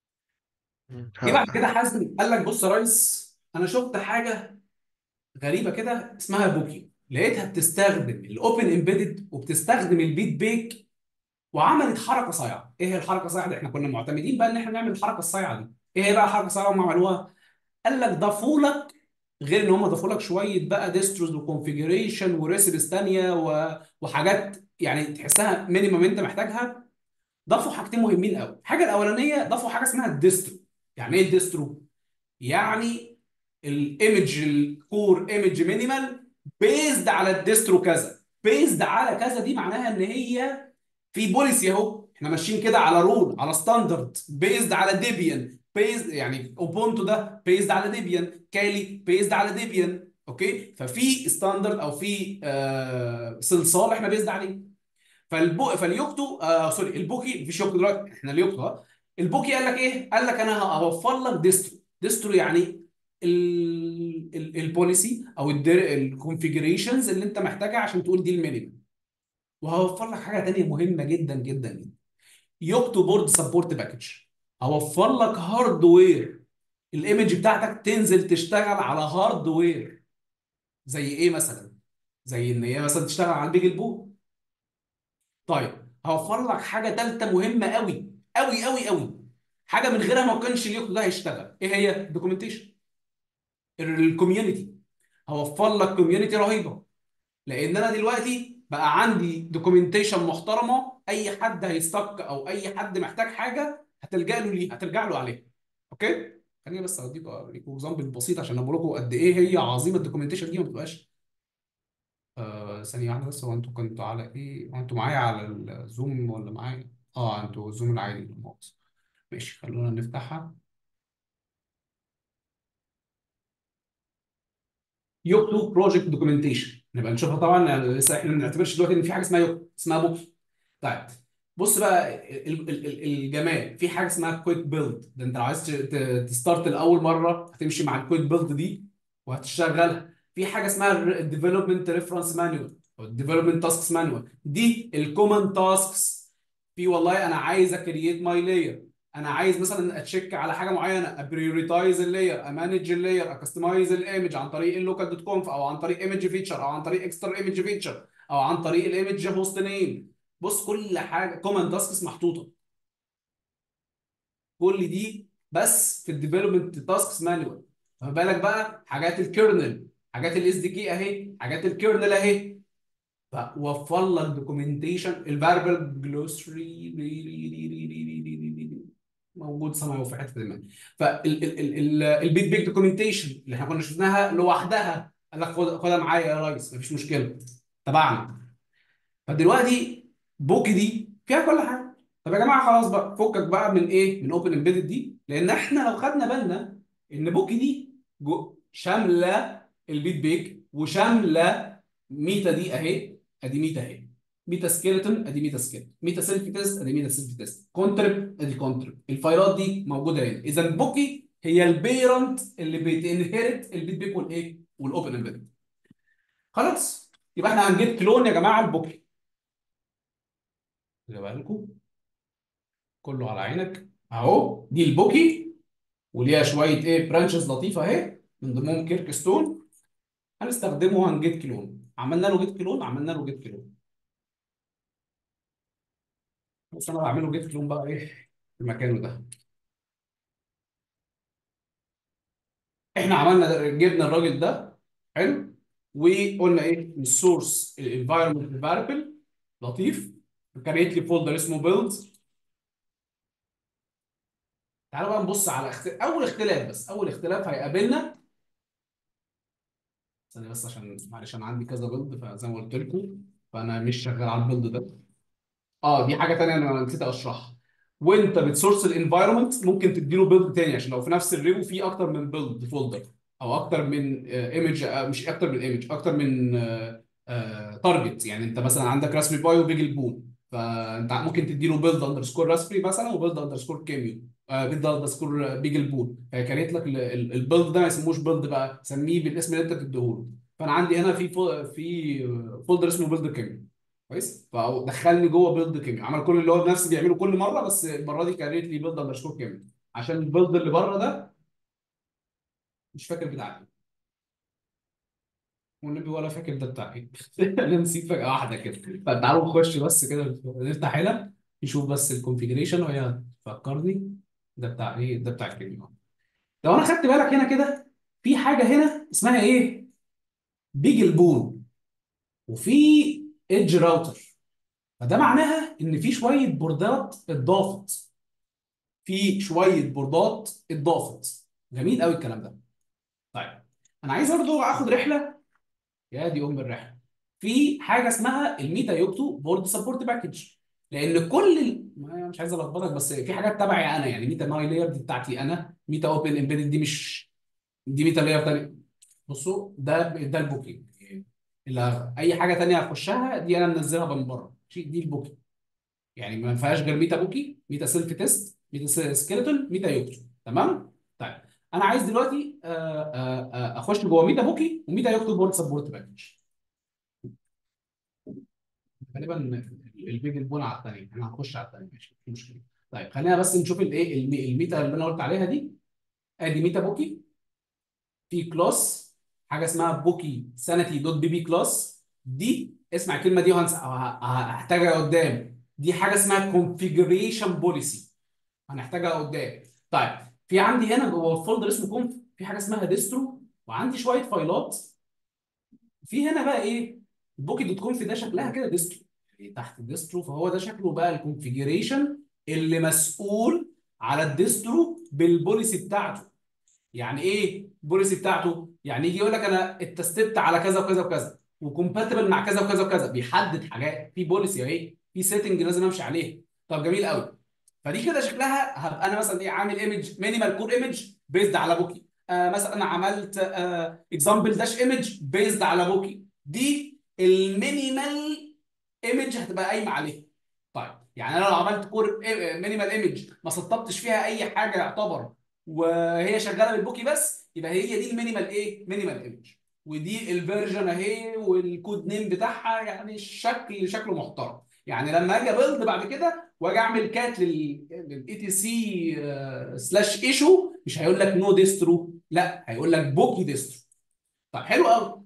Speaker 1: جه بعد كده حازم قال لك بص يا ريس انا شفت حاجه غريبه كده اسمها بوكي لقيتها بتستخدم الاوبن امبيدد وبتستخدم البيت بيك وعملت حركه صايعه ايه هي الحركه الصايعه دي احنا كنا معتمدين بقى ان احنا نعمل الحركه الصايعه دي ايه هي بقى الحركه الصايعه هم عملوها قال لك ضافوا لك غير ان هم ضافوا لك شويه بقى ديستروز وكونفيجريشن وريسيبس ثانيه و... وحاجات يعني تحسها مينيمم انت محتاجها ضافوا حاجتين مهمين قوي الحاجه الاولانيه ضافوا حاجه اسمها الديسترو يعني ايه الديسترو يعني الايمج الكور ايمج مينيمال بيزد على الديسترو كذا بيزد على كذا دي معناها ان هي في بوليسي اهو احنا ماشيين كده على رول على ستاندرد بيزد على ديبيان بيزد يعني اوبونتو ده بيزد على ديبيان كالي بيزد على ديبيان اوكي ففي ستاندرد او في آه صلصال احنا بيزد عليه فالبو فاليوكتو آه سوري البوكي مفيش يوكتو دلوقتي احنا اليوكتو اه البوكي قال لك ايه؟ قال لك انا هوفر لك ديسترو ديسترو يعني البوليسي او الكونفيجريشنز اللي انت محتاجها عشان تقول دي المينيمم وهوفر لك حاجه تانيه مهمه جدا جدا جدا يوكتو بورد سبورت باكج هوفر لك هاردوير الايمج بتاعتك تنزل تشتغل على هاردوير زي ايه مثلا؟ زي ان هي مثلا تشتغل على البيج البو طيب هوفر لك حاجه ثالثه مهمه قوي قوي قوي قوي حاجه من غيرها ما كانش اليوكتو ده هيشتغل ايه هي الدوكيومنتيشن الكوميونتي هوفر لك كوميونتي رهيبه لان انا دلوقتي بقى عندي دوكيومنتيشن محترمه اي حد هيستك او اي حد محتاج حاجه هتلجا له ليه هترجع له عليه اوكي خليني بس اوديكم اوريكم اكزامبل بسيط عشان اقول لكم قد ايه هي عظيمه الدوكيومنتيشن دي ما بتبقاش آه ثانيه واحده بس هو انتوا كنتوا على ايه هو انتوا معايا على الزوم ولا معايا اه انتوا الزوم العادي لا مؤاخذة. ماشي خلونا نفتحها يوك 2 بروجكت دوكيومنتيشن نبقى نشوفها طبعا يعني لسه احنا ما بنعتبرش دلوقتي ان في حاجه اسمها يوك اسمها بوك طيب بص بقى ال- ال- ال- الجمال في حاجه اسمها كويك بيلد ده انت لو عايز ت- ت- تستارت لاول مره هتمشي مع الكويك بيلد دي وهتشغلها في حاجه اسمها الديفلوبمنت ريفرنس مانوال او الديفلوبمنت تاسكس مانوال دي الكومن تاسكس في والله انا عايز اكرييت ماي لاير انا عايز مثلا اتشيك على حاجه معينه ابريوريتايز اللاير امانج اللاير اكستمايز الايمج عن طريق اللوكال دوت كونف او عن طريق ايمج فيتشر او عن طريق اكسترا ايمج فيتشر او عن طريق الايمج هوست نيم بص كل حاجه كومن تاسكس محطوطه كل دي بس في الديفلوبمنت تاسكس مانوال فما بالك بقى حاجات الكيرنل حاجات الاس دي كي اهي حاجات الكيرنل اهي فوفر لك دوكيومنتيشن الفاربل جلوسري موجود سما في حته ما فالبيت بيك دوكيومنتيشن اللي احنا كنا شفناها لوحدها قال لك خد خدها معايا يا ريس مفيش مشكله تبعنا فدلوقتي بوكي دي فيها كل حاجه طب يا جماعه خلاص بقى فكك بقى من ايه من اوبن امبيدد دي لان احنا لو خدنا بالنا ان بوكي دي جو شامله البيت بيك وشامله ميتا دي اهي ادي ميتا اهي ميتا سكيلتون ادي ميتا سكيلتون ميتا سيلف تيست ادي ميتا سيلف تيست كونتريب ادي كونتريب الفايلات دي موجوده هنا اذا بوكي هي البيرنت اللي بتنهرت البيت بيك والايه والاوبن امبيدد خلاص يبقى احنا هنجيب كلون يا جماعه البوكي خلي بالكم كله على عينك اهو دي البوكي وليها شويه ايه برانشز لطيفه اهي من ضمنهم كيرك ستون هنستخدمه وهنجيت كلون عملنا له جيت كلون عملنا له جيت كلون بص انا بعمل له جيت كلون بقى ايه في مكانه ده احنا عملنا جبنا الراجل ده حلو وقلنا ايه من السورس الانفايرمنت فاريبل لطيف كريت لي فولدر اسمه بيلد تعالوا بقى نبص على اخت... اول اختلاف بس اول اختلاف هيقابلنا ثانية بس عشان معلش انا عندي كذا بيلد فزي ما قلت لكم فانا مش شغال على البيلد ده اه دي حاجه تانية انا نسيت اشرحها وانت بتسورس الانفايرمنت ممكن تديله بيلد تاني عشان لو في نفس الريبو في اكتر من بيلد فولدر او اكتر من ايمج مش اكتر من ايمج اكتر من تارجت يعني انت مثلا عندك راسبي باي وبيجل بون فانت ممكن تديله بيلد اندرسكور راسبي مثلا وبيلد اندرسكور كيميو بيلد اندرسكور بيجل بون فكريت لك البيلد ده ما يسموش بيلد بقى سميه بالاسم اللي انت بتديهوله فانا عندي هنا في فو- في فولدر اسمه بيلد كيميو كويس فدخلني جوه بيلد كيميو عمل كل اللي هو نفس بيعمله كل مره بس المره دي كريت لي بيلد اندرسكور كيميو عشان البيلد اللي بره ده مش فاكر بتاع ايه والنبي ولا فاكر ده بتاع ايه انا نسيت فجاه واحده كده فتعالوا نخش بس كده نفتح هنا نشوف بس الكونفيجريشن وهي تفكرني ده بتاع ايه ده بتاع الكيميو لو انا خدت بالك هنا كده في حاجه هنا اسمها ايه بيجل بون وفي ايدج راوتر فده معناها ان في شويه بوردات اتضافت في شويه بوردات اتضافت جميل قوي الكلام ده طيب انا عايز برضه اخد رحله يا دي ام الرحله في حاجه اسمها الميتا يوتو بورد سبورت باكج لان كل ال... ما- مش عايز الخبطك بس في حاجات تبعي انا يعني ميتا ماي لاير دي بتاعتي انا ميتا اوبن امبيدد دي مش دي ميتا لاير تاني بصوا ده ده البوكينج اللي اي حاجه تانيه هخشها دي انا منزلها من بره شيء دي البوكينج يعني ما فيهاش غير ميتا بوكي ميتا سيلف تيست ميتا سكيلتون ميتا يوتو تمام طيب انا عايز دلوقتي آه، آه، آه، اخش جوه ميتا بوكي وميتا يوتو بورد سبورت باكج غالبا البيج البون على الثانيه احنا هنخش على الثانيه ماشي مش مشكله طيب خلينا بس نشوف الايه المي- الميتا اللي انا قلت عليها دي ادي ميتا بوكي في كلاس حاجه اسمها بوكي سانتي دوت بي بي كلاس دي اسمع الكلمه دي وهنس- ه- هحتاجها قدام دي حاجه اسمها كونفيجريشن بوليسي هنحتاجها قدام طيب في عندي هنا جوه الفولدر اسمه كونف في حاجه اسمها ديسترو وعندي شويه فايلات في هنا بقى ايه البوكي دوت كونف ده شكلها كده ديسترو تحت الديسترو فهو ده شكله بقى الكونفيجريشن اللي مسؤول على الديسترو بالبوليسي بتاعته يعني ايه البوليسي بتاعته يعني يجي يقول لك انا اتستبت على كذا وكذا وكذا وكومباتبل مع كذا وكذا وكذا بيحدد حاجات في بوليسي اهي في سيتنج لازم امشي عليه طب جميل قوي فدي كده شكلها هبقى انا مثلا ايه عامل ايمج مينيمال كور ايمج بيزد على بوكي آه مثلا انا عملت اكزامبل داش ايمج بيزد على بوكي دي المينيمال ايمج هتبقى قايمه عليها طيب يعني انا لو عملت كور مينيمال ايمج ما سطبتش فيها اي حاجه يعتبر وهي شغاله بالبوكي بس يبقى هي دي المينيمال ايه مينيمال ايمج ودي الفيرجن اهي والكود نيم بتاعها يعني الشكل شكله محترم يعني لما اجي بيلد بعد كده واجي اعمل كات للاي تي سي سلاش ايشو مش هيقول لك نو ديسترو لا هيقول لك بوكي ديسترو طب حلو قوي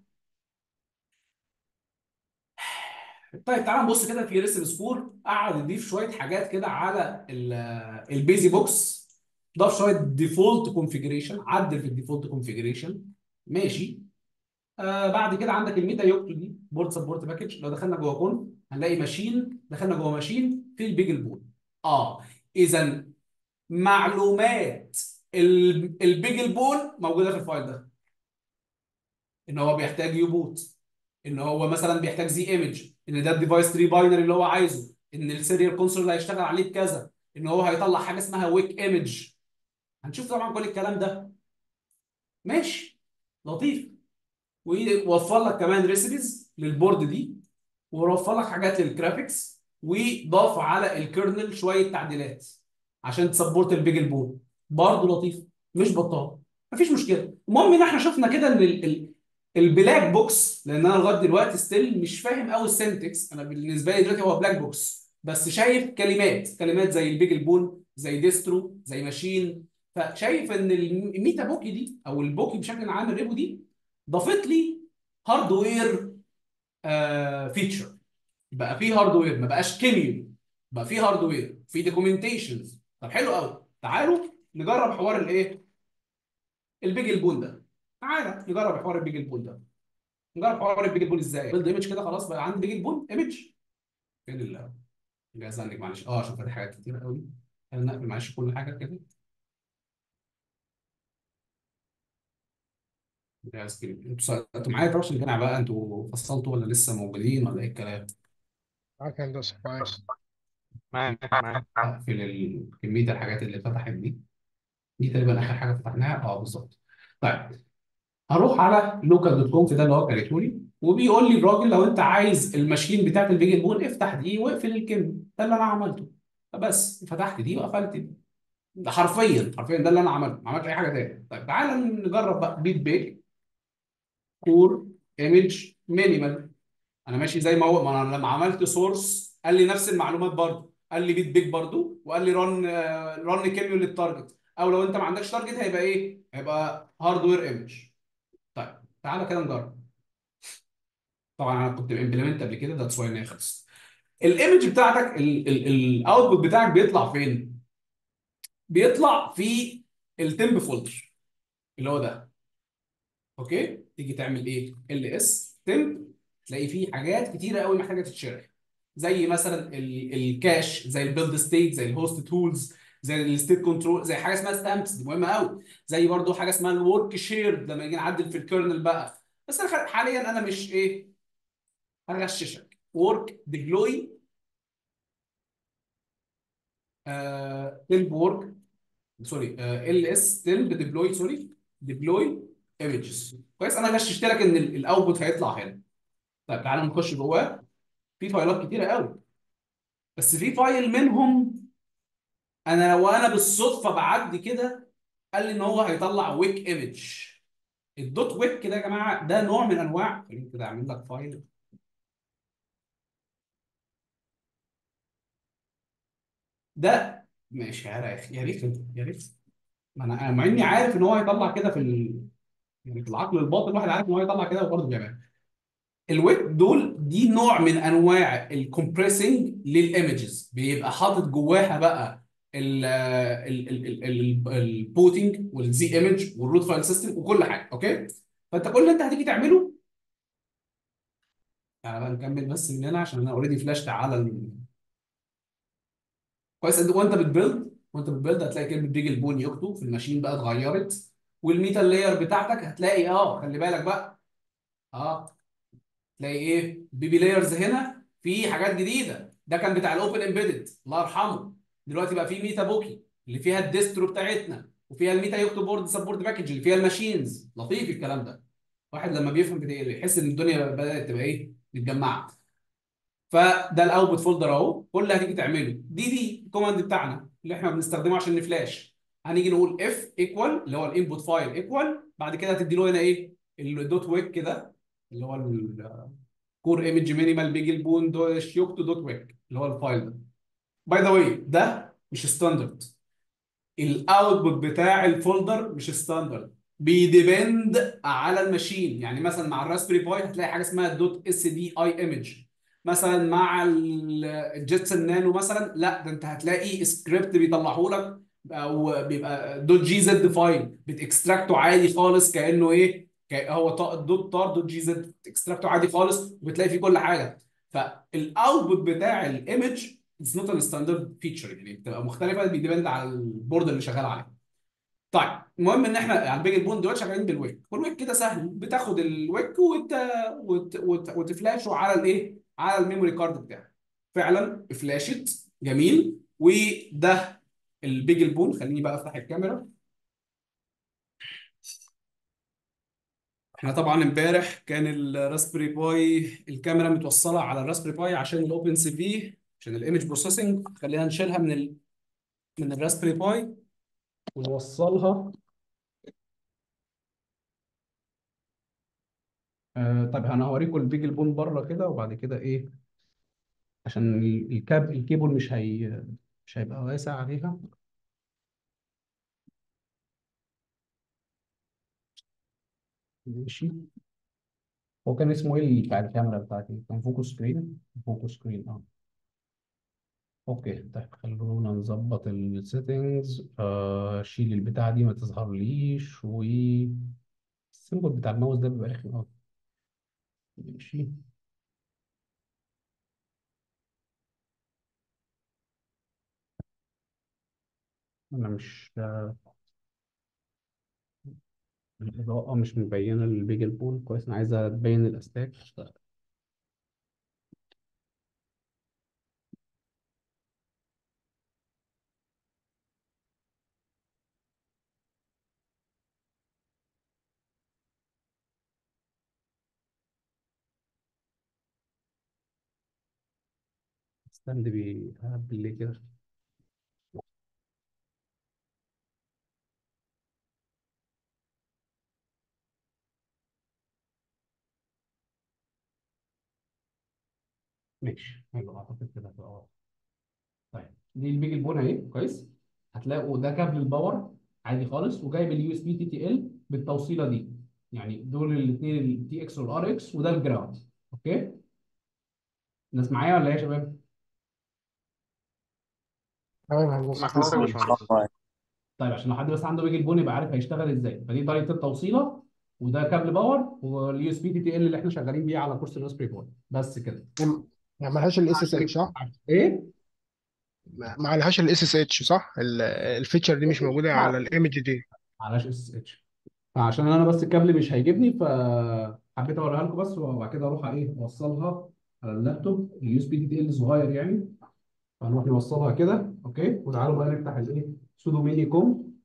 Speaker 1: طيب تعال نبص كده في ريسل سكور قعد يضيف شويه حاجات كده على البيزي بوكس ضاف شويه ديفولت كونفيجريشن عدل في الديفولت كونفيجريشن ماشي آه بعد كده عندك الميتا يوكتو دي بورد سبورت باكج لو دخلنا جوه كون هنلاقي ماشين دخلنا جوه ماشين في البيجل بول اه اذا معلومات ال- البيجل بول موجوده في الفايل ده ان هو بيحتاج يبوت ان هو مثلا بيحتاج زي ايمج ان ده الديفايس 3 باينري اللي هو عايزه ان السيريال كونسول اللي هيشتغل عليه بكذا ان هو هيطلع حاجه اسمها ويك ايمج هنشوف طبعا كل الكلام ده ماشي لطيف ووفر لك كمان ريسيبيز للبورد دي ووفر لك حاجات للجرافيكس وضاف على الكيرنل شويه تعديلات عشان تسبورت البيجل بول برضه لطيف مش بطال مفيش مشكله المهم ان احنا شفنا كده ان ال ال البلاك بوكس لان انا لغايه دلوقتي ستيل مش فاهم قوي السنتكس انا بالنسبه لي دلوقتي هو بلاك بوكس بس شايف كلمات كلمات زي البيجل بول زي ديسترو زي ماشين فشايف ان الميتا بوكي دي او البوكي بشكل عام الريبو دي ضافت لي هاردوير آه فيتشر بقى في هاردوير ما بقاش كيميو بقى في هاردوير في دوكيومنتيشنز طب حلو قوي تعالوا نجرب حوار الايه البيجل بول ده تعالى نجرب حوار البيجل بول ده نجرب حوار البيجل بول ازاي بيلد ايمج كده خلاص بقى عندي بيجل بول ايمج فين ال جاهز عندك معلش اه شوف دي حاجات كتير قوي خلينا نقفل معلش كل حاجه كده جاهز كده انتوا انتوا معايا طبعا عشان الجامعه بقى انتوا فصلتوا ولا لسه موجودين ولا ايه الكلام
Speaker 5: معاك يا هندسه معاك
Speaker 4: معاك معاك
Speaker 1: اقفل ال- كميه الحاجات اللي فتحت دي دي تقريبا اخر حاجه فتحناها اه بالظبط طيب هروح على لوكال دوت كوم في ده اللي هو كاريتوري وبيقول لي الراجل لو انت عايز الماشين بتاعت البيجل بول افتح دي واقفل الكلمه ده اللي انا عملته بس فتحت دي وقفلت دي ده حرفيا حرفيا ده اللي انا عملته ما عملتش اي حاجه تاني طيب تعالى نجرب بقى بيت بيك كور ايمج مينيمال انا ماشي زي ما هو ما انا لما عملت سورس قال لي نفس المعلومات برضه قال لي بيت بيك برضه وقال لي رن رن كيميو للتارجت او لو انت ما عندكش تارجت هيبقى ايه هيبقى هاردوير ايمج طيب تعالى كده نجرب طبعا انا كنت امبلمنت قبل كده ذاتس واي ان هي خلصت الايمج بتاعتك الاوتبوت بتاعك بيطلع فين بيطلع في التمب فولدر اللي هو ده اوكي تيجي تعمل ايه ال اس تمب تلاقي فيه حاجات كتيره قوي محتاجه تتشرح زي مثلا ال- الكاش زي البيلد ستيت زي الهوست تولز زي الستيت كنترول زي حاجه اسمها ستامبس دي مهمه قوي زي برضو حاجه اسمها الورك شير لما نيجي نعدل في الكيرنل بقى بس انا خ- حاليا انا مش ايه هغششك ورك ديبلوي تلب ورك سوري ال اس تلب ديبلوي سوري ديبلوي ايمجز كويس انا غششت لك ان الاوتبوت هيطلع هنا طيب تعالى نخش جواه في فايلات كتيره قوي بس في فايل منهم انا وانا بالصدفه بعدي كده قال لي ان هو هيطلع ويك ايمج الدوت ويك كده يا جماعه ده نوع من انواع خليني كده اعمل لك فايل ده ماشي يا ريت يا ريت يا ريت ما انا أنا مع اني عارف ان هو هيطلع كده في ال... يعني في العقل الباطن الواحد عارف ان هو هيطلع كده وبرضه بيعمل الويك دول دي نوع من انواع الكومبريسنج للايمجز بيبقى حاطط جواها بقى البوتنج والزي ايمج والروت فايل سيستم وكل حاجه اوكي فانت كل اللي انت هتيجي تعمله تعالى بقى نكمل بس من هنا عشان انا اوريدي فلاشت على ال... كويس انت وانت بتبيلد وانت بتبيلد هتلاقي كلمه بيج البون يكتب في الماشين بقى اتغيرت والميتا لاير بتاعتك هتلاقي اه خلي بالك بقى اه تلاقي ايه بيبي لايرز هنا في حاجات جديده ده كان بتاع الاوبن امبيدد الله يرحمه دلوقتي بقى في ميتا بوكي اللي فيها الديسترو بتاعتنا وفيها الميتا يكتب بورد سبورت باكج اللي فيها الماشينز لطيف الكلام ده واحد لما بيفهم بت- يحس ان الدنيا بدات تبقى ايه متجمعه فده الاوتبوت فولدر اهو كل اللي هتيجي تعمله دي دي الكوماند بتاعنا اللي احنا بنستخدمه عشان نفلاش هنيجي نقول اف ايكوال اللي هو الانبوت فايل ايكوال بعد كده هتدي له هنا ايه الدوت ويك كده اللي هو الكور ايمج مينيمال بيجل بون دوش يوكتو دوت ويك اللي هو الفايل ده باي ذا واي ده مش ستاندرد الاوتبوت بتاع الفولدر مش ستاندرد بيديبند على الماشين يعني مثلا مع الراسبري باي هتلاقي حاجه اسمها دوت اس دي اي ايمج مثلا مع ال- الجيتسون نانو مثلا لا ده انت هتلاقي سكريبت بيطلعه لك او بيبقى دوت جي زد فايل بتكستراكته عادي خالص كانه ايه ك- هو طا- دوت تار دوت جي زد بتكستراكته عادي خالص وبتلاقي فيه كل حاجه فالاوتبوت بتاع الايمج اتس نوت ستاندرد فيتشر يعني بتبقى مختلفه بيديبند على البورد اللي شغال عليه طيب المهم ان احنا على البيج البون دلوقتي شغالين بالويك والويك كده سهل بتاخد الويك وت... وت... وت... وتفلاشه على الايه على الميموري كارد بتاعك فعلا فلاشت جميل وده البيج البون خليني بقى افتح الكاميرا احنا طبعا امبارح كان الراسبري باي الكاميرا متوصله على الراسبري باي عشان الاوبن سي في عشان الايمج بروسيسنج خلينا نشيلها من ال... من الراسبري باي ونوصلها آه طيب انا هوريكم البيج البون بره كده وبعد كده ايه عشان ال- الكاب الكيبل مش هي مش هيبقى واسع عليها ماشي هو كان اسمه ايه بتاع الكاميرا بتاعتي كان فوكس سكرين فوكس سكرين اه اوكي طيب خلونا نظبط السيتنجز آه شيل البتاعه دي ما تظهرليش و السيمبل بتاع الماوس ده بيبقى رخم قوي ماشي انا مش الإضاءة مش مبينة البيج البون كويس أنا عايزة تبين الأستاك ستاند بيهبل ليه كده ماشي حلو أعتقد كده هتبقى واضح طيب دي البيج البون أهي كويس هتلاقوا ده كابل الباور عادي خالص وجايب اليو اس بي تي تي ال بالتوصيلة دي يعني دول الاثنين التي اكس والار اكس وده الجراوند اوكي الناس معايا ولا ايه يا شباب؟
Speaker 5: تمام يا هندسه
Speaker 4: معاك يا باشمهندس
Speaker 1: طيب عشان لو حد بس عنده بيج البون يبقى عارف هيشتغل ازاي فدي طريقه التوصيله وده كابل باور واليو اس بي تي تي ال اللي احنا شغالين بيه على كورس الراسبري باي بس كده
Speaker 5: يعني ملهاش الاس اس اتش صح؟
Speaker 1: ايه؟
Speaker 5: ما ما عليهاش الاس اس اتش صح؟ ال- الفيتشر دي مش موجوده على الايمج دي
Speaker 1: معلش اس اتش فعشان انا بس الكابل مش هيجيبني فحبيت اوريها لكم بس وبعد كده اروح ايه اوصلها على اللابتوب اليو اس بي تي تي ال صغير يعني فنروح نوصلها كده اوكي وتعالوا بقى نفتح الايه سودو ميني كوم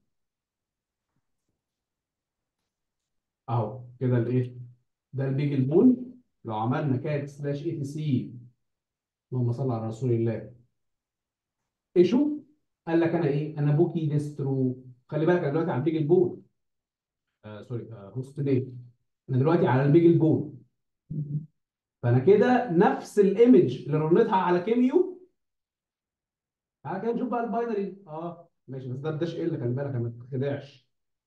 Speaker 1: اهو كده الايه ده البيج البون لو عملنا كات سلاش اي تي سي اللهم صل على رسول الله ايشو قال لك انا ايه انا بوكي ديسترو خلي بالك انا دلوقتي على البيج البون آه سوري آه هوست دي انا دلوقتي على البيج البون فانا كده نفس الايمج اللي رنيتها على كيميو تعالى كده نشوف بقى الباينري اه ماشي بس ده الداش ال خلي بالك ما تتخدعش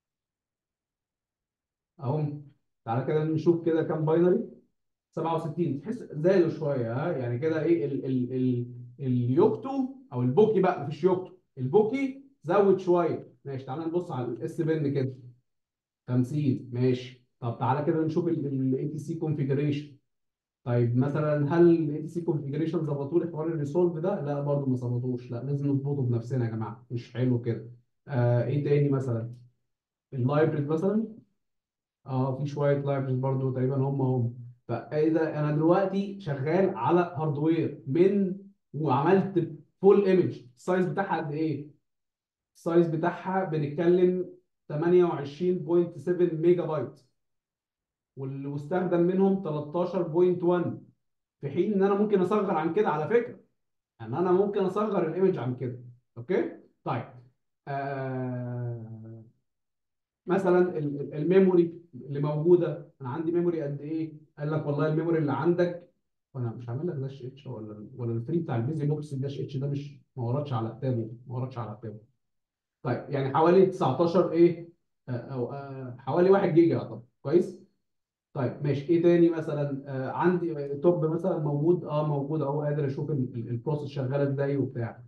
Speaker 1: اهو تعالى كده نشوف كده كام باينري 67 تحس زادوا شويه ها يعني كده ايه ال ال ال اليوكتو او البوكي بقى مفيش يوكتو البوكي زود شويه ماشي تعالى نبص على الاس بن كده 50 ماشي طب تعالى كده نشوف الاي تي سي كونفيجريشن طيب مثلا هل الاي سي كونفيجريشن ظبطوا لي حوار الريسولف ده؟ لا برضه ما ظبطوش لا لازم نظبطه بنفسنا يا جماعه مش حلو كده آه ايه تاني مثلا اللايبرز مثلا اه في شويه لايبرز برضه تقريبا هم هم فاذا انا دلوقتي شغال على هاردوير من وعملت فول ايمج السايز بتاعها قد ايه؟ السايز بتاعها بنتكلم 28.7 ميجا بايت واللي مستخدم منهم 13.1 في حين ان انا ممكن اصغر عن كده على فكره ان انا ممكن اصغر الايمج عن كده اوكي طيب آه مثلا ال- ال- الميموري اللي موجوده انا عندي ميموري قد ايه قال لك والله الميموري اللي عندك وانا مش عامل لك داش اتش ولا ولا الفري بتاع البيزي بوكس الداش اتش ده مش ما وردش على كتابه ما وردش على كتابه طيب يعني حوالي 19 ايه آه، او آه، حوالي 1 جيجا يعتبر كويس طيب ماشي ايه تاني مثلا آه عندي توب مثلا موجود اه موجود اهو قادر اشوف ال- ال- البروسيس شغاله ازاي وبتاع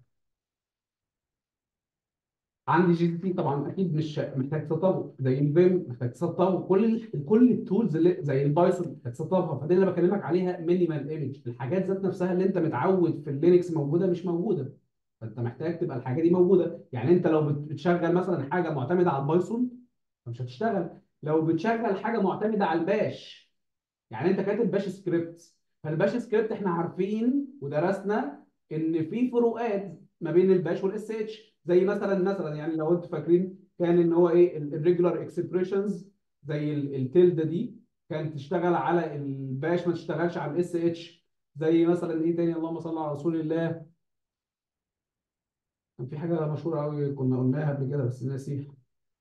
Speaker 1: عندي جي تي سي طبعا اكيد مش محتاج تسطبه زي الفيم محتاج تسطبه كل ال- كل التولز اللي زي البايثون محتاج تسطبها فدي اللي بكلمك عليها مينيمال ايمج الحاجات ذات نفسها اللي انت متعود في اللينكس موجوده مش موجوده فانت محتاج تبقى الحاجه دي موجوده يعني انت لو بت- بتشغل مثلا حاجه معتمده على البايثون فمش هتشتغل لو بتشغل حاجه معتمده على الباش يعني انت كاتب باش سكريبت فالباش سكريبت احنا عارفين ودرسنا ان في فروقات ما بين الباش والاس اتش زي مثلا مثلا يعني لو انتوا فاكرين كان ان هو ايه الريجولار اكسبريشنز زي التلد دي كانت تشتغل على الباش ما تشتغلش على الاس اتش زي مثلا ايه تاني اللهم صل على رسول الله كان في حاجه مشهوره قوي كنا قلناها قبل كده بس ناسيها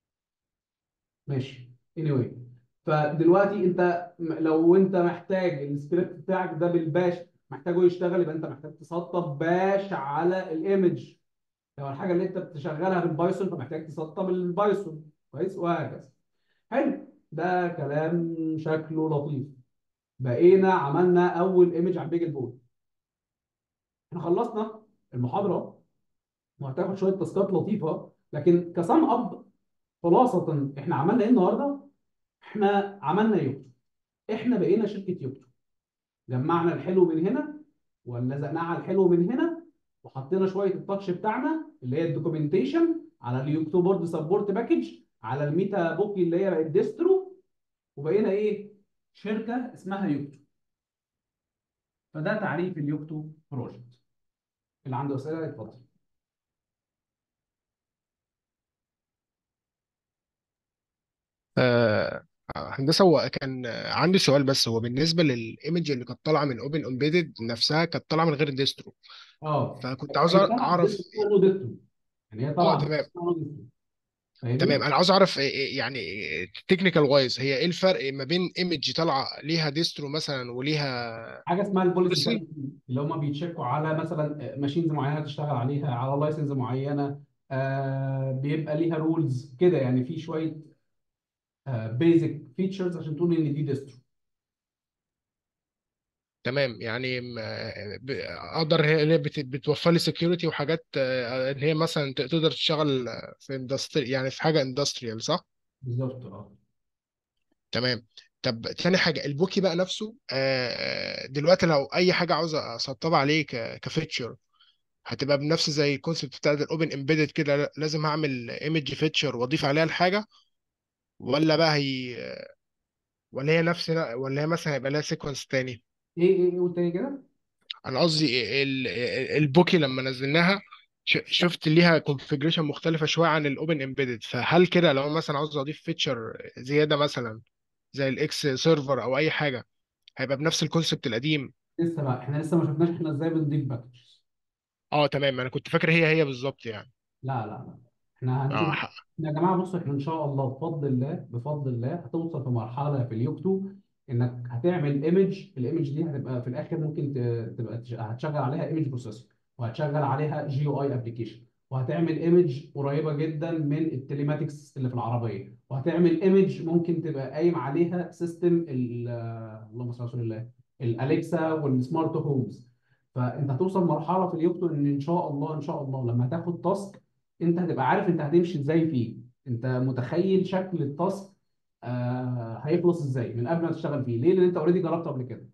Speaker 1: ماشي anyway فدلوقتي انت م- لو انت محتاج السكريبت بتاعك ده بالباش محتاجه يشتغل يبقى انت محتاج تسطب باش على الايمج لو الحاجه اللي انت بتشغلها بالبايثون فمحتاج تسطب البايثون كويس وهكذا حلو ده كلام شكله لطيف بقينا عملنا اول ايمج على البيج بول احنا خلصنا المحاضره وهتاخد شويه تاسكات لطيفه لكن كسم اب خلاصه احنا عملنا ايه النهارده؟ احنا عملنا يوتيوب احنا بقينا شركه يوتيوب جمعنا الحلو من هنا ولزقناه على الحلو من هنا وحطينا شويه التاتش بتاعنا اللي هي الدوكيومنتيشن على اليوتيوب بورد سبورت باكج على الميتا بوكي اللي هي بقت ديسترو وبقينا ايه شركه اسمها يوتيوب فده تعريف اليوتيوب بروجكت اللي عنده اسئله يتفضل
Speaker 5: آه هندسه هو كان عندي سؤال بس هو بالنسبه للايمج اللي كانت طالعه من اوبن امبيدد نفسها كانت طالعه من غير ديسترو
Speaker 1: اه
Speaker 5: فكنت عاوز
Speaker 1: هي طبعا
Speaker 5: اعرف
Speaker 1: اسمها نو ديسترو يعني هي
Speaker 5: اه
Speaker 1: طبعا
Speaker 5: تمام
Speaker 1: اسمها نو ديسترو فاهمني؟
Speaker 5: تمام انا عاوز اعرف إيه- إيه يعني تكنيكال وايز هي ايه الفرق ما بين ايمج طالعه ليها ديسترو مثلا وليها
Speaker 1: حاجه اسمها البوليسي
Speaker 5: بوليسي
Speaker 1: اللي هم بيتشيكوا على مثلا ماشينز معينه تشتغل عليها على لايسنس معينه آه بيبقى ليها رولز كده يعني في شويه بيزك فيتشرز عشان تقول ان دي ديسترو
Speaker 5: تمام يعني م- ب- اقدر هي اللي بت- بتوفر لي سكيورتي وحاجات آه، ان هي مثلا ت- تقدر تشتغل في اندستري يعني في حاجه اندستريال صح
Speaker 1: بالظبط اه
Speaker 5: تمام طب تاني حاجه البوكي بقى نفسه آه، دلوقتي لو اي حاجه عاوز اسطبها عليه ك- كفيتشر هتبقى بنفس زي الكونسيبت بتاع الاوبن امبيدد كده لا- لازم هعمل ايمج فيتشر واضيف عليها الحاجه ولا بقى هي ولا هي نفس ولا هي مثلا هيبقى لها سيكونس تاني
Speaker 1: ايه ايه ايه قول تاني كده
Speaker 5: انا قصدي ال- ال- البوكي لما نزلناها ش- شفت ليها كونفيجريشن مختلفه شويه عن الاوبن امبيدد فهل كده لو مثلا عاوز اضيف فيتشر زياده مثلا زي الاكس سيرفر او اي حاجه هيبقى بنفس الكونسبت القديم
Speaker 1: لسه بقى احنا لسه ما شفناش احنا ازاي بنضيف باكجز
Speaker 5: اه تمام انا كنت فاكر هي هي بالظبط يعني
Speaker 1: لا لا لا احنا
Speaker 5: اه
Speaker 1: هنشوف
Speaker 5: ح-
Speaker 1: يا جماعه بصوا احنا ان شاء الله بفضل الله بفضل الله هتوصل في مرحله في اليوتيوب انك هتعمل ايمج الايمج دي هتبقى في الاخر ممكن ت- تبقى تش- هتشغل عليها ايمج بروسيسور وهتشغل عليها جي او اي ابلكيشن وهتعمل ايمج قريبه جدا من التليماتكس اللي في العربيه وهتعمل ايمج ممكن تبقى قايم عليها سيستم اللهم صل على رسول الله الاليكسا والسمارت هومز فانت هتوصل مرحله في اليوتيوب ان ان شاء الله ان شاء الله لما تاخد تاسك انت هتبقى عارف انت هتمشي ازاي فيه انت متخيل شكل التاسك آه هيخلص ازاي من قبل ما تشتغل فيه ليه لان انت اوريدي جربته قبل كده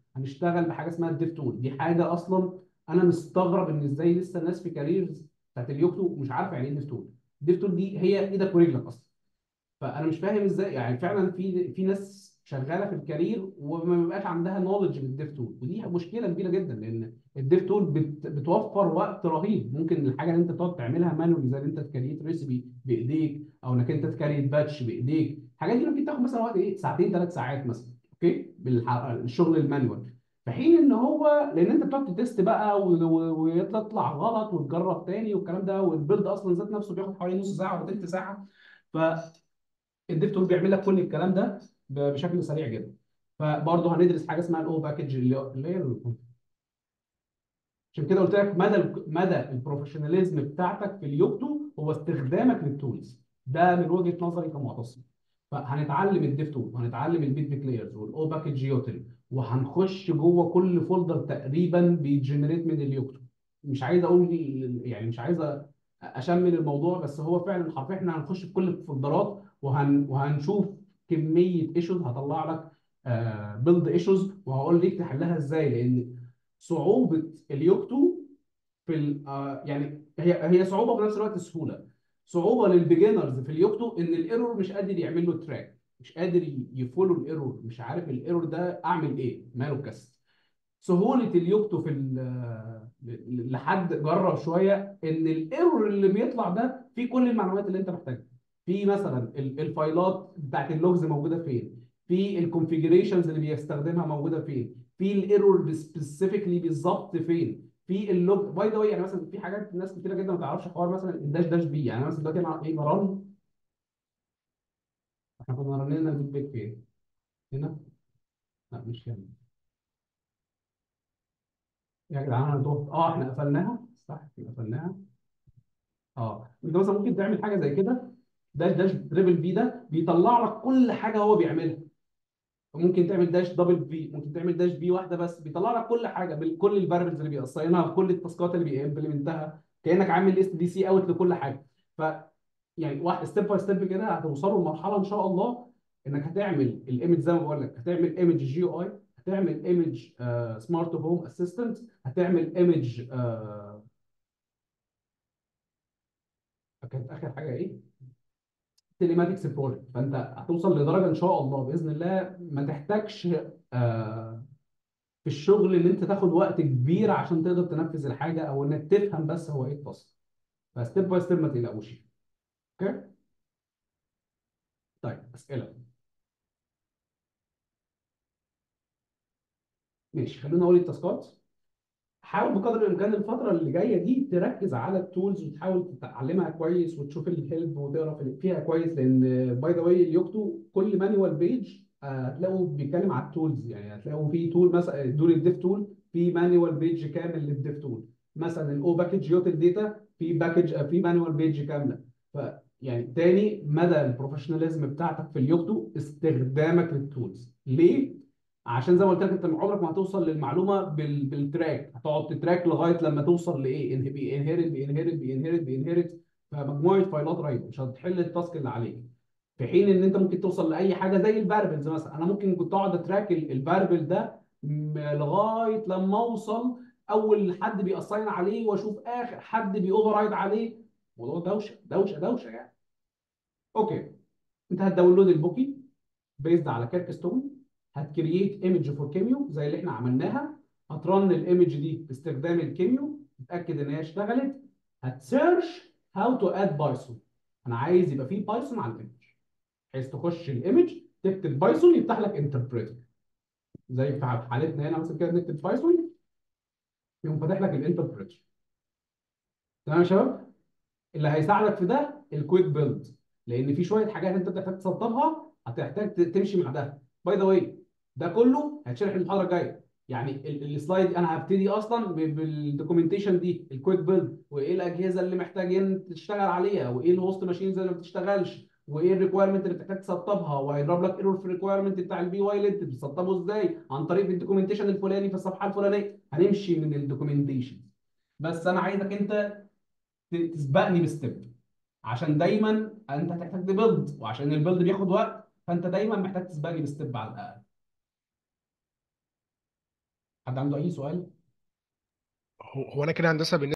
Speaker 1: هنشتغل بحاجه اسمها الديف تول دي حاجه اصلا انا مستغرب ان ازاي لسه الناس في كاريرز بتاعت اليوكتو مش عارفه يعني ايه ديف تول الديف تول دي هي ايدك ورجلك اصلا فانا مش فاهم ازاي يعني فعلا في في ناس شغاله في الكارير وما بيبقاش عندها نولج بالديف تول ودي مشكله كبيره جدا لان الديف تول بت بتوفر وقت رهيب ممكن الحاجه اللي انت بتقعد تعملها مانوالي زي ان انت تكريت ريسيبي بايديك او انك انت تكريت باتش بايديك الحاجات دي ممكن تاخد مثلا وقت ايه ساعتين ثلاث ساعات مثلا اوكي بالشغل المانوال في حين ان هو لان انت بتقعد تست بقى و- و- ويطلع غلط وتجرب تاني والكلام ده والبيلد اصلا ذات نفسه بياخد حوالي نص ساعه ولا تلت ساعه ف الديف تول بيعمل لك كل الكلام ده ب- بشكل سريع جدا فبرضه هندرس حاجه اسمها الاو باكج اللي اللي هي ال- عشان كده قلت لك مدى ال- مدى البروفيشناليزم بتاعتك في اليوتو هو استخدامك للتولز ده من وجهه نظري كمعتصم فهنتعلم الديف تول وهنتعلم البيت بيكليرز والاو باكج يوتل وهنخش جوه كل فولدر تقريبا بيجنريت من اليوتو مش عايز اقول يعني مش عايز اشمل الموضوع بس هو فعلا حرفيا احنا هنخش في كل الفولدرات وهن وهنشوف كميه ايشوز هطلع لك بيلد ايشوز وهقول لك تحلها ازاي لان صعوبه اليوكتو في ال آه، يعني هي هي صعوبه وفي نفس الوقت سهوله صعوبه للبيجنرز في اليوكتو ان الايرور مش قادر يعمل له تراك مش قادر ي- يفولو الايرور مش عارف الايرور ده اعمل ايه ماله كاست سهوله اليوكتو في ال- لحد جرب شويه ان الايرور اللي بيطلع ده فيه كل المعلومات اللي انت محتاجها في مثلا ال- الفايلات بتاعت اللوجز موجوده فين في الكونفيجريشنز اللي بيستخدمها موجوده فين في الايرور سبيسيفيكلي بالظبط فين في اللوج باي ذا واي يعني مثلا في حاجات ناس كتيره جدا ما تعرفش حوار مثلا الداش داش بي يعني مثلا دلوقتي انا ايه برن احنا كنا رنينا البيت بيك فين هنا لا مش هنا يا جدعان انا تهت اه احنا قفلناها صح احنا قفلناها اه انت مثلا ممكن تعمل حاجه زي كده داش داش تريبل بي ده بيطلع لك كل حاجه هو بيعملها ممكن تعمل داش دبل في ممكن تعمل داش بي واحده بس بيطلع لك كل حاجه بكل الفاريبلز اللي بيقصينها بكل التاسكات اللي بيمبلمنتها كانك عامل اس دي سي اوت لكل حاجه ف يعني واحد ستيب باي ستيب كده هتوصلوا لمرحله ان شاء الله انك هتعمل الايمج زي ما بقول لك هتعمل ايمج جي او اي هتعمل ايمج سمارت هوم اسيستنت هتعمل ايمج كانت اخر حاجه ايه؟ تيليماتكس بروجكت فانت هتوصل لدرجه ان شاء الله باذن الله ما تحتاجش آه، في الشغل ان انت تاخد وقت كبير عشان تقدر تنفذ الحاجه او انك تفهم بس هو ايه التصل فستيب باي ستيب ما تقلقوش اوكي طيب اسئله ماشي خلينا نقول التاسكات حاول بقدر الامكان الفتره اللي جايه دي تركز على التولز وتحاول تتعلمها كويس وتشوف الهيلب وتقرا في- فيها كويس لان باي ذا واي اليوكتو كل مانيوال بيج هتلاقوا بيتكلم على التولز يعني هتلاقوا في تول مثلا دول الديف تول في مانيوال بيج كامل للديف تول مثلا الاو باكج يوتل داتا في باكج في مانيوال بيج كامله ف يعني تاني مدى البروفيشناليزم بتاعتك في اليوكتو استخدامك للتولز ليه؟ عشان زي ما قلت لك انت عمرك ما هتوصل للمعلومه بال... بالتراك هتقعد تتراك لغايه لما توصل لايه إن- بينهرت بينهرت بينهرت بينهرت فمجموعه فايلات رهيبه مش هتحل التاسك اللي عليك في حين ان انت ممكن توصل لاي حاجه زي الفاربلز مثلا انا ممكن كنت اقعد اتراك الفاربل ده م- لغايه لما اوصل اول حد بيأساين عليه واشوف اخر حد بيوفر رايد عليه موضوع دوشه دوشه دوشه يعني اوكي انت هتداونلود البوكي بيزد على كيرك ستون هتكرييت ايمج فور كيميو زي اللي احنا عملناها هترن الايمج دي باستخدام الكيميو تتاكد ان هي اشتغلت هتسيرش هاو تو اد بايثون انا عايز يبقى فيه بايثون على الايمج بحيث تخش الايمج تكتب بايثون يفتح لك انتربريتر زي في حالتنا هنا مثلا كده نكتب بايثون يقوم فاتح لك الانتربريتر تمام يا شباب اللي هيساعدك في ده الكويك بيلد لان في شويه حاجات انت بتحتاج تسطبها هتحتاج ت- تمشي مع ده باي ذا واي ده كله هيتشرح المحاضره الجايه يعني ال- السلايد انا هبتدي اصلا ب- بالدوكيومنتيشن دي الكويك بيلد وايه الاجهزه اللي محتاجين تشتغل عليها وايه الهوست ماشينز اللي ما بتشتغلش وايه الريكويرمنت اللي بتحتاج تسطبها وهيضرب لك ايرور في الريكويرمنت بتاع البي واي اللي بتسطبه ازاي عن طريق الدوكيومنتيشن الفلاني في الصفحه الفلانيه هنمشي من الدوكيومنتيشن بس انا عايزك انت ت- تسبقني بستيب عشان دايما انت هتحتاج تبيلد وعشان البيلد بياخد وقت فانت دايما محتاج تسبقني بستيب على الاقل
Speaker 7: حد عنده اي سؤال
Speaker 5: هو هو انا كده هندسه